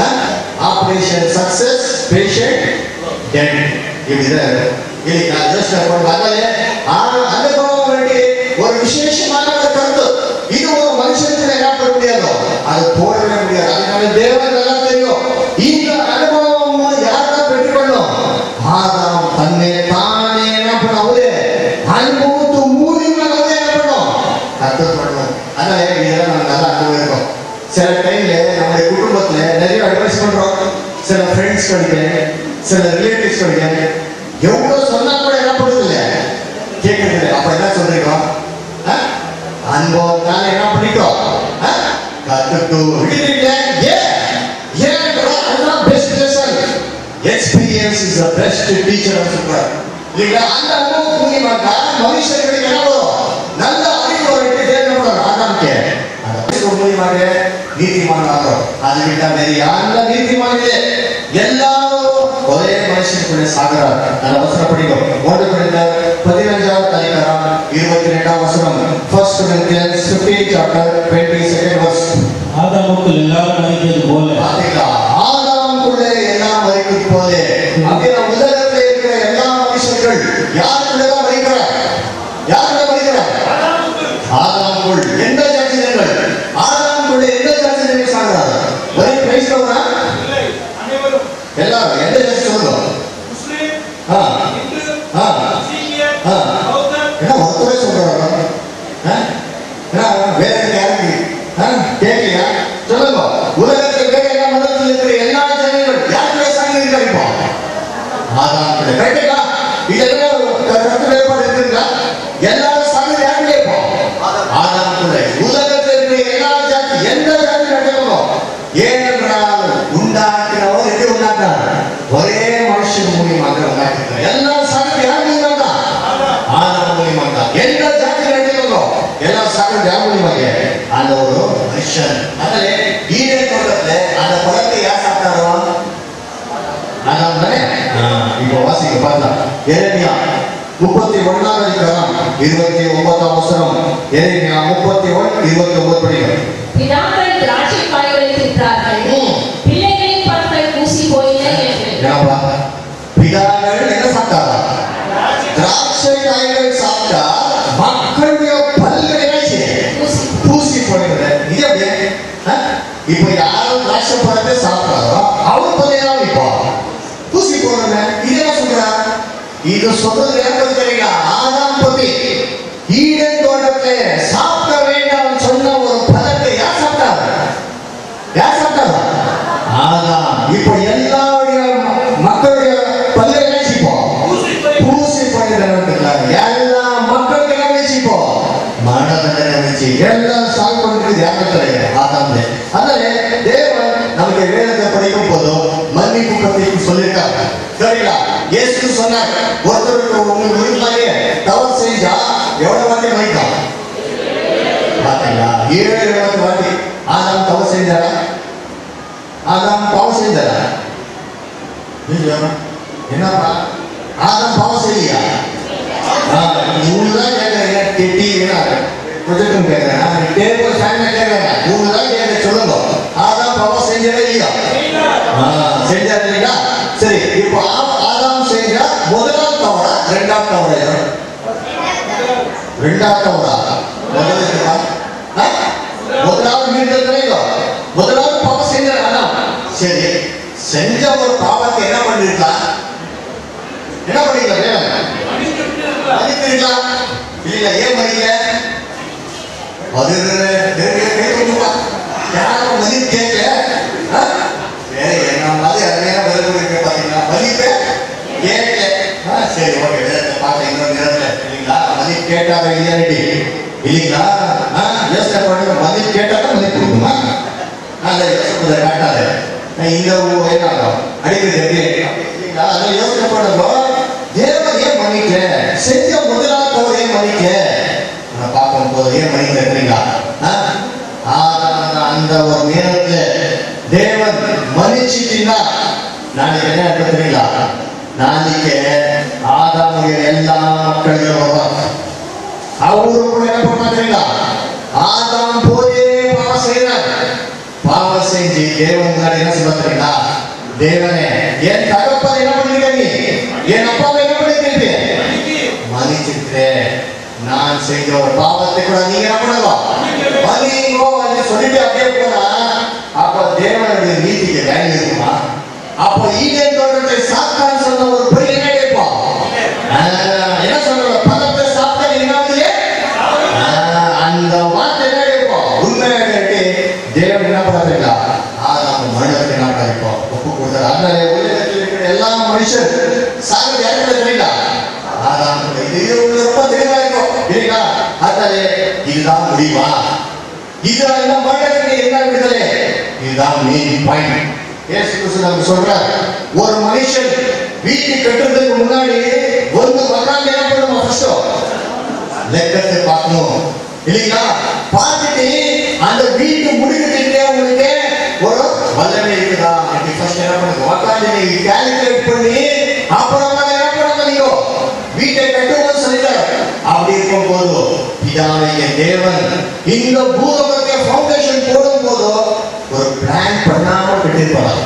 ஆபரேஷன் சக்சஸ் பேஷண்ட் டெட் இப்படிதான் இல்லைங்களா யோசனை பண்ணுங்க அதனால ஆ- அனுபவம் வேண்டி ஒரு விசேஷமான ஒரு கருத்து இது ஒரு மனுஷனுக்கு என்ன பண்ண முடியாதோ அது போடவே முடியாது அதனால தேவன் நல்லா தெரியும் இந்த அனுபவம் யாரெல்லாம் பெற்றுக்கொள்ளும் ஆதாம் தன்னை தானே என்ன பண்ண அவரு அனுபவத்து மூலியமாக அவரே என்ன பண்ணும் கருத்து பண்ணும் அதனால இதெல்லாம் நம்ம நல்லா அனுபவிக்கும் சில டைம்ல நம்முடைய குடும்பத்துல நிறைய அட்வைஸ் பண்றோம் சில ஃப்ரெண்ட்ஸ் கிடைக்க சில ரிலேட்டிவ்ஸ் கிடைக்க எவ்வளவு சொன்னா கூட என்ன பண்ணுறது இல்லை கேட்கறது இல்லை அப்ப என்ன சொல்றீங்க ஆ? அனுபவத்தால என்ன பண்ணிக்கோ ஆ? கத்துட்டு விடுறீங்க ஏன் ஏன் அதுதான் best lesson experience is the best teacher சொல்றாரு இல்லைங்களா அந்த அனுபவம் மூலியமாக மனுஷர்களுக்கு என்ன வரும் நல்ல அறிவு வரட்டு தேர்ந்தெடுப்பார் ஆதாம்க்கு அந்த அறிவு மூலியமாக நீதிமான் ஆகிறோம் அது விட்டா வேற யாரெல்லாம் நீதிமான் இல்லை எல்லாரும் ஒரே மனுஷனுக்குள்ளே சாகிறார் நான் அவசரம் படிக்கும் ஒன்று படித்த பதினஞ்சாவது அதிகாரம் இருபத்தி ரெண்டாம் வசனம் first Corinthians 15 chapter 22nd verse ஆதாமுக்கு எல்லாரும் மனிதது போல பாத்தீங்களா ஆதாமுக்குள்ளே எல்லாம் மறிக்கும் போதே அப்படின்னா உலகத்தில் இருக்கிற எல்லா மனுஷர்கள் யாருக்குள்ளதான் மறிக்கிறார் யாருக்குள்ள மறிக்கிறார் ஆதாமுக்குள் எந்த ஜாதியினர்கள் ஆதாமுக்குள்ளே எந்த ஜாதியினர்கள் சாகிறார் ஒரே கிரைஸ்தவனா இல்லை அனைவரும் எல்லாரும் எந்த ஜாதி சொல்லுங்க முஸ்லிம் ஆ இந்து ஆ சீக்கியர் ஆ. பௌத்தர் என்ன ஒருத்தரே சொல்றாங்க ஆ? என்ன வேற யாருக்கு ஆ? கேட்கலையா சொல்லுங்க உலகத்தில் வேற எல்லா மதத்தில் இருக்கிற எல்லா ஜனங்கள் யாருக்குள்ள சாங்கி இருக்காங்க இப்போ ஆதாம் கரெக்டுங்களா இதெல்லாம் கருத்து வேறுபாடு இருக்குங்களா எல்லாரும் சாங்கி யாருக்குள்ள இப்போ ஆதாம் உலகத்தில் இருக்கிற எல்லா ஜாதி எந்த ஜாதி நடக்கணும் ஏனென்றால் உண்டாக்கினவர் எப்படி உண்டாக்குறார் ஒரே மனுஷன் மூலியமாக உண்டாக்குறார் எல்லா சாங்கி யார் மூலியமாக ஆதாம் மூலியமாக எந்த ஜாதி நடக்கணும் எல்லா சாங்கி யார் மூலியமாக அந்த ஒரு மனுஷன் அதனால ஈரே தோட்டத்துல அந்த பழத்தை யார் சாப்பிட்டாரோ அதான் தானே இப்போ வாசிக்க பார்த்தா எரேமியா முப்பத்தி ஒன்னாம் அதிகாரம் இருபத்தி ஒன்பதாம் வசனம் எரேமியா முப்பத்தி ஒன் இருபத்தி ஒன்பது படிக்கும் பிதாக்கள் திராட்சை காய்களை தின்றார்கள் ம். பிள்ளைகளின் பற்கள் பூசி போயின என்று என்னப்பா பிதாக்கள் என்ன சாப்பிட்டாரா திராட்சை காய்கள் சாப்பிட்டா மக்களுடைய பல்கள் என்ன செய்யும்? பூசி பூசி போயிடுது இது அப்படியே ஆ? இப்போ யாரும் திராட்சை பழத்தை சாப்பிட்டாரோ அவர் பல்லையெல்லாம் இப்போ பூசி போடுறது இது என்ன சொல்றா இது சொல்றது யாருக்கு தெரியுங்களா ஆதாம் பத்தி ஈடன் தோட்டத்தை சாப்பிட வேண்டாம் சொன்ன ஒரு பழத்தை யார் சாப்பிட்டாரு யார் சாப்பிட்டாரா ஆதாம் இப்போ எல்லாருடைய ம- மக்களுடைய பல்லை என்ன செய்வோம் பூசி போய் பூசி பண்ணிடுறாங்க எல்லா மக்களுக்கு என்ன வச்சுப்போ மனதண்டனை வச்சு எல்லாம் சால்வ் பண்ணிட்டு தியானத்துல ஆதாம்ல அதனால தேவன் நமக்கு வேதத்தை படிக்கும் போதும் மன்னிப்பு பத்தி சொல்லியிருக்காங்க சரிங்களா இயேசு சொன்னார் ஒருத்தருக்கு உங்களுக்கு வீட்டுலயே தவறு செஞ்சா எவ்வளவு வாட்டி மன்னிக்கலாம் பாத்தீங்களா ஏழு எழுபது வாட்டி ஆதாம் தவறு செஞ்சாரா ஆதாம் பாவம் செஞ்சாரா இல்லையா? என்னப்பா ஆதாம் பாவம் செய்யலையா மூணு தான் கேட்கறீங்க கெட்டி ப்ரொஜெக்டும் கேட்கறேன் டேபிள் ஃபேன் கேட்கறேன் மூணு தான் கேட்க சொல்லுங்க ஆதாம் பாவம் செஞ்சதே இல்லையா ஆ, செஞ்சாரு இல்லையா சரி இப்போ ஆ- ஆதாம் செஞ்ச முதலாம் தவறா ரெண்டாம் தவறா ரெண்டாம் தவறா முதல்ல இருக்குதா? ஆ? முதலாவது மீட்டர் முதலாவது பாவம் செஞ்சார் ஆதாம் சரி செஞ்ச ஒரு பாவத்தை என்ன பண்ணிருக்கலாம் என்ன பண்ணிருக்கலாம் தேவன்? மன்னித்திருக்கலாம் இல்ல ஏன் மன்னிக்கல அது கேட்கணுமா யாரும் மதிப்பு கேட்கல ஆ? வேற என்ன மாதிரி அருமையான பதில் கொடுக்க பாத்தீங்களா மதிப்பு கேட்கல ஆ, சரி ஓகே வேற பார்க்க இன்னொரு நேரத்துல இல்லைங்களா மதிப்பு கேட்டாத இல்லையாடி இல்லைங்களா ஆ, யோசனை பண்ணுங்க மதிப்பு கேட்டாதான் மதிப்பு கொடுக்குமா அந்த யோசனை காட்டாத நான் இந்த ஊ- என்ன அடிக்கிறது எப்படி இல்லைங்களா அதை யோசனை பண்ணுங்க தேவன் ஏன் மன்னிக்க செஞ்ச முதலாவது தவறு ஏன் மன்னிக்க நான் பார்க்கும் போது ஏன் மன்னிக்க இருக்கிறீங்களா ஆ? ஆ, அந்த ஒரு நேரத்துல தேவன் மன்னிச்சிட்டீங்கன்னா நாளைக்கு என்ன எடுத்துறீங்களா நாளைக்கு ஆதாமுடைய எல்லா மக்களும் வருவாங்க அவரு கூட என்ன பண்ணாங்களா ஆதாம் போதே பாவம் செய்யறார் பாவம் செஞ்சு தேவன் முன்னாடி என்ன சொல்ல தெரியுங்களா தேவனே என் தகப்பன் என்ன பண்ணிருக்க நீ என் அப்பாவை என்ன பண்ணிருக்கீங்க மன்னிச்சிருக்கிறேன் நான் செஞ்ச ஒரு பாவத்தை கூட நீங்க என்ன பண்ணுங்க மன்னிங்கோ என்று சொல்லிட்டு அப்படியே போனா அப்ப தேவனுடைய நீதிக்கு வேலை இருக்குமா அப்ப ஈடன் தோட்டத்தை சாத்தான் சொன்ன ஒரு பொய் என்ன கேட்போம் ஆஹ், என்ன சொல்ற பதத்தை சாப்பிட்டா என்னாவது அந்த வார்த்தை என்ன கேட்போம் உண்மையை கேட்டு தேவன் என்ன பண்ணாருங்களா ஆதாம் மனிதருக்கு என்ன பண்ணிருப்போம் ஒப்பு கொடுத்தாரு அந்த உலகத்தில் இருக்கிற எல்லா மனுஷர் சாக யாருக்கு தெரியுங்களா ஆதாம் இது இது உங்களுக்கு ரொம்ப தெளிவா இருக்கும் இல்லைங்களா அதனால இதுதான் முடிவா இது இந்த மனிதனுக்கு என்ன விடுதலை இதுதான் மெயின் பாயிண்ட் இயேசு கிறிஸ்து நமக்கு சொல்றார் ஒரு மனுஷன் வீட்டு கட்டுறதுக்கு முன்னாடி ಒಂದು உட்கார்ந்து என்ன பண்ணுவோம் ஃபர்ஸ்ட் லெக்கத்தை பார்க்கணும் இல்லைங்களா பார்த்துட்டு அந்த வீட்டு முடிவுகிட்டே உங்களுக்கு ஒரு வல்லமை இருக்குதா அப்படி ஃபர்ஸ்ட் என்ன பண்ணுங்க உட்காந்து நீங்க கால்குலேட் பண்ணி அப்புறமா என்ன பண்ணுங்க நீங்க வீட்டை கட்டுவோம் சொல்லிட்டார் அப்படி இருக்கும் போது பிதாவைய தேவன் இந்த பூலோகத்தை ஃபவுண்டேஷன் போடும் போது ஒரு பிளான் பண்ணாம கட்டிருப்பார்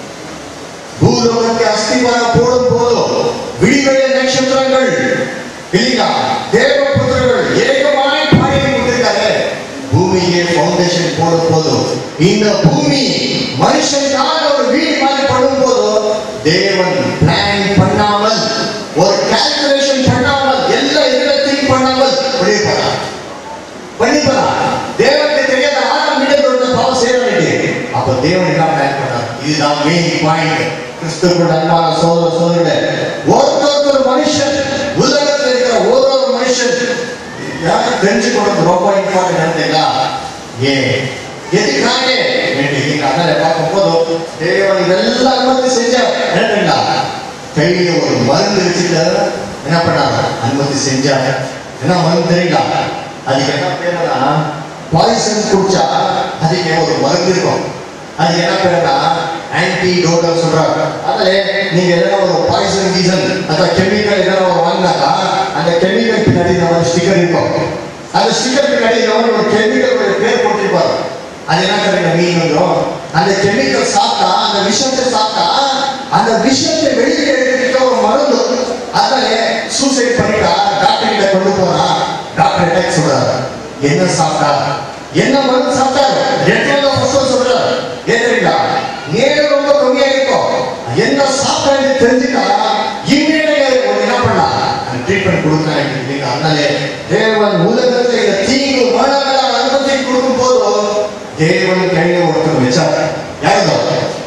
பூலோகத்தை அஸ்திவாரம் போடும் போது விடிவெளி நட்சத்திரங்கள் இல்லையா தேவபுத்திரர்கள் ஏகமாய் பாடி கொண்டிருக்காரு பூமியை ஃபவுண்டேஷன் போடும் போது இந்த பூமி மனுஷனுக்காக ஒரு வீடு மாதிரி படும் போது தேவன் பிளான் பண்ணாமல் ஒரு கால்குலேஷன் பண்ணாமல் எல்லா இதுல திங்க் பண்ணாமல் பண்ணிருப்பாரா பண்ணிருப்பாரா தேவனுக்கு தெரியாத ஆறாம் இடத்துல பாவம் செய்ய வேண்டியது அப்ப தேவன் என்ன பிளான் பண்ணார் இதுதான் மெயின் பாயிண்ட் கிறிஸ்துவோட அன்பான சோதர சோதரர்களே ஒருத்தொருத்தர் மனுஷன் உலகத்தில் இருக்கிற ஒரு ஒரு மனுஷன் யாரும் தெரிஞ்சுக்கொள்றது ரொம்ப இம்பார்ட்டன்ட் நினைத்தீங்களா ஏன் எதுக்காக வேண்டி நீங்க அதனால பார்க்கும்போது தேவன் இதெல்லாம் அனுமதி செஞ்சார் நினைத்தீங்களா கையில ஒரு மருந்து வச்சுட்டு என்ன பண்ணாங்க அனுமதி செஞ்சாங்க என்ன மருந்து தெரியுங்களா அதுக்கு என்ன பேருனா பாய்சன் குடிச்சா அதுக்கு ஒரு மருந்து இருக்கும் அது என்ன பேருனா ஆன்டி டோட்டல் சொல்றாங்க அதுல நீங்க எதனா ஒரு பாய்சன் கீசன் அந்த கெமிக்கல் எதனா ஒரு வாங்கினாக்கா அந்த கெமிக்கல் பின்னாடி இந்த மாதிரி ஸ்டிக்கர் இருக்கும் அந்த ஸ்டிக்கர் பின்னாடி இந்த மாதிரி ஒரு கெமிக்கல் பேர் போட்டிருப்பாரு அது என்ன தெரியுங்க மீன் வந்துடும் அந்த கெமிக்கல் சாப்பிட்டா அந்த விஷத்தை சாப்பிட்டா அந்த விஷத்தை வெளியே எடுத்துக்கிட்ட ஒரு மருந்து அதனால சூசைட் பண்ணிட்டா டாக்டர் கிட்ட கொண்டு போனா டாக்டர் என்ன சொல்றாரு என்ன சாப்பிட்டா என்ன மருந்து சாப்பிட்டாரு ரெண்டு ஃபர்ஸ்ட் சொல்றாரு ஏன் தெரியுங்களா நேரம் ரொம்ப கம்மியா இருக்கும் என்ன சாப்பிட்டாரு தெரிஞ்சுட்டா இம்மீடியட் என்ன பண்ணலாம் ட்ரீட்மெண்ட் கொடுக்குறாங்க நீங்க அதனாலே தேவன் உலகத்தை இந்த தீங்கு மரணங்களை அனுமதி கொடுக்கும் போது தேவன் கையில ஒருத்தர் வச்சார் யாருதோ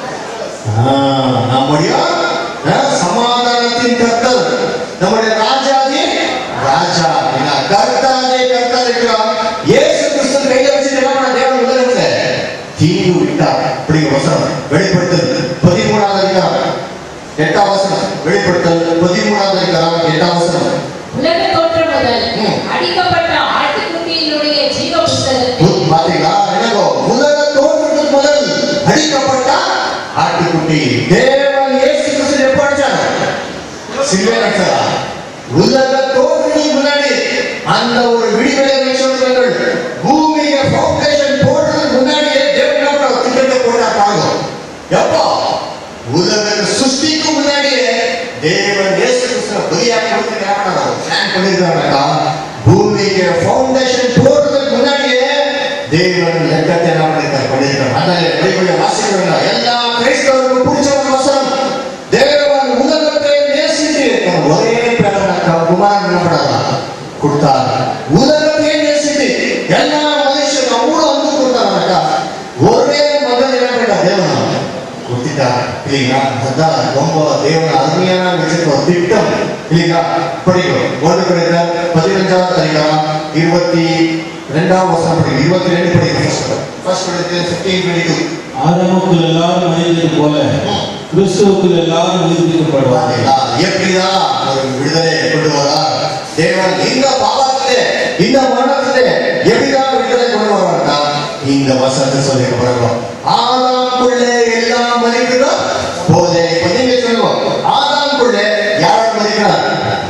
நம்முடைய அஹ், சமாதானத்தின் கர்த்தர் நம்முடைய ராஜாதி ராஜா என்ன கர்த்தாதே கர்த்தர் இருக்கிறார் இயேசு கிறிஸ்து கையில வச்சு என்ன பண்ண தேவன் உலகத்துல தீங்கு விட்டார் அப்படி வசனம் வெளிப்படுத்துது பதிமூணாவது அதிகாரம் எட்டாம் வசனம் வெளிப்படுத்து வெளிப்படுத்தல் பதிமூணாவது அதிகாரம் எட்டாம் வசனம் உலக தோற்றம் முதல் ம். அடிக்கப்பட்ட ஆட்டுக்குட்டியினுடைய ஜீவ புஸ்தகத்தில் புத் பாத்தீங்களா என்னங்கோ உலக தோற்றத்துக்கு முதல் அடிக்கப்பட்ட ஆட்டுக்குட்டி தேவன் இயேசு கிறிஸ்து எப்ப அடிச்சார் சிலுவை அடிச்சாரா உலக தோற்றத்துக்கு முன்னாடி அந்த ஒரு விடுதலை சொல்லுங்கள் பூமிய ஃபவுண்டேஷன் போடுறதுக்கு முன்னாடியே தேவன் என்ன பண்ணார்? திட்டத்தை போட்டார் பாருங்க எப்போ உலக சிருஷ்டிக்கு முன்னாடியே தேவன் இயேசு கிறிஸ்துவ பலியா கொடுத்து என்ன பண்ணாரு? பிளான் பண்ணிருக்காங்கக்கா பூமிக்கு ஃபவுண்டேஷன் போடுறதுக்கு முன்னாடியே தேவன் லெக்கத்தை என்ன பண்ணிருக்காரு பண்ணிருக்காரு அதனால பைபிளை வாசிக்கிறவங்க எல்லா கிறிஸ்தவர்களுக்கும் பிடிச்ச ஒரு வசனம் தேவன் உலகத்தை நேசித்து தன் ஒரே பேரனாக்கா குமாரன் என்ன பண்ணாரா கொடுத்தார் உலகத்தை நேசித்து எல்லா மனுஷனும் அவ்வளோ வந்து கொடுத்தாங்கக்கா ஒரே மகன் என்ன பண்ணா தேவன் கொடுத்துட்டார் இல்லைங்களா அதான் ரொம்ப தேவன் அருமையான விஷயத்த ஒரு திட்டம் இல்லைங்களா படிக்கிறோம் ஒன்று கிடைக்கிற பதினஞ்சாவது அதிகாரம் இருபத்தி ரெண்டாம் வருஷம் படிக்கிறோம் இருபத்தி ரெண்டு படிக்கிறோம் ஃபர்ஸ்ட் படிக்கிறது ஃபிஃப்டீன் டுவெண்ட்டி டூ ஆதாமுக்குள் எல்லாரும் மனிதர் போல கிறிஸ்துவுக்குள் எல்லாரும் உயிர்ப்பிக்கப்படுவார்கள் பாத்தீங்களா எப்படிதான் ஒரு விடுதலை கொண்டு வரார் தேவன் இந்த பாவத்திலே இந்த மரணத்திலே எப்படிதான் விடுதலை கொண்டு வரார்னா இந்த வசனத்தை சொல்லி பிறகு ஆதாம்குள்ளே எல்லாம் மதிக்கிறோம் போதே இப்ப நீங்க சொல்லுவோம் ஆதாம்குள்ளே யார் மதிக்கிறார்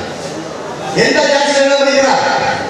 எந்த ஜாட்சியில் மதிக்கிறார்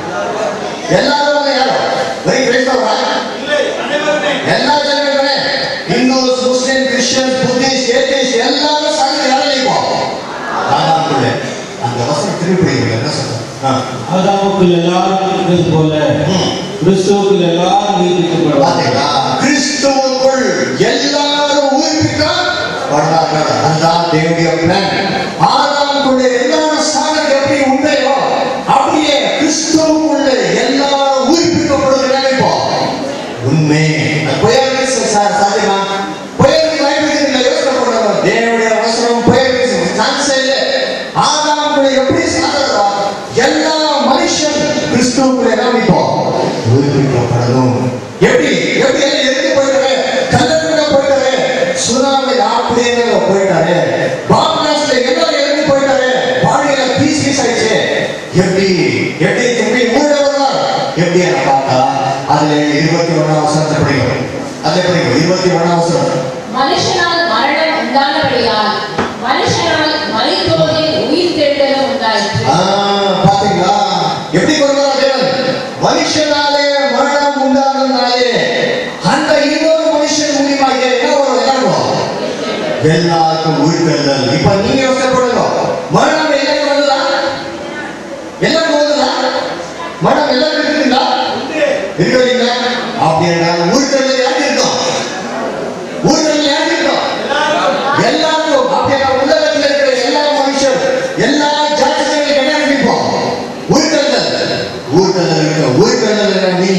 எல்லாரும் வந்து யாரும் வெரி கிரைஸ்தவரா இல்லை அனைவருமே எல்லா ஜனங்களுமே Hindus Muslim Christians Buddhist atheist எல்லாரும் சாமி யாரும் நினைப்போம் ஆதாமுக்குள்ளே அந்த வசனம் திருப்பி படிக்கிறீங்க என்ன சொல்றேன் ஆ. ஆதாமுக்குள் எல்லாரும் இருக்கிறது போல ம். கிறிஸ்துவுக்குள் எல்லாரும் உயிர்ப்பிக்கப்படுவார்கள் பாத்தீங்களா கிறிஸ்துவுக்குள் எல்லாரும் உயிர்ப்பிக்கப்படுவார்கள் அதுதான் தேவனுடைய பிளான் ஆதாமுக்குள்ளே எல்லாரும் சாணம் எப்படி உண்மையோ அப்படியே கிறிஸ்துவுக்குள்ளே எல்லாரும் உயிர்ப்பிக்கப்படுவது நினைப்போம் உண்மை புயலுக்கு சா- சாத்தியமா புயலுக்கு வாய்ப்பு இல்லை யோசனை பண்ணுறாங்க தேவனுடைய அவசரம் புயலுக்கு சான்ஸ் இல்லை ஆதாமுக்குள்ளே எப்படி சாதனம் எல்லா மனுஷன் கிறிஸ்துவுக்குள்ளே என்ன நினைப்போம் உயிர்ப்பிக்கப்படணும் எப்படி எப்படி எல்லாம் எதுக்கு போயிட்டாரு கல்லூரில போயிட்டாரு சுனாமி அப்படியே போயிட்டாரு பாப்லாஸ்ல எல்லாம் எதுக்கு போயிட்டாரு பாடியில பீஸ் பீஸ் ஆயிடுச்சு எப்படி எப்படி எப்படி மூணு வருவார் எப்படி என்ன பார்த்தா அதுல இருபத்தி ஒண்ணாம் வருஷத்தை படிக்கும் அதை படிக்கும் இருபத்தி ஒண்ணாம் வருஷம் மனுஷனால் மரணம் உண்டானபடியால் மனுஷனால் மலைத்தோரில் உயிர் தெழுதலும் உண்டாயிற்று ஆ, பாத்தீங்களா எப்படி கொள்வார் தேவன் மனுஷனாலே மரணம் உண்டானதுனாலே அந்த இன்னொரு மனுஷன் மூலியமாக என்ன வரும் எல்லாருக்கும் எல்லாருக்கும் உயிர்த்தெழுதல் இப்ப நீங்க யோசனை பண்ணுங்க மரணம் எல்லாருக்கும் வருதா எல்லாருக்கும் வருதா மரணம் எல்லாருக்கும் இருக்குங்களா உண்டு இருக்கிறீங்களா அப்படின்னா உயிர்த்தெழுதல் யாருக்கு இருக்கும் உயிர்த்தெழுதல் யாருக்கு இருக்கும் எல்லாரும் எல்லாருக்கும் அப்படியே உலகத்தில் இருக்கிற எல்லா மனுஷர் எல்லா ஜாதிகளுக்கும் என்ன நினைப்போம் உயிர்த்தெழுதல் உயிர்த்தெழுதல் இருக்க உயிர்த்தெழுதல் என்ன நீ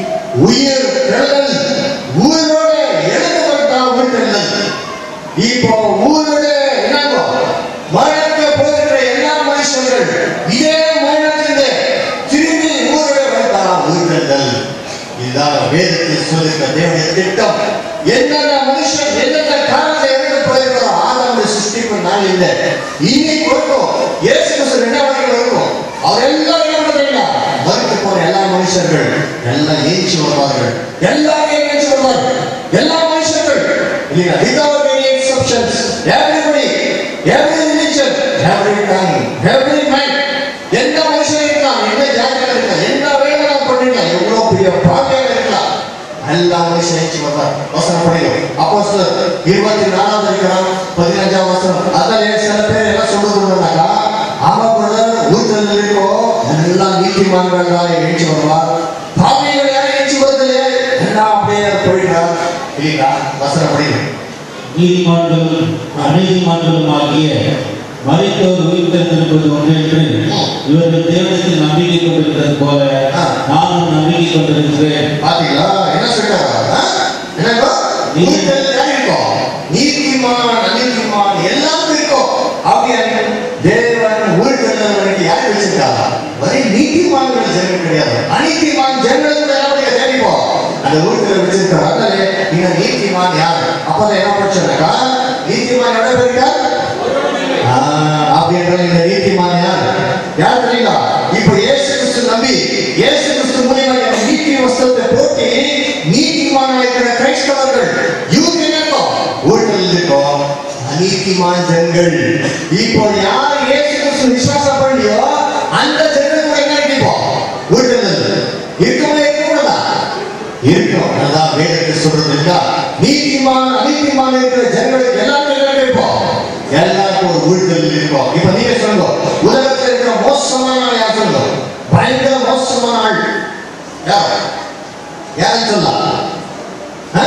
உயிர் தெழுதல் உயிரோட எழுதப்பட்டா உயிர்த்தெழுதல் இப்போ ஊரோட என்னங்கோ மரணத்தை போகிற எல்லா மனுஷர்கள் இதே மரணத்திலிருந்து திரும்பி ஊரோட வந்தா உயிர்த்தெழுதல் இதுதான் வேதத்தில் சொல்லுகிற தேவனுடைய திட்டம் எந்தெந்த மனுஷன் எந்தெந்த காலத்துல இருந்து போயிருக்கிறோம் ஆதாமுடைய சிருஷ்டிப்பு நாள் இல்லை இன்னைக்கு வரைக்கும் இயேசு கிறிஸ்து ரெண்டாம் வரைக்கும் வரைக்கும் அவர் எல்லாரும் என்ன பண்றீங்க மறுத்து போன எல்லா மனுஷர்கள் எல்லாம் ஏஞ்சி வருவார்கள் எல்லாரும் ஏஞ்சி வருவார்கள் எல்லா மனுஷர்கள் இல்லையா without any exceptions everybody every religion every tongue every mind எந்த மனுஷன் இருக்கலாம் எந்த ஜாதியில் இருக்கலாம் என்ன வேலை பண்ணிக்கலாம் எவ்வளவு பெரிய பாக்கியம் இருக்கலாம் எல்லா மனுஷன் ஏஞ்சி வருவார் வசனம் படிக்கும் அப்போ இருபத்தி நாலாவது இருக்கிறான் பதினஞ்சாம் வசனம் அதில் சில பேர் என்ன சொல்லுறாங்கனாக்கா ஆமா பிரதர் ஊத்தல் இருக்கோ எல்லாம் நீதிமான்கள் தான் ஏஞ்சி வருவார் பாவிகள் யாரும் ஏஞ்சி வருது எல்லாம் அப்படியே போயிட்டார் இல்லைங்களா வசனம் படிக்கும் நீதிமான்களும் அநீதிமான்களும் ஆகிய மறைத்தோர் உயிர் தெரிந்திருப்பது ஒன்று என்று இவர்கள் தேவனத்தில் நம்பிக்கை கொண்டிருக்கிறது போல நானும் நம்பிக்கை கொண்டிருக்கிறேன் பாத்தீங்களா என்ன சொல்றாங்க என்னங்கோ நீதிகள் யார் இருக்கும் நீதிமான் அநீதிமான் எல்லாரும் இருக்கும் அப்படியா தேவன் ஊழ்கல்லவனுக்கு யார் வச்சிருக்காங்க வரை நீதிமான்கள் ஜென்மம் கிடையாது அநீதிமான் ஜென்மத்தில் என்ன தேடிப்போம் அந்த ஊழ்கல்ல வச்சிருக்காங்க அதனால நீங்க நீதிமான் யார் அப்ப என்ன பிரச்சனைக்கா நீதிமான் எவ்வளவு பேர் இருக்கார் ஆ, ஆஹ், அப்படின்ற இந்த நீதிமான் யார் யார் தெரியுங்களா இப்ப இயேசு கிறிஸ்து நம்பி இயேசு கிறிஸ்து மூலியமா இந்த நீதி வஸ்திரத்தை போட்டி நீதிமான இருக்கிற கிரைஸ்தவர்கள் யூதர்களுக்கும் ஊழல் இருக்கும் அநீதிமான் ஜனங்கள் இப்போ யார் இயேசு கிறிஸ்து விசுவாசம் பண்ணியோ அந்த ஜனங்கள் கூட என்ன இருக்கும் ஊழல் இருக்குமே இருக்கக்கூடாதா இருக்கும் அதான் வேதத்தை சொல்றது இல்லையா நீதிமான் அநீதிமான் இருக்கிற ஜனங்களுக்கு எல்லாருக்கும் என்ன இருக்கும் எல்லாருக்கும் ஒரு ஊழல் இருக்கும் இப்ப நீங்க சொல்லுங்க உலகத்தில் இருக்கிற மோசமான ஆள் யார் சொல்லுங்க பயங்கர மோசமான ஆள் யார் யாரும் சொல்லலாம் ஆ?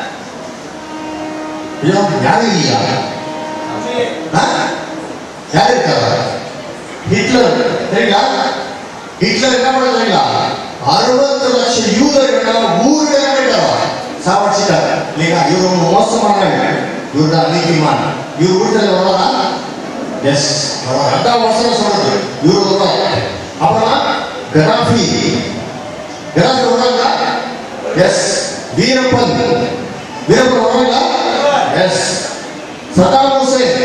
ஐயோ, யாரும் இல்லையா ஆ? யார் இருக்காரா ஹிட்லர் தெரியுங்களா ஹிட்லர் என்ன பண்ண தெரியுங்களா அறுபத்து லட்சம் யூதர்களை ஊர்ல போயிட்டாரா சாவடிச்சிட்டாரு இல்லைங்களா இவர் ரொம்ப மோசமான இவர் தான் நீதிமான் இவர் வீட்டில் வரவா எஸ் ரெண்டாம் வருஷம் சொல்றது இவர் வருவார் அப்புறமா கடாஃபி கடாஃபி வருவாங்களா எஸ் வீரப்பன் வீரப்பன் வருவாங்களா yes Saddam Hussein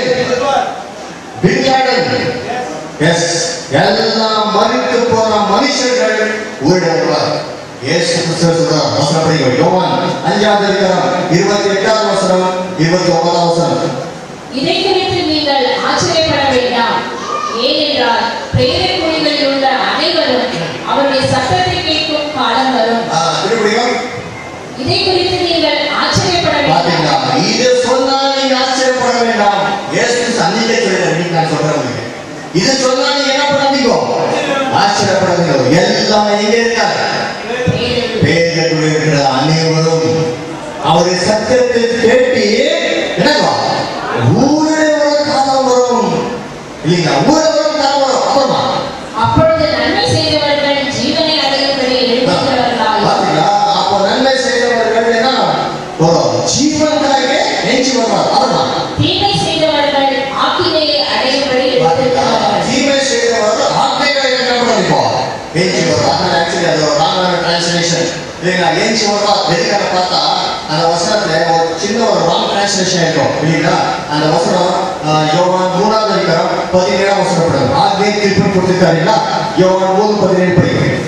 bin Laden yes எல்லாம் மறித்து போன மனுஷர்கள் ஊழல் இயேசு கிறிஸ்து சொல்றார் வசனம் படிங்க யோவான் அஞ்சாவது அதிகாரம் இருபத்தி எட்டாவது வசனம் இருபத்தி ஒன்பதாவது வசனம் இதை குறித்து நீங்கள் ஆச்சரியப்பட வேண்டாம் ஏனென்றால் பிரேரக் குழிகளில் உள்ள அனைவரும் அவருடைய சத்தத்தை கேட்கும் காலம் வரும் ஆ, திருப்பியும் இதை குறித்து நீங்கள் ஆச்சரியப்பட பாத்தீங்களா வேண்டாம் இது சொன்னா நீங்க ஆச்சரியப்பட வேண்டாம் இயேசு கிறிஸ்து அன்னைக்கே சொல்லிட்டார் நீங்க நான் சொல்றேன் உங்களுக்கு இது சொன்னா நீங்க என்ன பண்ணாதீங்க ஆச்சரியப்படாதீங்க எல்லாம் எங்க இருக்காரு பிரேரக் வேதத்தில் இருக்கிற அனைவரும் அவருடைய சத்தியத்தை கேட்டு என்னவா ஊரே வர காலம் வரும் இல்லைங்களா ஊரே வர காலம் வரும் அப்புறமா அப்பொழுது நன்மை செய்தவர்கள் ஜீவனை அடையும்படி எழுதுகிறவர்களாய் பாத்தீங்களா அப்போ நன்மை செய்தவர்கள் என்ன வரும் ஜீவனுக்காக நெஞ்சு வருவார் அப்புறமா தீமை செய்தவர்கள் ஆக்கினையை அடையும்படி பாத்தீங்களா எழுதுகிறவர்கள் தீமை செய்தவர்கள் ஆத்மீக என்ன பண்ணிப்போ ஏஞ்சி வருவா ஆனால் ஆக்சுவலி அது ஒரு ராங்கான டிரான்ஸ்லேஷன் இல்லைங்களா ஏஞ்சி வருவா எதுக்காக பார்த்தா அந்த வசனத்துல ஒரு சின்ன ஒரு ராங் டிரான்ஸ்லேஷன் இருக்கும் இல்லைங்களா அந்த வசனம் ஆஹ், யோவான் மூணாவது அதிகாரம் பதினேழாம் வசனப்படுது ஆத்மீக திருப்பி கொடுத்துருக்காருங்களா யோவான் மூணு பதினேழு படிக்கிறேன்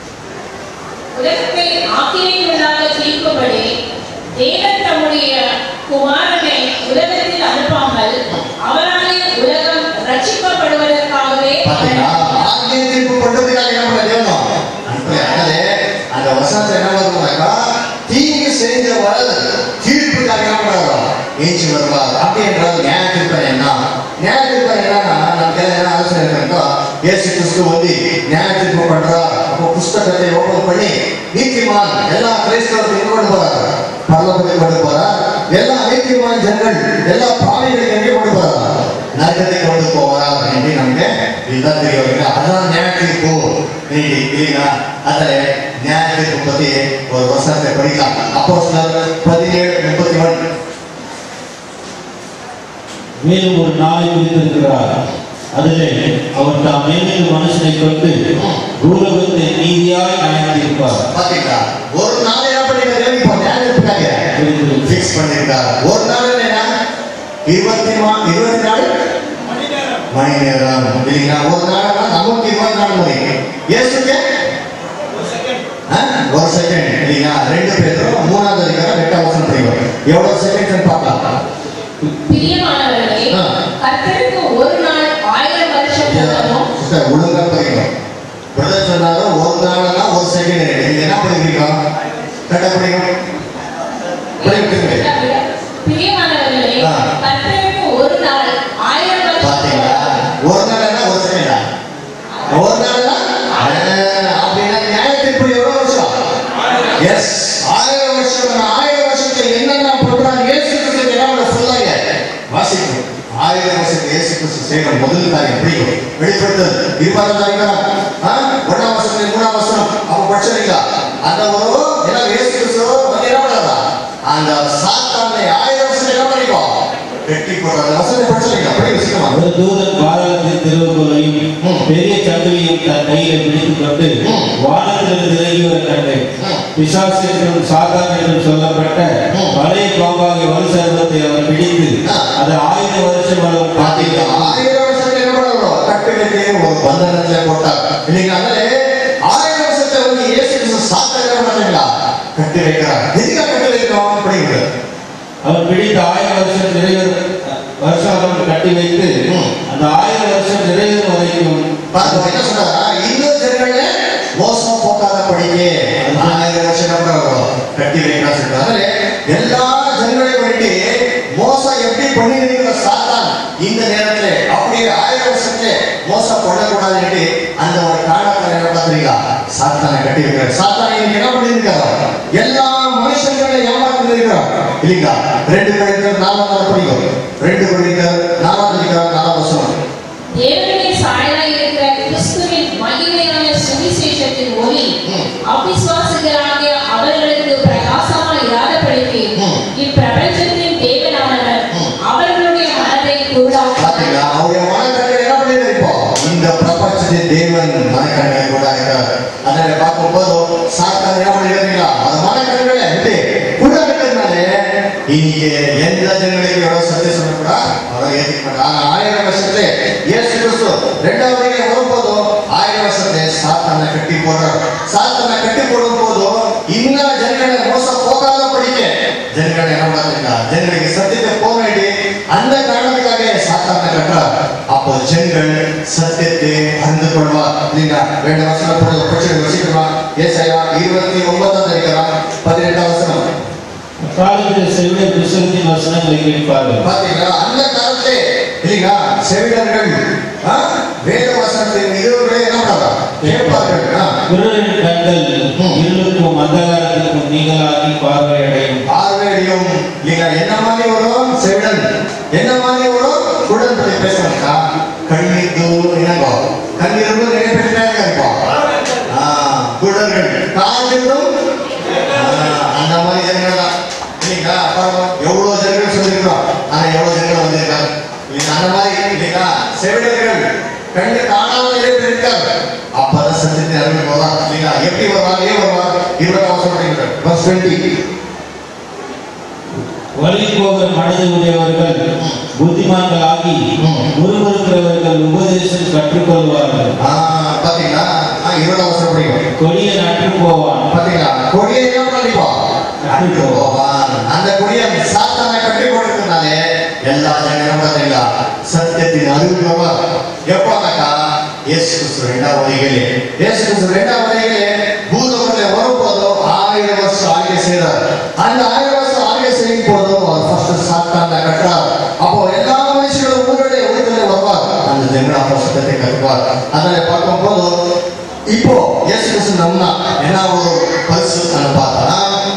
உலகத்தை ஆக்கினைக்குள்ளாக தீர்க்கும்படி தேவன் தம்முடைய குமாரனை உலகத்தில் அனுப்பாமல் அவராலே உலகம் ரட்சிக்கப்படுவதற்காகவே பாத்தீங்களா ஆத்மீக தீர்ப்பு பண்றதுக்காக என்ன பண்ண தேவனும் அனுப்பல அதனாலே அந்த வசனத்தை என்ன வருவாக்கா தீங்கு செஞ்ச வரது தீர்ப்புக்காக என்ன பண்றாரோ ஏஞ்சி வருவார் அப்படி என்றால் நியாய தீர்ப்பன் என்ன நியாய தீர்ப்பன் என்னன்னா நமக்கு என்ன ஆலோசனை இருக்கோ இயேசு கிறிஸ்து வந்து நியாய தீர்ப்பு பண்றார் அப்போ புஸ்தகத்தை ஓபன் பண்ணி நீதிமான் எல்லா கிறிஸ்தவத்தையும் கொண்டு போறார் பரலோகத்துக்கு கொண்டு போறார் எல்லா நீதிமான் ஜனங்கள் எல்லா பாவிகளையும் எங்கே கொண்டு போறார் நரகத்தை கொண்டு போவார் என்று நமக்கு இதுதான் தெரிய வருது அதான் நியாயத்தீர்ப்பு நீதி இல்லைங்களா அதில் நியாயத்தீர்ப்பு பத்தி ஒரு வசனத்தை படிக்கலாம் அப்போ பதினேழு முப்பத்தி ஒன்று மேலும் ஒரு நாளை குறித்திருக்கிறார் அதிலே அவர் தாம் மேலும் மனுஷனை கொண்டு பூலோகத்தை நீதியாய் நியாயத்தீர்ப்பார் பாத்தீங்களா ஒரு நாள் என்ன பண்ணிருக்காரு இப்போ நியாயத்தீர்ப்புக்காக ஃபிக்ஸ் பண்ணிருக்கார் ஒரு நாள் என்ன இருபத்தி மா இருபத்தி நாலு மணி நேரம் மணி நேரம் இல்லைங்களா ஒரு நாள்னா நமக்கு இருபத்தி நாலு மணி இயேசுக்கு ஒரு செகண்ட் ஆ? ஒரு செகண்ட் இல்லைங்களா ரெண்டு பேரும் மூணாவது அதிகாரம் எட்டாம் வசனம் படிக்கும் எவ்வளவு செகண்ட் பார்க்கலாம் பிரியமானவர்களே ஆ. கர்த்தருக்கு ஒரு நாள் ஆயிரம் வருஷம் போலவும் சிஸ்டர் ஒழுங்கா படிக்கணும் பிரதர் சொன்னாலும் ஒரு நாள்னா ஒரு செகண்ட் நீங்க என்ன படிக்கிறீங்க கரெக்டா படிக்கணும் படிக்கிறீங்க பிரியமானவர்களே ஆ. கர்த்தருக்கு ஒரு நாள் ஆயிரம் வருஷம் பாத்தீங்களா ஒரு நாள்னா ஒரு செகண்டா ஒரு நாள்னா ஆ, அப்படின்னா நியாயத்திற்கு எவ்வளவு வருஷம் எஸ் ஆயிரம் வருஷம் ஆயிரம் வருஷத்துல என்னென்ன பண்றாங்க இயேசு கிறிஸ்து என்ன சொல்லாங்க வாசிக்கணும் ஆயிரம் வருஷத்துக்கு இயேசு கிறிஸ்து செய்யற முதல் காரியம் பிடிக்கும் வெளிப்படுத்தல் இருபதாம் அதிகாரம் ஆ, ஒண்ணாம் வருஷம் மூணாம் வருஷம் அப்ப படிச்சிருக்கீங்களா அந்த ஒரு என்ன இயேசு கிறிஸ்து வந்து என்ன பண்றாரா அந்த சாத்தானை ஆயிரம் வருஷம் என்ன பண்ணிக்கோ கெட்டி போடுற அந்த வசனம் படிச்சிருக்கீங்களா படிக்க சீக்கிரமா ஒரு தூதன் பாதாளத்தின் திறவுகோலையும் ம். பெரிய சங்கிலியும் தன் கையில பிடித்துக் கொண்டு ம். வானத்திலிருந்து இறங்கி வர கண்டேன் ம். பிசாசு என்றும் சாத்தான் என்றும் சொல்லப்பட்ட ம். பழைய பாம்பாகிய வலு சர்வத்தை அவர் பிடித்து ஆ. அது ஆயிரம் வருஷம் அளவு பாத்தீங்களா காட்டினார். ஆயிரம் கட்டி வைத்து ஒரு பந்தனத்துல போட்டார் இல்லைங்களா அதனால ஆயிரம் வருஷத்தை வந்து இயேசு கிறிஸ்து சாத்தாங்க பண்ணாங்களா கட்டி வைக்கிறார் எதுக்காக கட்டி வைக்கிறோம் அப்படிங்கிறது அவர் பிடித்த ஆயிரம் வருஷம் நிறைவேற வருஷம் அவர் கட்டி வைத்து ம். அந்த ஆயிரம் வருஷம் நிறைவேறும் வரைக்கும் பாருங்க என்ன சொல்றாரா இன்னும் ஜனங்களே மோசம் போக்காத படிக்கே ஆயிரம் வருஷம் அப்புறம் கட்டி வைக்கலாம் சொல்றாரு எல்லா ஜனங்களையும் வேண்டி மோசம் எப்படி பண்ணிருக்கீங்க சாத்தான் இந்த நேரத்துல அப்படியே ஆயிரம் வருஷத்துல மோசம் பண்ணக்கூடாதுன்னு அந்த ஒரு காரணத்தை என்ன பாத்தீங்களா சாத்தானை கட்டி வைக்கிறார் சாத்தான் இன்னைக்கு என்ன பண்ணிருக்காரு எல்லா மனுஷங்களையும் ஏமாத்தி இருக்கிறார் இல்லைங்களா ரெண்டு குழந்தைகள் நாலாம் படிக்கும் ரெண்டு குழந்தைகள் நாலாம் படிக்கிறார் நாலாம் வருஷம் தேவனுடைய சாயலாய் இருக்கிற கிறிஸ்துவின் மகிமையான சுவிசேஷத்தின் ஒளி ம். அவிசுவாசிகளாகிய அவர்களுக்கு பிரகாசமாய் இராதபடிக்கு ம். இப்பிரபஞ்சத்தின் தேவனானவர் ம். அவர்களுடைய மனதை குருடாக்கார் பாத்தீங்களா அவருடைய மனக்கண்கள் என்ன பண்ணிருக்காரு இப்போ இந்த பிரபஞ்சத்தின் தேவன் மனக்கண்கள் கூட இருக்கிறார் அதனால பார்க்கும்போது சாத்தான் என்ன பண்ணிருக்கீங்களா அந்த மனக்கண்களை விட்டு கூட இருக்கிறதுனால இன்னைக்கு எந்த ஜனங்களுக்கு எவ்வளவு சத்தியம் சொன்ன கூட அவரை ஏற்றுக்க மாட்டாங்க ஆனா ஆயிரம் வருஷத்துல இயேசு கிறிஸ்து ரெண்டாவது வருகை வரும்போது ஆயிரம் வருஷத்துல சாத்தானை கட்டி போடுறார் சாத்தானை கட்டி போடும் போது இன்னும் ஜனங்களை மோசம் போகாத படிக்க ஜனங்களை என்ன பண்ணாங்க ஜனங்களுக்கு சத்தியத்தை போக வேண்டி அந்த காரணத்துக்காக சாத்தானை கட்டுறார் அப்போ ஜனங்கள் சத்தியத்தை அறிந்து கொள்வார் இல்லைங்களா ரெண்டு வருஷம் போடுறது பிரச்சனை வச்சுக்கலாம் ஏசாயா இருபத்தி ஒன்பதாம் அதிகாரம் பதினெட்டாம் வசனம் காலத்தில் செவிட புஸ்தகத்தின் வசனங்களை கேட்பார்கள் பாத்தீங்களா அந்த காலத்திலே இல்லைங்களா செவிடர்கள் ஆ, வேத வசனத்தின் இதுவரை என்ன பண்றாங்க கேட்பார்கள் ஆ. குருடரின் கண்கள் ம். இருளுக்கும் அந்தகாரத்திற்கும் நீங்களாகி பார்வையடையும் பார்வையடையும் இல்லைங்களா என்ன மாதிரி வரும் செவிடன் என்ன மாதிரி வரும் குடன் பத்தி பேசுறாங்கக்கா கண்ணித்து என்னங்கோ கண்ணிருந்து நிறைய பேர் இருக்கா ஆ குடர்கள் காதிலும் அந்த மாதிரி ஜனங்கள் தான் இல்லைங்களா அப்புறம் எவ்வளவு ஜனங்கள் சொல்லியிருக்கிறோம் ஆனா எவ்வளவு ஜனங்கள் வந்திருக்காங்க இல்லைங்களா அந்த மாதிரி இல்லைங்களா செவிடர்கள் கண்ணு காணாம நிறைய பேர் இருக்காங்க அப்பதான் சத்தியத்தை அறிவு போதான் இல்லைங்களா எப்படி வருவாங்க ஏன் வருவாங்க இருபதாம் சொல்றீங்க பஸ் டுவெண்ட்டி வழி போகிற மனது உடையவர்கள் புத்திமான்கள் ஆகி ம். முறுமுறுக்கிறவர்கள் உபதேசம் கற்றுக்கொள்வார்கள் பாத்தீங்களா ஆ, இருபதாம் வருஷம் படிக்கும் கொடிய நட்டு போவான் பாத்தீங்களா கொடியை என்ன பண்ணிப்போம் கட்டி போவான் அந்த கொடியை சாத்தானை கட்டி கொடுத்ததுனாலே எல்லா ஜனங்களும் பாத்தீங்களா சத்தியத்தின் அறிவுள்ளவா எப்போனாக்கா இயேசு கிறிஸ்து ரெண்டாம் வருகையிலே இயேசு கிறிஸ்து ரெண்டாம் வருகையிலே பூதகத்திலே வரும்போதோ ஆயிரம் வருஷம் ஆகிய செய்தார் அந்த ஆயிரம் வருஷம் ஆகிய செய்யும் போதோ அவர் ஃபர்ஸ்ட் சாத்தானை கட்டுறார் அப்போ எல்லா மனுஷங்களும் உங்களுடைய உலகத்திலே வருவார் அந்த ஜனங்கள் அப்போ சத்தியத்தை கற்றுவார் அதனால பார்க்கும்போது இப்போ இயேசு கிறிஸ்து நம்ம என்ன ஒரு பரிசு பார்த்தா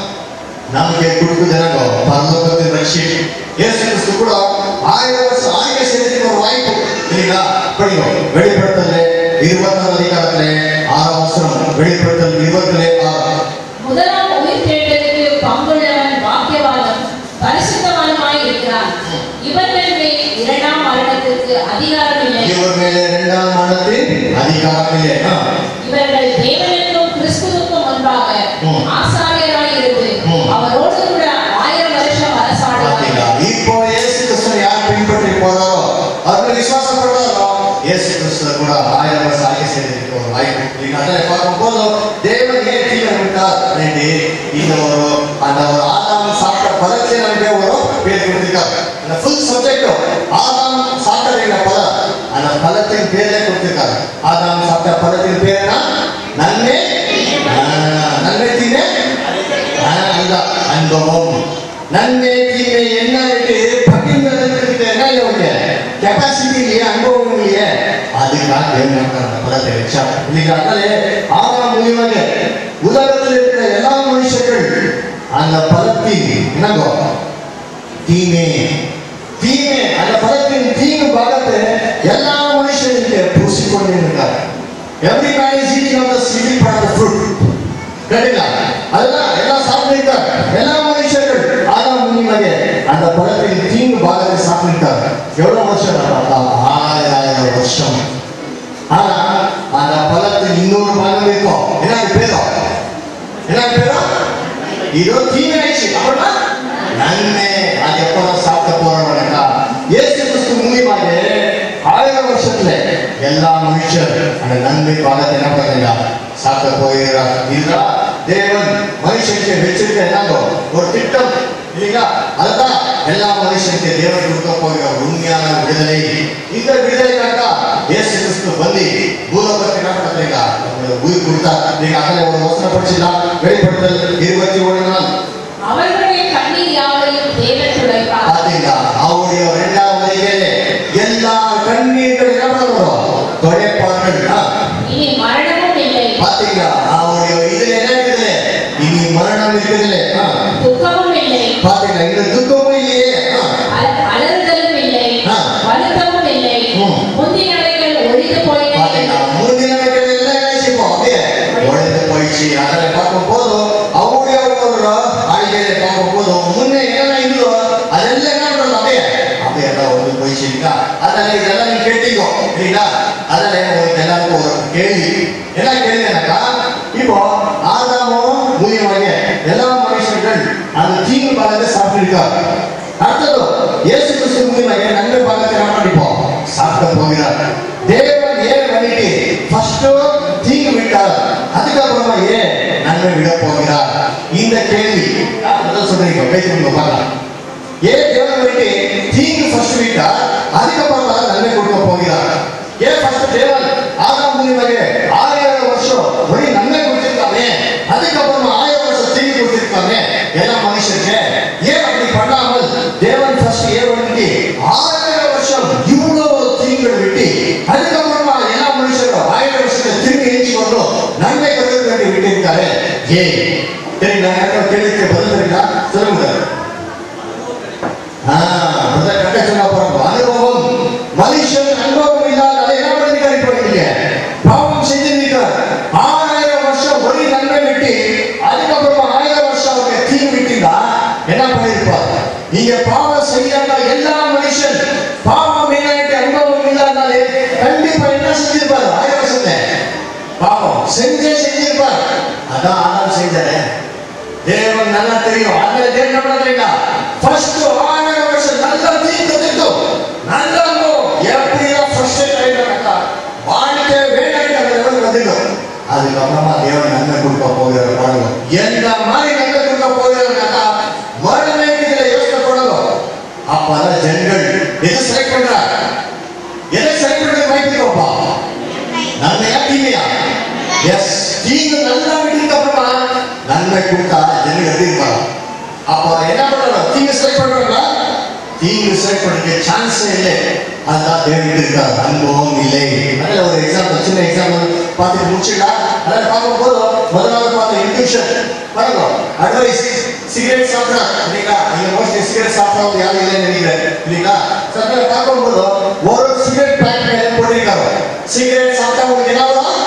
நமக்கு கொடுக்குது என்னங்கோ பரலோகத்தின் ரட்சி இயேசு கிறிஸ்து கூட ஆயிரம் வருஷம் ஆகிய செய்யறதுக்கு ஒரு வாய்ப்பு இல்லைங்களா படிக்கும் வெளிப்படுத்தல இருபத்தாறு அதிகாரத்திலே ஆறாம் வருஷம் வெளிப்படுத்தல் இருபத்திலே ஆறு முதலாம் உயிர் தேடுதலுக்கு பங்குள்ளவன் வாக்கியவாதம் பரிசுத்தவானுமாய் இருக்கிறான் இவர்கள் மேல் இரண்டாம் மரணத்திற்கு அதிகாரம் இல்லை இவர் மேலே இரண்டாம் மரணத்தின் அதிகாரம் இல்லை ஆ. இவர்கள் தேவனுக்கும் கிறிஸ்துவுக்கும் முன்பாக ம். ஆசாரியராய் இருந்து ம். அவரோடு கூட ஆயிரம் வருஷம் பாத்தீங்களா அரசாடுவார்கள் இப்போ இயேசு கிறிஸ்துவை யார் பின்பற்றி போறாரோ அவர்கள் விசுவாசம் பண்றாரோ இயேசு கிறிஸ்து கூட ஆயிரம் வருஷம் ஆகிய செய்திருக்கு ஒரு வாய்ப்பு இல்லைங்களா? அதை பார்க்கும்போது தேவன் ஏன் கீழே விட்டார் அப்படின்னு இந்த ஒரு அந்த ஒரு ஆதாம் சாப்பிட்ட பதத்தை நமக்கு ஒரு பேர் கொடுத்திருக்காரு அந்த ஃபுல் சப்ஜெக்டும் ஆதாம் சாப்பிட்டது என்ன பதம் அந்த பதத்தின் பேரே கொடுத்திருக்காரு ஆதாம் சாப்பிட்ட பதத்தின் பேர் என்ன நன்மை ஆ, நன்மை தீமை ஆ, அதுதான் அனுபவம் நன்மை தீமை என்ன இருக்கு பகிர்ந்ததுக்கு என்ன இல்லையா கெப்பாசிட்டி இல்லையா அனுபவம் இல்லையா அதுக்காக தேவன் நமக்கு அந்த பதத்தை வச்சா இல்லைங்களா அதனாலே ஆதாம் மூலியமாக உலகத்தில் இருக்கிற எல்லா மனுஷர்கள் அந்த பதத்தின் என்னங்கோ தீமை தீமை அந்த பதத்தின் தீங்கு பாகத்தை எல்லா மனுஷனுக்கு பூசிக்கொண்டே இருக்கார் every man is eating of the civil part of fruit கேட்டீங்களா அதெல்லாம் எல்லாம் சாப்பிட்டிருக்கார் எல்லா மனுஷர்கள் ஆதாம் முன்னிலையே அந்த பழத்தின் தீங்கு பாகத்தை சாப்பிட்டிருக்கார் எவ்வளவு வருஷம் பார்த்தா ஆயிரம் வருஷம் ஆனா அந்த பழத்தின் இன்னொரு பாகம் இருக்கும் என்ன அது பேரும் என்ன அது பேரும் இதோ தீமை ஆயிடுச்சு அப்படின்னா நன்மை அது எப்பதான் சாப்பிட போறோம்னாக்கா இயேசு கிறிஸ்து மூலியமாக ஆயிரம் வருஷத்துல எல்லா மனுஷர் அந்த நன்மை பாகத்தை என்ன பண்ணுறீங்க சாப்பிட போகிறார் இதுதான் தேவன் மனுஷனுக்கு வச்சிருக்க என்னங்கோ ஒரு திட்டம் இல்லைங்களா அதுதான் எல்லா மனுஷனுக்கு தேவன் கொடுக்க போகிற உண்மையான விடுதலை இந்த விடுதலைக்காக இயேசு கிறிஸ்து வந்து பூலோகத்தை என்ன பண்ணுறீங்க நம்மளுக்கு உயிர் கொடுத்தார் நீங்க அதில் ஒரு யோசனை படிச்சுதான் வெளிப்படுத்தல் இருபத்தி ஒன்று நாள் அவர்களுடைய கண்ணீர் யாவையும் தேவன் துடைப்பார் பாத்தீங்களா அவருடைய இரண்டாவது வருகையிலே எல்லா கண்ணீர்கள் என்ன பண்ணுறோம் தொடைப்பார்கள் ஆ, இனி மரணமும் இல்லை பாத்தீங்களா அவருடைய இதுல என்ன இருக்குது இனி மரணம் இருக்குது ஆ, துக்கமும் இல்லை பாத்தீங்களா இந்த துக்கமும் இல்லையே ஆ, அல- அலறுதலும் இல்லை ஆ. வருத்தமும் இல்லை ம். முந்தினவைகள் ஒழிந்து போயின பாத்தீங்களா முந்தின நாட்கள் எல்லாம் நினைச்சுப்போம் அப்படியே உழைந்து போயிடுச்சு அதில் பார்க்கும் போதும் அவருடைய ஒரு ஆளுகையை பார்க்கும் போதும் முன்னே என்னென்ன இருந்ததோ அதெல்லாம் என்ன பண்றது அப்படியே அப்படியே எல்லாம் ஒன்று போயிடுச்சு இல்லைங்களா அதனால இதெல்லாம் நீங்க கேட்டீங்க இல்லைங்களா அதனால உங்களுக்கு எல்லாருக்கும் ஒரு கேள்வி என்ன கேள்வினாக்கா இப்போ ஆதாமும் மூலியமாக எல்லா மனுஷர்கள் அந்த தீங்கு பாகத்தை சாப்பிட்டிருக்காங்க அடுத்தது இயேசு கிறிஸ்து மூலியமாக நன்மை பாகத்தை என்ன பண்ணிப்போம் சாப்பிட போகிறார் தேவன் ஏன் பண்ணிட்டு ஃபர்ஸ்ட் தீங்கு விட்டார் அதுக்கப்புறமா ஏன் நன்மை விட போகிறார் இந்த கேள்வி அதான் சொல்றீங்க பேசுறீங்க பார்க்கலாம் ஏன் தேவன் பண்ணிட்டு தீங்கு ஃபர்ஸ்ட் விட்டார் அதுக்கப்புறம் தான் நன்மை கொடுக்க போகிறார் ஏன் ஃபர்ஸ்ட் தேவன் ஆதாம் மூலியமாக ஆயிரம் வருஷம் ஒரு நன்மை கொடுத்திருக்காமே அதுக்கப்புறமா ஆயிரம் வருஷம் தீங்கு கொடுத்திருக்காமே எல்லா மனுஷருக்கு ஏன் அப்படி பண்ணாமல் தேவன் ஃபர்ஸ்ட் ஏன் பண்ணிட்டு ஆயிரம் வருஷம் இவ்வளவு தீங்குகள் விட்டு அதுக்கப்புறமா எல்லா மனுஷரும் ஆயிரம் வருஷத்தை திரும்பி எழுச்சி வரணும் நன்மை கொடுக்க வேண்டி விட்டிருக்காரு ஏன் சரி நான் யாரும் கேள்விக்கு பதில் தெரியுங்களா சொல்லுங்க ஆ, பிரதர் கரெக்டா சொன்னா பாருங்க. அனுபவம் மனுஷன் அனுபவம் இல்லாத என்ன பண்ணிருக்காரு இப்போ நீங்க பாவம் செஞ்சிருக்கார் ஆறாயிரம் வருஷம் ஒரு நன்மை விட்டு அதுக்கப்புறமா ஆயிரம் வருஷம் அவங்க தீங்கு விட்டீங்கன்னா என்ன பண்ணிருப்பார் நீங்க பாவம் செய்யாத எல்லா மனுஷன் பாவம் இல்லாட்டி அனுபவம் இல்லாதனாலே கண்டிப்பா என்ன செஞ்சிருப்பாரு ஆயிரம் வருஷத்துல பாவம் செஞ்சே செஞ்சிருப்பார் அதான் ஆதாம் செஞ்சாரு தேவன் நல்லா தெரியும் அதுல தேவன் என்ன பண்றீங்க ஃபர்ஸ்ட் ஆயிரம் வருஷம் நல்லா தீர்த்து திட்டம் நல்லா எப்படியா ஃபர்ஸ்ட் டைம் வாழ்க்கை வேலைக்கு அந்த லெவலுக்கு வந்துடும் அதுக்கப்புறமா தேவன் நன்மை கொடுக்க போகிற பாருங்க எந்த மாதிரி நன்மை கொடுக்க போகிறாருனாக்கா மறுமைக்கு இதுல யோசனை பண்ணுங்க அப்பதான் ஜனங்கள் எது செலக்ட் பண்றார் எதை செலக்ட் பண்றது வைக்கிறோம்ப்பா நன்மையா தீமையா எஸ் தீங்கு நல்லா விட்டதுக்கு அப்புறமா நன்மை கொடுத்தா ஜனங்கள் எப்படி இருப்பாங்க அப்போ என்ன பண்றோம் தீங்கு செலக்ட் பண்றோம்னா தீங்கு செலக்ட் பண்ணுறதுக்கு சான்ஸே இல்லை அதுதான் தேவைட்டு இருக்கார் அனுபவம் இல்லை அதில் ஒரு எக்ஸாம்பிள் சின்ன எக்ஸாம்பிள் பார்த்துட்டு முடிச்சுக்கலாம் அதில் பார்க்கும் போது முதலாவது பார்த்த இன்ட்யூஷன் பாருங்க அட்வைஸ் சிகரெட் சாப்பிட்றா இல்லைங்களா நீங்க மோஸ்ட்லி சிகரெட் சாப்பிட்றவங்க யாரும் இல்லைன்னு நினைக்கிறேன் இல்லைங்களா சத்திர பார்க்கும்போது ஒரு சிகரெட் பேக் மேலே போட்டிருக்காங்க சிகரெட் சாப்பிட்டா உங்களுக்கு என்ன வரும்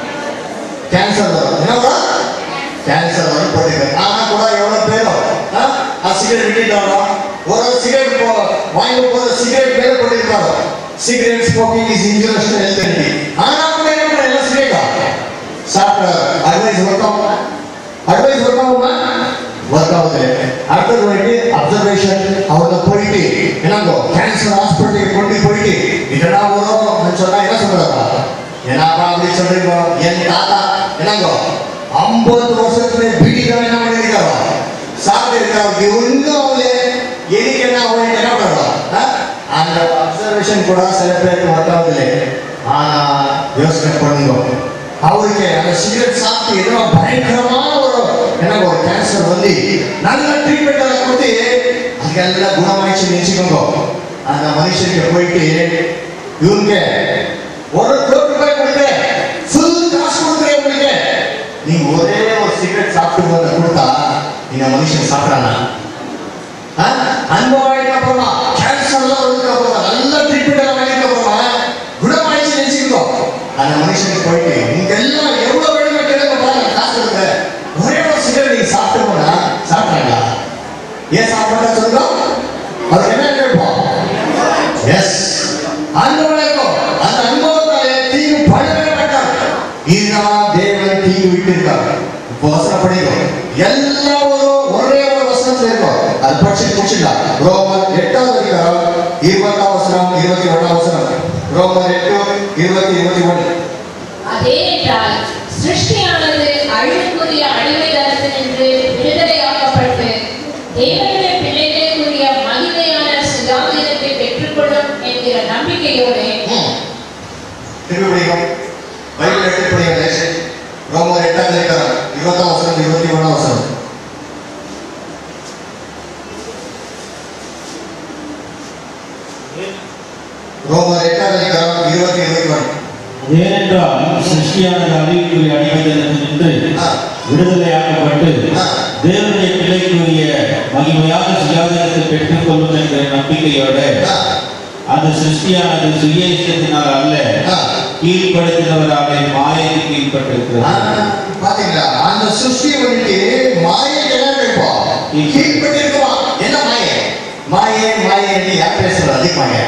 கேன்சர் வரும் என்ன வரும் கேன்சர் வரும் போட்டிருக்காங்க ஆனா கூட எவ்வளவு பேரும் ஆ? ஆ சிகரெட் விட்டுட்டாரோ ஒரு சிகரெட் போ வாங்கி போற சிகரெட் மேல போட்டிருக்காரோ cigarette smoking is injurious to health ஆனா கூட என்ன பண்ண எல்லாம் சிகரெட்டா சாப்பிட அட்வைஸ் ஒர்க் ஆகுமா அட்வைஸ் ஒர்க் ஆகுமா ஒர்க் ஆகுது அடுத்தது வந்து அப்சர்வேஷன் அவங்க போயிட்டு என்னங்கோ கேன்சர் ஹாஸ்பிட்டலுக்கு கொண்டு போயிட்டு இதெல்லாம் வரும் சொன்னா என்ன சொல்றாங்க என்னப்பா அப்படி சொல்றீங்க என் தாத்தா என்னங்கோ ஐம்பது வருஷத்துல பீடிதான் என்ன பண்ணிருக்காரோ சாப்பிட்டு இருக்காரு ஒன்றும் அவங்களே எதுக்கு என்ன அவங்க என்ன பண்றோம் அந்த அப்சர்வேஷன் கூட சில பேருக்கு ஒர்க் ஆகுது ஆனா யோசனை பண்ணுங்க அவருக்கு அந்த சிகரெட் சாப்பிட்டு ஏதோ பயங்கரமான ஒரு எனக்கு ஒரு கேன்சர் வந்து நல்ல ட்ரீட்மெண்ட் அதை கொடுத்து அதுக்கெல்லாம் குணமாயிடுச்சு நினைச்சுக்கோங்க அந்த மனுஷனுக்கு போயிட்டு இவருக்கு ஒரு கோடி ரூபாய் கொடுத்து ஃபுல் காசு கொடுக்குறேன் உங்களுக்கு நீங்க ஒரே ஒரு சிகரெட் சாப்பிட்டு வந்து கொடுத்தா இந்த மனுஷன் சாப்பிட்றானா அனுபவம் அப்புறமா கேன்சர்லாம் வந்ததுக்கு அப்புறமா நல்ல ட்ரீட்மெண்ட் எல்லாம் வாங்கிட்டு அப்புறமா குணமாயிடுச்சு நினைச்சுக்கோ அந்த மனுஷனுக்கு போயிட்டு நீங்க எல்லாம் எவ்வளவு வேணுமோ கேளுங்க பாருங்க காசு கொடுங்க ஒரே ஒரு சிகரெட் நீங்க சாப்பிட்டு போனா சாப்பிட்றாங்களா ஏன் சாப்பிட்டா சொல்லுங்க அது என்ன கேட்போம் எஸ் அனுபவம் இருக்கும் அந்த அனுபவத்தாலே தீங்கு பழகவே மாட்டார் இதுதான் தேவன் தீங்கு விட்டிருக்கார் இப்போ வசனம் படிக்கும் எல்லா ஒரு ஒரே ஒரு வசனத்துல இருக்கும் அது படிச்சு முடிச்சிடலாம் ரோமர் எட்டாவது அதிகாரம் இருபதாம் வசனம் இருபத்தி ஒன்றாம் வசனம் ரோமர் எட்டு இருபத்தி இருபத்தி ஒன்று ஏனென்றால் சிருஷ்டியானது அழிவுக்குரிய அடிமைதனத்தினின்று விடுதலையாக்கப்பட்டு தேவனுடைய பிள்ளைகளுக்குரிய மகிமையான சுயாதீனத்தை பெற்றுக்கொள்ளும் என்கிற நம்பிக்கையோடு திருவிழிகம் பைபிள் எடுத்துக்கூடிய லேசன் ரோமர் எட்டாம் அதிகாரம் இருபத்தாம் வசனம் இருபத்தி ஒன்றாம் வசனம் ரோமர் எட்டாம் அதிகாரம் இருபத்தி இருபத்தி ஒன்று ஏனென்றால் சிருஷ்டியானது அழிவுக்குரிய அடிமைத்தனத்தினின்று ஆ. விடுதலையாக்கப்பட்டு ஆ. தேவனுடைய பிள்ளைக்குரிய மகிமையான சுயாதீனத்தை பெற்றுக்கொள்ளும் என்கிற நம்பிக்கையோடு ஆ, அந்த சிருஷ்டியானது சுய இஷ்டத்தினால் அல்ல ஆ. கீழ்ப்படுத்தினவராக மாயைக்கு ஆ, கீழ்ப்பட்டிருக்கிறது பாத்தீங்களா அந்த சிருஷ்டியை வந்துட்டு மாயை என்ன கேட்போம் கீழ்பட்டு இருக்குமா என்ன மாயை மாயை மாயை என்று யார் பேசுறது அதிக மாயை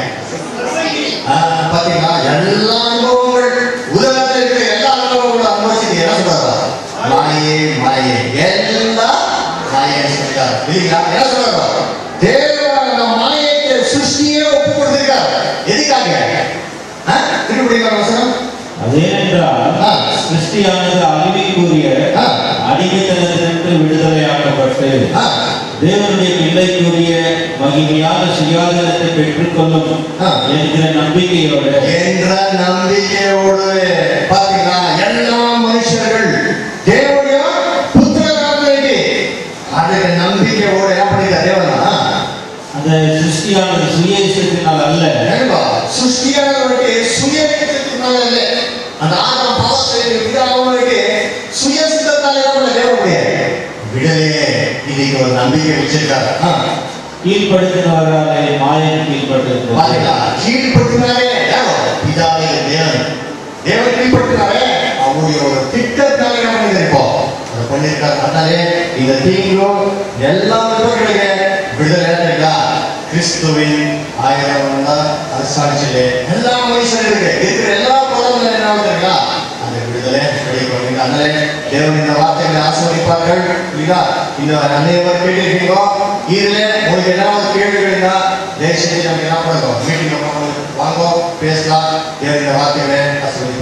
ஆ, பாத்தீங்களா எல்லா அனுபவங்கள் உலகத்தில் இருக்கிற எல்லா அனுபவங்களும் அனுபவிச்சு என்ன சொல்றாரா மாயே மாயே எல்லாம் மாயை சொல்லிட்டார் இல்லைங்களா என்ன சொல்றாரா தேவன் அந்த மாயைக்கு சிருஷ்டியே ஒப்பு கொடுத்திருக்கார் எதுக்காக ஆ? திருப்படிக்கார வசனம் அதேனென்றால் ஆ. சிருஷ்டியானது அழிவுக்குரிய ஆ. அடிமைத்தனத்தினின்று விடுதலையாக்கப்பட்டு ஆ, தேவனுடைய பிள்ளைக்குரிய மகிமையான சுயாதீனத்தை பெற்றுக்கொள்ளும் ஆ. என்கிற நம்பிக்கையோடு என்ற நம்பிக்கையோடு பாத்தீங்களா எல்லா மனுஷர்கள் தேவனுடைய புத்திரராக அதுக்கு நம்பிக்கையோடு என்ன பண்ணிருக்க தேவனா அந்த சிருஷ்டியானது சுய இஷ்டத்தினால் அல்ல நண்பா சுஷ்டியானவருக்கு சுயத்தினால இல்ல அந்த ஆதாம் பாவத்தை விடாதவனுக்கு சுய சித்தத்தால் என்ன பண்ண தேவ முடியாது விடலே இன்னைக்கு ஒரு நம்பிக்கை வச்சிருக்காரு ஆ. கீழ்ப்படுத்தினவராலே மாயன் கீழ்ப்பட்டிருக்கிறது பாத்தீங்களா கீழ்படுத்தினாரே யாரோ பிதாவே தேவன் தேவன் கீழ்படுத்தினாரே அவருடைய ஒரு திட்டத்தாலே என்ன பண்ணிருக்காரு இப்போ அதை பண்ணிருக்காரு அதனாலே இந்த தீங்கும் எல்லா விதங்களுடைய விடுதலை இல்லைங்களா கிறிஸ்துவின் ஆயிரம் வந்தால் அரசாட்சியிலே எல்லா மனுஷர்களுக்கு இருக்கிற எல்லா பதங்களும் என்ன ஆகுதுங்களா அந்த விடுதலை கிடைக்கும் அதனாலே தேவன் இந்த வார்த்தைகளை ஆசிர்வதிப்பார்கள் இல்லைங்களா இந்த அனைவர் கேட்டிருக்கீங்க இதுல உங்களுக்கு ஏதாவது கேள்விகள் இருந்தா தயவு செஞ்சு நம்ம என்ன பண்ணுறோம் மீட்டிங் வாங்க பேசலாம் தேவன் இந்த வார்த்தைகளை ஆசிர்வதிப்பார்